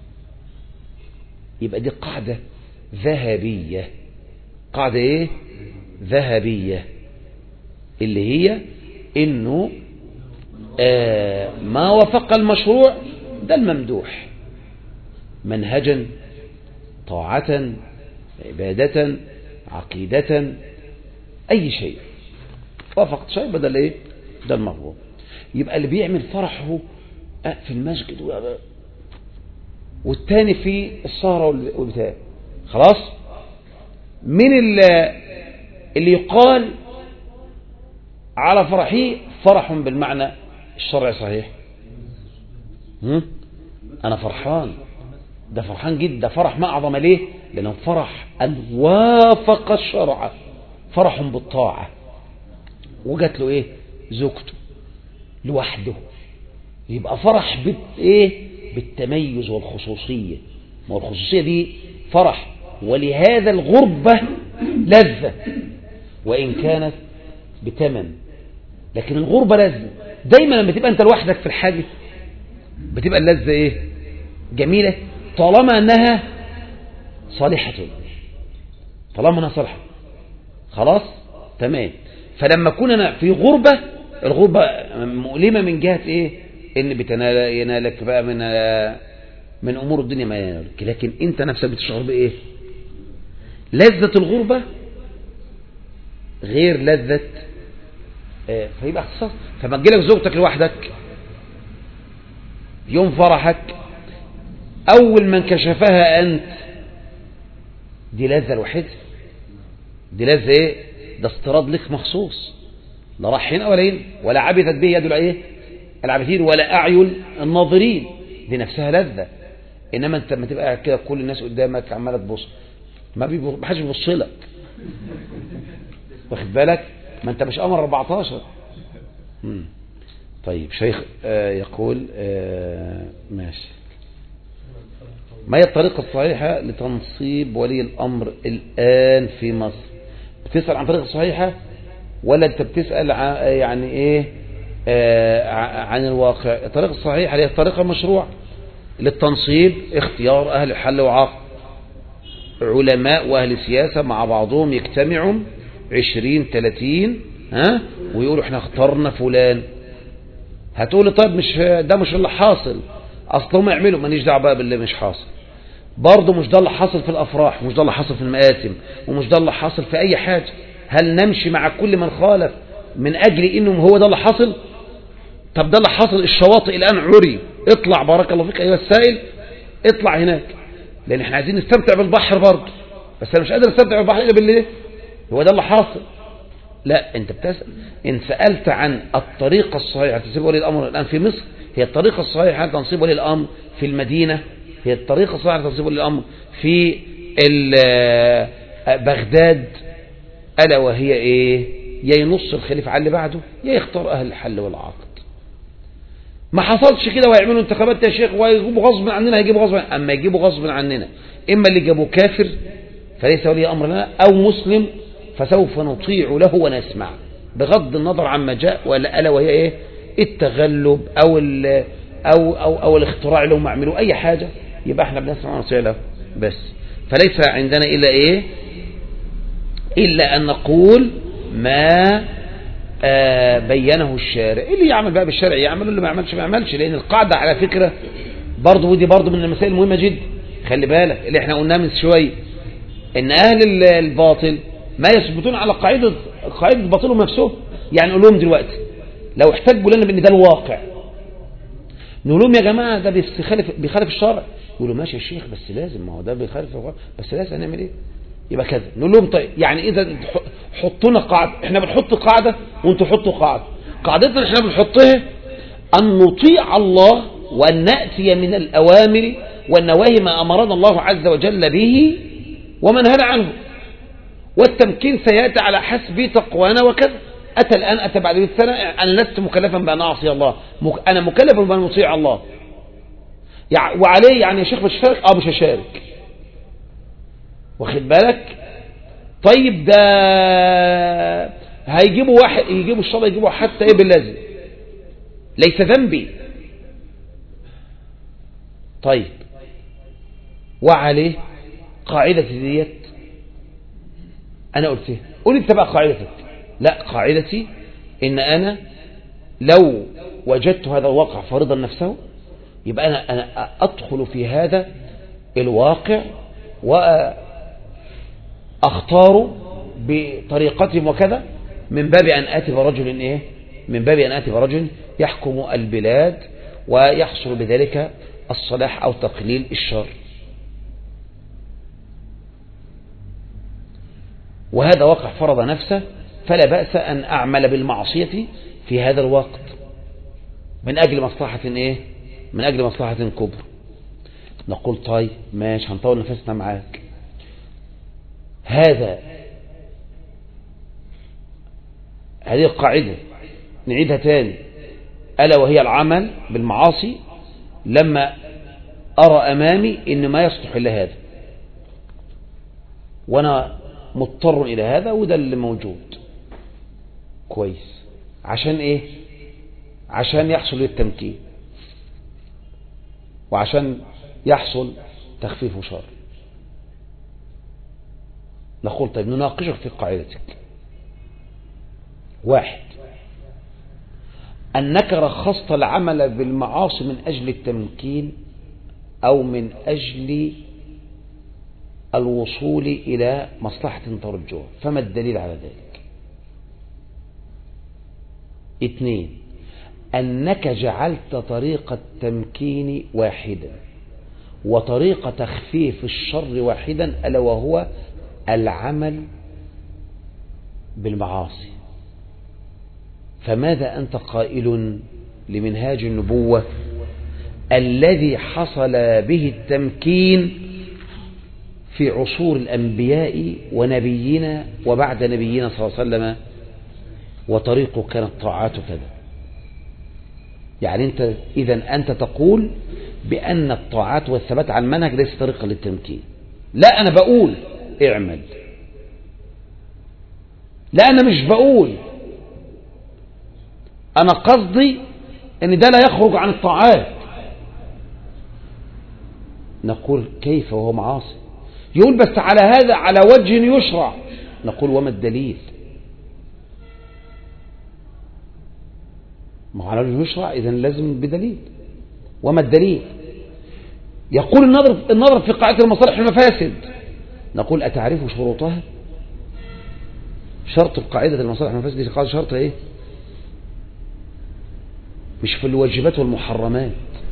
يبقى دي قاعدة ذهبية قاعدة ايه ذهبية اللي هي انه آه ما وفق المشروع ده الممدوح منهجا طاعة عبادة عقيدة أي شيء وافقت شيء بدل إيه ده المغضوب يبقى اللي بيعمل فرحه آه، في المسجد و- والتاني في السهرة وال- والبتاع خلاص من اللي, اللي يقال على فرحه فرح بالمعنى الشرعي صحيح هم؟ أنا فرحان ده فرحان جدا فرح ما أعظم ليه لأنه فرح أن وافق الشرع فرح بالطاعة وجات له إيه زوجته لوحده يبقى فرح بت إيه بالتميز والخصوصية ما هو الخصوصية دي فرح ولهذا الغربة لذة وإن كانت بتمن لكن الغربة لذة دايما لما تبقى أنت لوحدك في الحاجة بتبقى اللذة إيه جميلة طالما أنها صالحة طالما أنها صالحة خلاص تمام فلما أكون أنا في غربة الغربة مؤلمة من جهة إيه إن بتنال ينالك بقى من من أمور الدنيا ما ينالك لكن أنت نفسك بتشعر بإيه لذة الغربة غير لذة آه، فيبقى اختصاص فما تجيلك زوجتك لوحدك يوم فرحك أول من كشفها أنت دي لذة الوحيدة دي لذة إيه ده استيراد لك مخصوص لا راح هنا ولا هنا ولا عبثت به يد الإيه العابثين ولا أعين الناظرين دي نفسها لذة إنما أنت لما تبقى قاعد كده كل الناس قدامك عمالة تبص ما بيبص ما حدش بيبص لك واخد بالك ما أنت مش قمر 14 مم. طيب شيخ آه يقول آه ماشي ما هي الطريقة الصحيحة لتنصيب ولي الأمر الآن في مصر بتسأل عن طريقة صحيحة ولا أنت بتسأل ع- يعني إيه آه ع- عن الواقع الطريقة الصحيحة هي الطريقة المشروع للتنصيب اختيار أهل الحل وعقد علماء وأهل سياسة مع بعضهم يجتمعوا عشرين تلاتين ها ويقولوا احنا اخترنا فلان هتقولي طيب مش ده مش اللي حاصل اصل هم يعملوا ماليش دعوه بقى باللي مش حاصل برضه مش ده اللي حاصل في الافراح مش ده اللي حاصل في المآتم ومش ده اللي حاصل في اي حاجه هل نمشي مع كل من خالف من اجل انهم هو ده اللي حاصل طب ده اللي حاصل الشواطئ الان عري اطلع بارك الله فيك ايها السائل اطلع هناك لان احنا عايزين نستمتع بالبحر برضه بس انا مش قادر استمتع بالبحر الا بالليل هو ده اللي حاصل لا انت بتسأل ان سألت عن الطريقة الصحيحة تنصيب ولي الامر الان في مصر هي الطريقة الصحيحة لتنصيب ولي الامر في المدينة هي الطريقة الصحيحة لتنصيب ولي الامر في ال- بغداد الا وهي ايه يا ينص الخليفة على اللي بعده يا يختار أهل الحل والعقد ما حصلش كده ويعملوا انتخابات يا شيخ ويجيبوا غصب عننا هيجيبوا غصب عننا. أما يجيبوا غصب عننا إما اللي جابوا كافر فليس ولي أمر لنا أو مسلم فسوف نطيع له ونسمع بغض النظر عما جاء ولا ألا وهي إيه التغلب أو ال أو أو أو الاختراع لهم يعملوا أي حاجة يبقى احنا بنسمع ونطيع له بس فليس عندنا إلا إيه إلا أن نقول ما آه بينه الشارع اللي يعمل بقى بالشارع يعمل اللي ما يعملش ما يعملش لأن القاعدة على فكرة برضه ودي برضه من المسائل المهمة جدا خلي بالك اللي احنا قلناه من شوية ان اهل ال- الباطل ما يثبتون على قاعدة قاعدة باطلهم نفسهم يعني نقول لهم دلوقتي لو احتجوا لنا بان ده الواقع نقول لهم يا جماعة ده بيخالف بيخالف الشرع يقولوا ماشي يا شيخ بس لازم ما هو ده بيخالف الشرع بس لازم هنعمل ايه يبقى كذا نقول لهم طيب يعني اذا ح- حطونا قاعدة احنا بنحط قاعدة وانتوا حطوا قاعدة قاعدتنا اللي احنا بنحطها ان نطيع الله وان نأتي من الاوامر والنواهي ما امرنا الله عز وجل به وما نهانا عنه والتمكين سيأتي على حسب تقوانا وكذا أتى الآن أتى بعد 100 سنة أنا لست مكلفا بأن أعصي الله مك- أنا مكلف بأن أطيع الله يع- وعليه يعني يا شيخ مش هشارك اه مش هشارك واخد بالك طيب ده هيجيبوا واحد يجيبوا الشرع يجيبوا حتى ايه باللازم ليس ذنبي طيب وعليه قاعدة ديت انا قلت ايه قول انت بقى قاعدتك لا قاعدتي ان انا لو وجدت هذا الواقع فارضا نفسه يبقى انا انا ادخل في هذا الواقع واختار بطريقتهم وكذا من باب ان اتي برجل ايه من باب ان اتي برجل يحكم البلاد ويحصل بذلك الصلاح او تقليل الشر وهذا واقع فرض نفسه فلا بأس أن أعمل بالمعصية في هذا الوقت من أجل مصلحة إيه من أجل مصلحة كبرى نقول طيب ماشي هنطول نفسنا معاك هذا هذه القاعدة نعيدها تاني ألا وهي العمل بالمعاصي لما أرى أمامي إن ما يصلح إلا هذا وأنا مضطر إلى هذا وده اللي موجود كويس عشان إيه عشان يحصل التمكين وعشان يحصل تخفيف شر نقول طيب نناقشك في قاعدتك واحد أنك رخصت العمل بالمعاصي من أجل التمكين أو من أجل الوصول إلى مصلحة ترجوها فما الدليل على ذلك اثنين أنك جعلت طريق التمكين واحدا وطريق تخفيف الشر واحدا ألا وهو العمل بالمعاصي فماذا أنت قائل لمنهاج النبوة الذي حصل به التمكين في عصور الأنبياء ونبينا وبعد نبينا صلى الله عليه وسلم وطريقه كانت طاعات كذا يعني أنت إذا أنت تقول بأن الطاعات والثبات على المنهج ليس طريقا للتمكين لا أنا بقول اعمل لا أنا مش بقول أنا قصدي أن ده لا يخرج عن الطاعات نقول كيف وهو معاصي يقول بس على هذا على وجه يشرع نقول وما الدليل ما على وجه يشرع إذا لازم بدليل وما الدليل يقول النظر, النظر في قاعدة المصالح المفاسد نقول أتعرف شروطها شرط القاعدة المصالح المفاسد دي قاعدة شرط ايه مش في الواجبات والمحرمات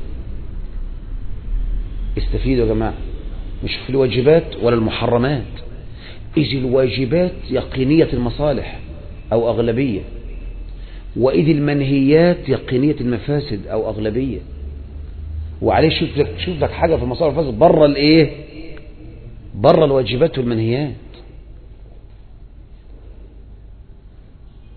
استفيدوا يا جماعة مش في الواجبات ولا المحرمات إذ الواجبات يقينية المصالح أو أغلبية وإذ المنهيات يقينية المفاسد أو أغلبية وعليه شوف لك, شوف لك حاجة في المصالح والمفاسد بره الإيه بره الواجبات والمنهيات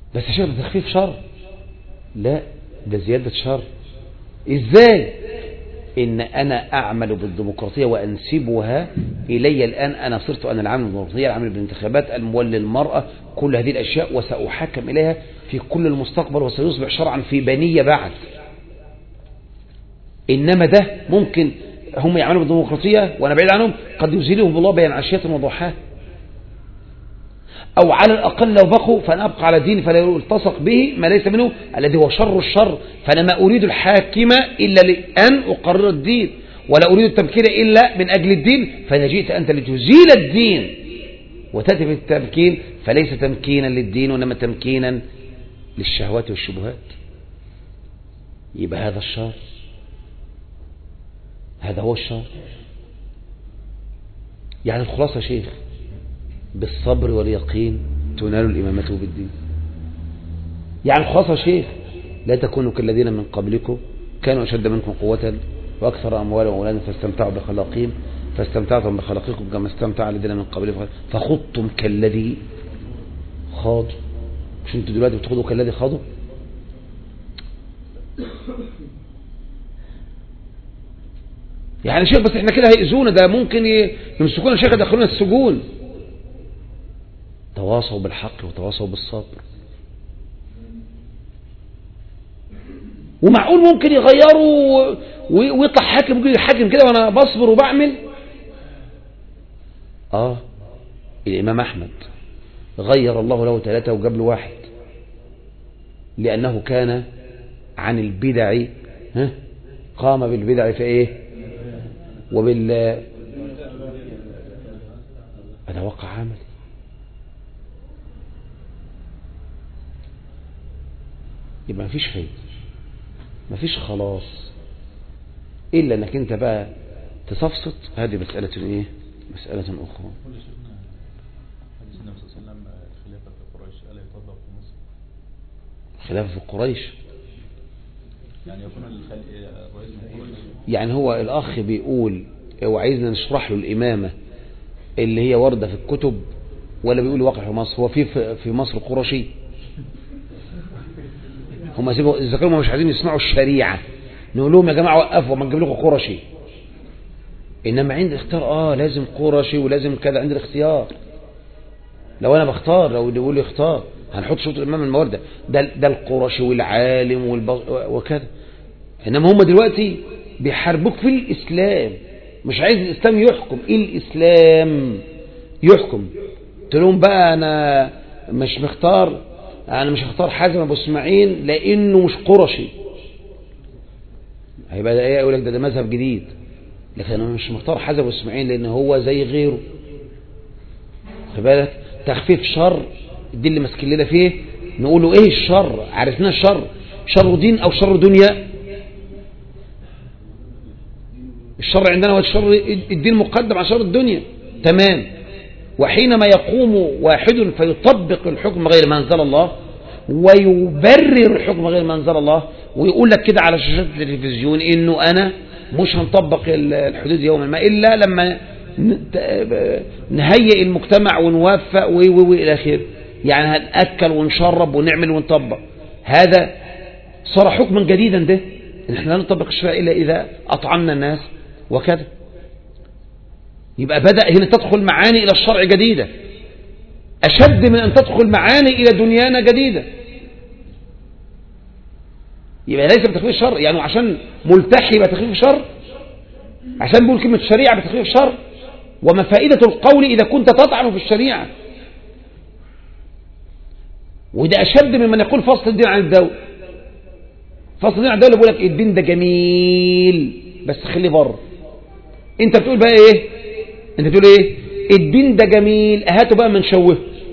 بس يا شيخ ده تخفيف شر لا ده زيادة شر ازاي ان انا اعمل بالديمقراطية وانسبها الي الان انا صرت انا العامل بالديمقراطية العامل بالانتخابات المولي المرأة كل هذه الاشياء وساحكم اليها في كل المستقبل وسيصبح شرعا في بنية بعد انما ده ممكن هم يعملوا بالديمقراطية وانا بعيد عنهم قد يزيلهم الله بين عشية وضحاها أو على الأقل لو بقوا فأنا أبقى على ديني فلا يلتصق به ما ليس منه الذي هو شر الشر فأنا ما أريد الحاكم إلا لأن أقرر الدين ولا أريد التمكين إلا من أجل الدين فإذا جئت أنت لتزيل الدين وتأتي بالتمكين فليس تمكينا للدين وإنما تمكينا للشهوات والشبهات يبقى هذا الشر هذا هو الشر يعني الخلاصة يا شيخ بالصبر واليقين تنال الإمامة بالدين يعني الخلاصة يا شيخ لا تكونوا كالذين من قبلكم كانوا أشد منكم قوة وأكثر أموالا وأولادا فاستمتعوا بخلاقهم فاستمتعتم بخلاقكم كما استمتع الذين من قبلكم فخضتم كالذي خاضوا مش انتوا دلوقتي بتخوضوا كالذي خاضوا يعني شيخ بس احنا كده هيأذونا ده ممكن ي- يمسكونا شيخ يدخلونا السجون تواصوا بالحق وتواصوا بالصبر ومعقول ممكن يغيروا و- و- ويطلع حاكم ممكن يحاكم كده وانا بصبر وبعمل اه الامام احمد غير الله له ثلاثة وجاب له واحد لانه كان عن البدع ها قام بالبدع في ايه وبال هذا واقع عملي يبقى مفيش فايدة مفيش خلاص إلا أنك أنت بقى تصفصت هذه مسألة إيه مسألة أخرى قول يا شيخنا حديث النبي صلى الله عليه وسلم الخلافة في قريش ألا يطبق في مصر خلاف في قريش يعني يكون الخل... الرئيس من قريش يعني هو الأخ بيقول هو عايزنا نشرح له الإمامة اللي هي واردة في الكتب ولا بيقول واقع في مصر هو في في مصر قرشي هم سيبوا إذا كانوا مش عايزين يسمعوا الشريعة نقول لهم يا جماعة وقفوا ما نجيب لكم قرشي إنما عند اختيار آه لازم قرشي ولازم كذا عند الاختيار لو أنا بختار لو يقول لي اختار هنحط شروط الإمام الموارده ده ده القرشي والعالم والبص وكذا إنما هم دلوقتي بيحاربوك في الإسلام مش عايز الإسلام يحكم إيه الإسلام يحكم قلت لهم بقى أنا مش مختار أنا مش هختار حازم أبو إسماعيل لأنه مش قرشي هيبقى ده إيه يقول لك ده, ده مذهب جديد لكن أنا مش مختار حازم أبو إسماعيل لأن هو زي غيره خد بالك تخفيف شر دي اللي ماسكين لنا فيه نقول له ايه الشر عرفنا الشر شر دين او شر دنيا الشر عندنا هو الشر الدين مقدم على شر الدنيا تمام وحينما يقوم واحد فيطبق الحكم غير ما انزل الله ويبرر الحكم غير ما انزل الله ويقول لك كده على شاشات التلفزيون انه انا مش هنطبق الحدود يوما ما الا لما نهيئ المجتمع ونوفق و و الى اخره يعني هنأكل ونشرب ونعمل ونطبق هذا صار حكما جديدا ده ان احنا لا نطبق الشرع الا اذا اطعمنا الناس وكذا يبقى بدأ هنا تدخل معاني الى الشرع جديدة اشد من ان تدخل معاني الى دنيانا جديدة يبقى ليس بتخفيف الشر يعني عشان ملتحي يبقى تخفيف الشر عشان بيقول كلمة شريعة بتخفيف الشر وما فائدة القول إذا كنت تطعن في الشريعة وده أشد ممن يقول فصل الدين عن الدولة فصل الدين عن الدولة بيقول لك الدين ده جميل بس خليه بره انت بتقول بقى ايه انت بتقول ايه الدين ده جميل هاته بقى من شوه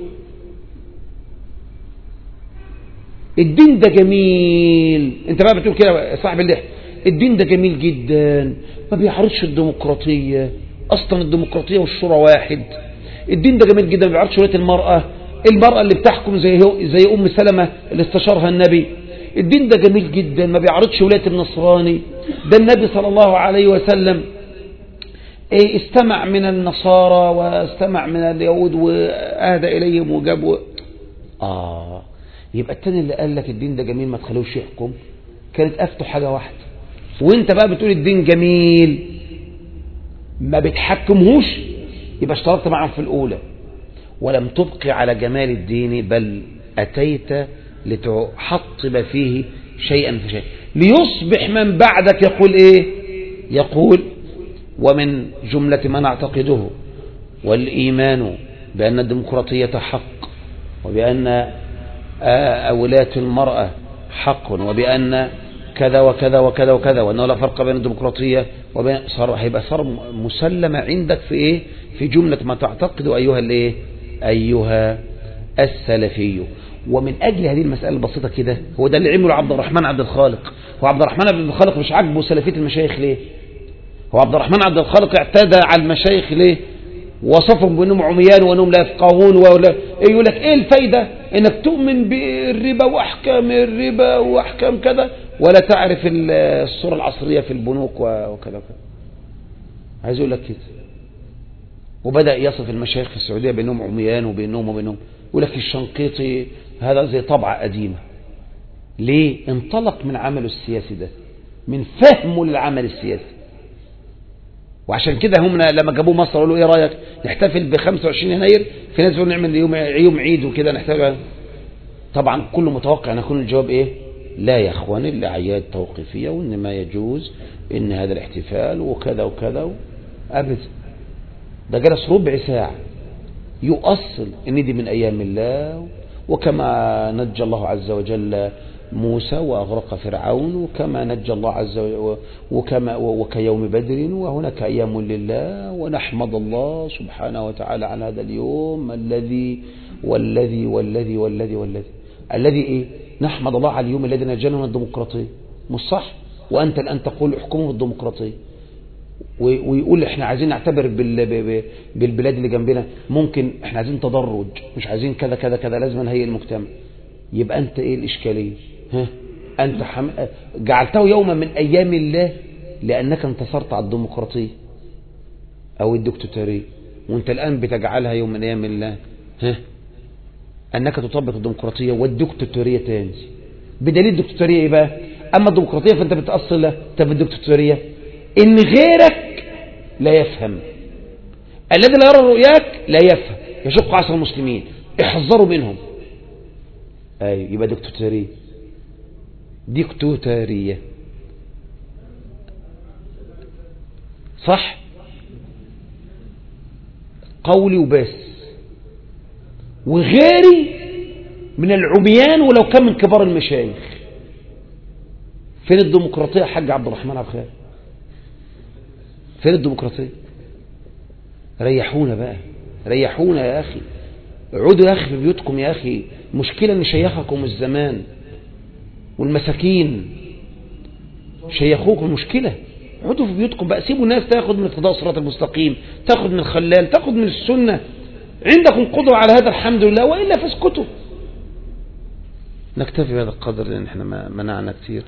الدين ده جميل انت بقى بتقول كده صاحب اللحية الدين ده جميل جدا ما بيعرضش الديمقراطية اصلا الديمقراطية والشورى واحد الدين ده جميل جدا ما بيعرضش ولاية المرأة المرأة اللي بتحكم زي زي ام سلمة اللي استشارها النبي الدين ده جميل جدا ما بيعرضش ولاية النصراني ده النبي صلى الله عليه وسلم ايه استمع من النصارى واستمع من اليهود واهدى اليهم وجاب اه يبقى التاني اللي قال لك الدين ده جميل ما تخلوش يحكم كانت أفتوا حاجة واحدة وانت بقى بتقول الدين جميل ما بتحكمهوش يبقى اشتركت معهم في الأولى ولم تبقي على جمال الدين بل أتيت لتحطب فيه شيئا فشيئا ليصبح من بعدك يقول ايه يقول ومن جملة ما نعتقده والإيمان بأن الديمقراطية حق وبأن آه، ولاية المرأة حق وبأن كذا وكذا وكذا وكذا وأنه لا فرق بين الديمقراطية وبين صار هيبقى صار مسلمة عندك في إيه في جملة ما تعتقد أيها الإيه أيها السلفي ومن أجل هذه المسألة البسيطة كده هو ده اللي عمله عبد الرحمن عبد الخالق هو عبد الرحمن عبد الخالق مش عاجبه سلفية المشايخ ليه هو عبد الرحمن عبد الخالق اعتدى على المشايخ ليه وصفهم بانهم عميان وانهم لا يفقهون ولا إيه يقول لك ايه الفايده انك تؤمن بالربا واحكام الربا واحكام كذا ولا تعرف ال- الصوره العصريه في البنوك و- وكذا وكذا عايز يقول لك كده وبدا يصف المشايخ في السعوديه بانهم عميان وبانهم وبانهم يقول لك الشنقيطي هذا زي طبعه قديمه ليه انطلق من عمله السياسي ده من فهمه للعمل السياسي وعشان كده هم لما جابوه مصر قالوا ايه رايك نحتفل ب 25 يناير في ناس بيقولوا نعمل يوم يوم عيد وكده نحتفل طبعا كل متوقع ان يكون الجواب ايه لا يا اخوان الاعياد توقيفيه وان ما يجوز ان هذا الاحتفال وكذا وكذا و... ابدا ده جلس ربع ساعه يؤصل ان دي من ايام الله وكما نجى الله عز وجل موسى واغرق فرعون وكما نجى الله عز وجل وكما وكيوم بدر وهناك ايام لله ونحمد الله سبحانه وتعالى على هذا اليوم الذي والذي والذي والذي والذي الذي ايه نحمد الله على اليوم الذي نجانا من الديمقراطيه مش صح وانت الان تقول احكموا بالديمقراطيه و- ويقول احنا عايزين نعتبر بال- ب- ب- بالبلاد اللي جنبنا ممكن احنا عايزين تدرج مش عايزين كذا كذا كذا لازم نهيئ المجتمع يبقى انت ايه الاشكاليه ها انت حم... جعلته يوما من ايام الله لانك انتصرت على الديمقراطيه او الدكتاتوريه وانت الان بتجعلها يوم من ايام الله ها انك تطبق الديمقراطيه والدكتاتوريه تاني بدليل الدكتاتوريه ايه بقى اما الديمقراطيه فانت بتاصل لها طب الدكتاتوريه ان غيرك لا يفهم الذي لا يرى رؤياك لا يفهم يشق عصر المسلمين احذروا منهم ايوه يبقى دكتاتوريه ديكتاتوريه صح قولي وبس وغيري من العميان ولو كان من كبار المشايخ فين الديمقراطيه يا حاج عبد الرحمن عبد الخالق فين الديمقراطيه ريحونا بقى ريحونا يا اخي اقعدوا يا اخي في بيوتكم يا اخي مشكله ان شيخكم الزمان والمساكين شيخوكم مشكله اقعدوا في بيوتكم بقى سيبوا الناس تاخد من اقتضاء الصراط المستقيم تاخد من الخلال تاخد من السنه عندكم قدره على هذا الحمد لله والا فاسكتوا نكتفي بهذا القدر لان احنا ما- منعنا كتير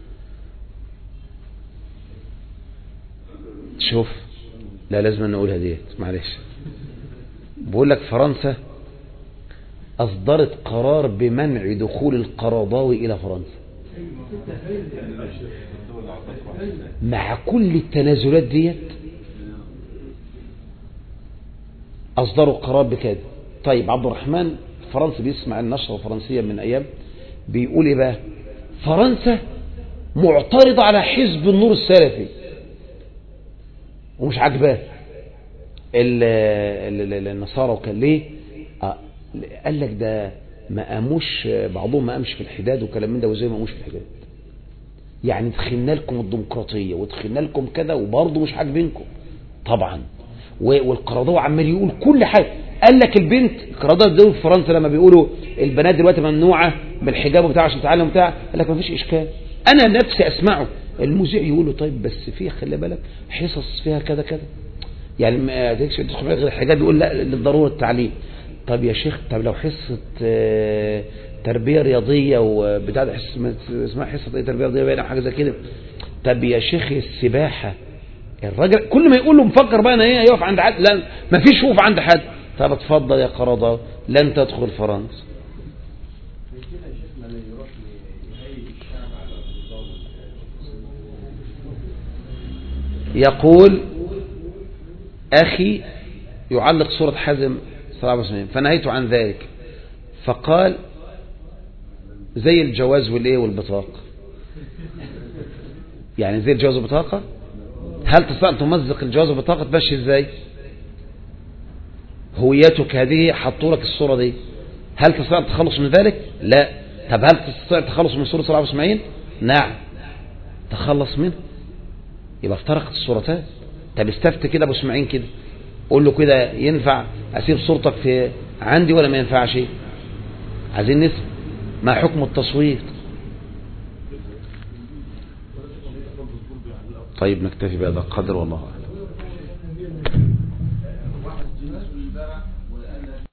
شوف لا لازم نقولها ديت معلش بقول لك فرنسا أصدرت قرار بمنع دخول القرضاوي إلى فرنسا مع كل التنازلات ديت أصدروا قرار بكده طيب عبد الرحمن فرنسا بيسمع النشرة الفرنسية من أيام بيقول إيه بقى فرنسا معترضة على حزب النور السلفي ومش عاجباه ال- ال- ال- النصارى وكان ليه آه، قال لك ده ما قاموش بعضهم ما قامش في الحداد وكلام من ده وزي ما قاموش في الحداد يعني دخلنا لكم الديمقراطيه ودخلنا لكم كذا وبرضه مش عاجبينكم طبعا و- والقرضاوي عمال يقول كل حاجه قال لك البنت القرضاوي دول في فرنسا لما بيقولوا البنات دلوقتي ممنوعه بالحجاب بتاع عشان تتعلم بتاع قال لك ما فيش اشكال انا نفسي اسمعه المذيع يقول له طيب بس فيها خلي بالك حصص فيها كذا كذا يعني ما تكش تدخل غير الحجاب يقول لا للضروره التعليم طب يا شيخ طب لو حصه آه، تربيه رياضيه وبتاع ده حصه اسمها حصه ايه تربيه رياضيه باين أو حاجه زي كده طب يا شيخ السباحه الراجل كل ما يقول له مفكر بقى انا ايه يقف عند حد لا ما فيش وقوف عند حد طب اتفضل يا قرضاوي لن تدخل فرنسا شيخنا اللي يروح يهيئ الشعب على النظام يقول أخي يعلق صورة حزم صلى الله عليه وسلم فنهيت عن ذلك فقال زي الجواز والإيه والبطاقة يعني زي الجواز والبطاقة هل تستطيع أن تمزق الجواز والبطاقة تمشي ازاي هويتك هذه حطوا لك الصورة دي هل تستطيع التخلص من ذلك لا طب هل تستطيع التخلص من صورة صلى الله عليه وسلم نعم تخلص منه يبقى افترقت الصورتان طب استفت كده ابو اسماعيل كده قول له كده ينفع اسيب صورتك في عندي ولا ما ينفعش عايزين نسمع ما حكم التصويت طيب نكتفي بهذا القدر والله أعلم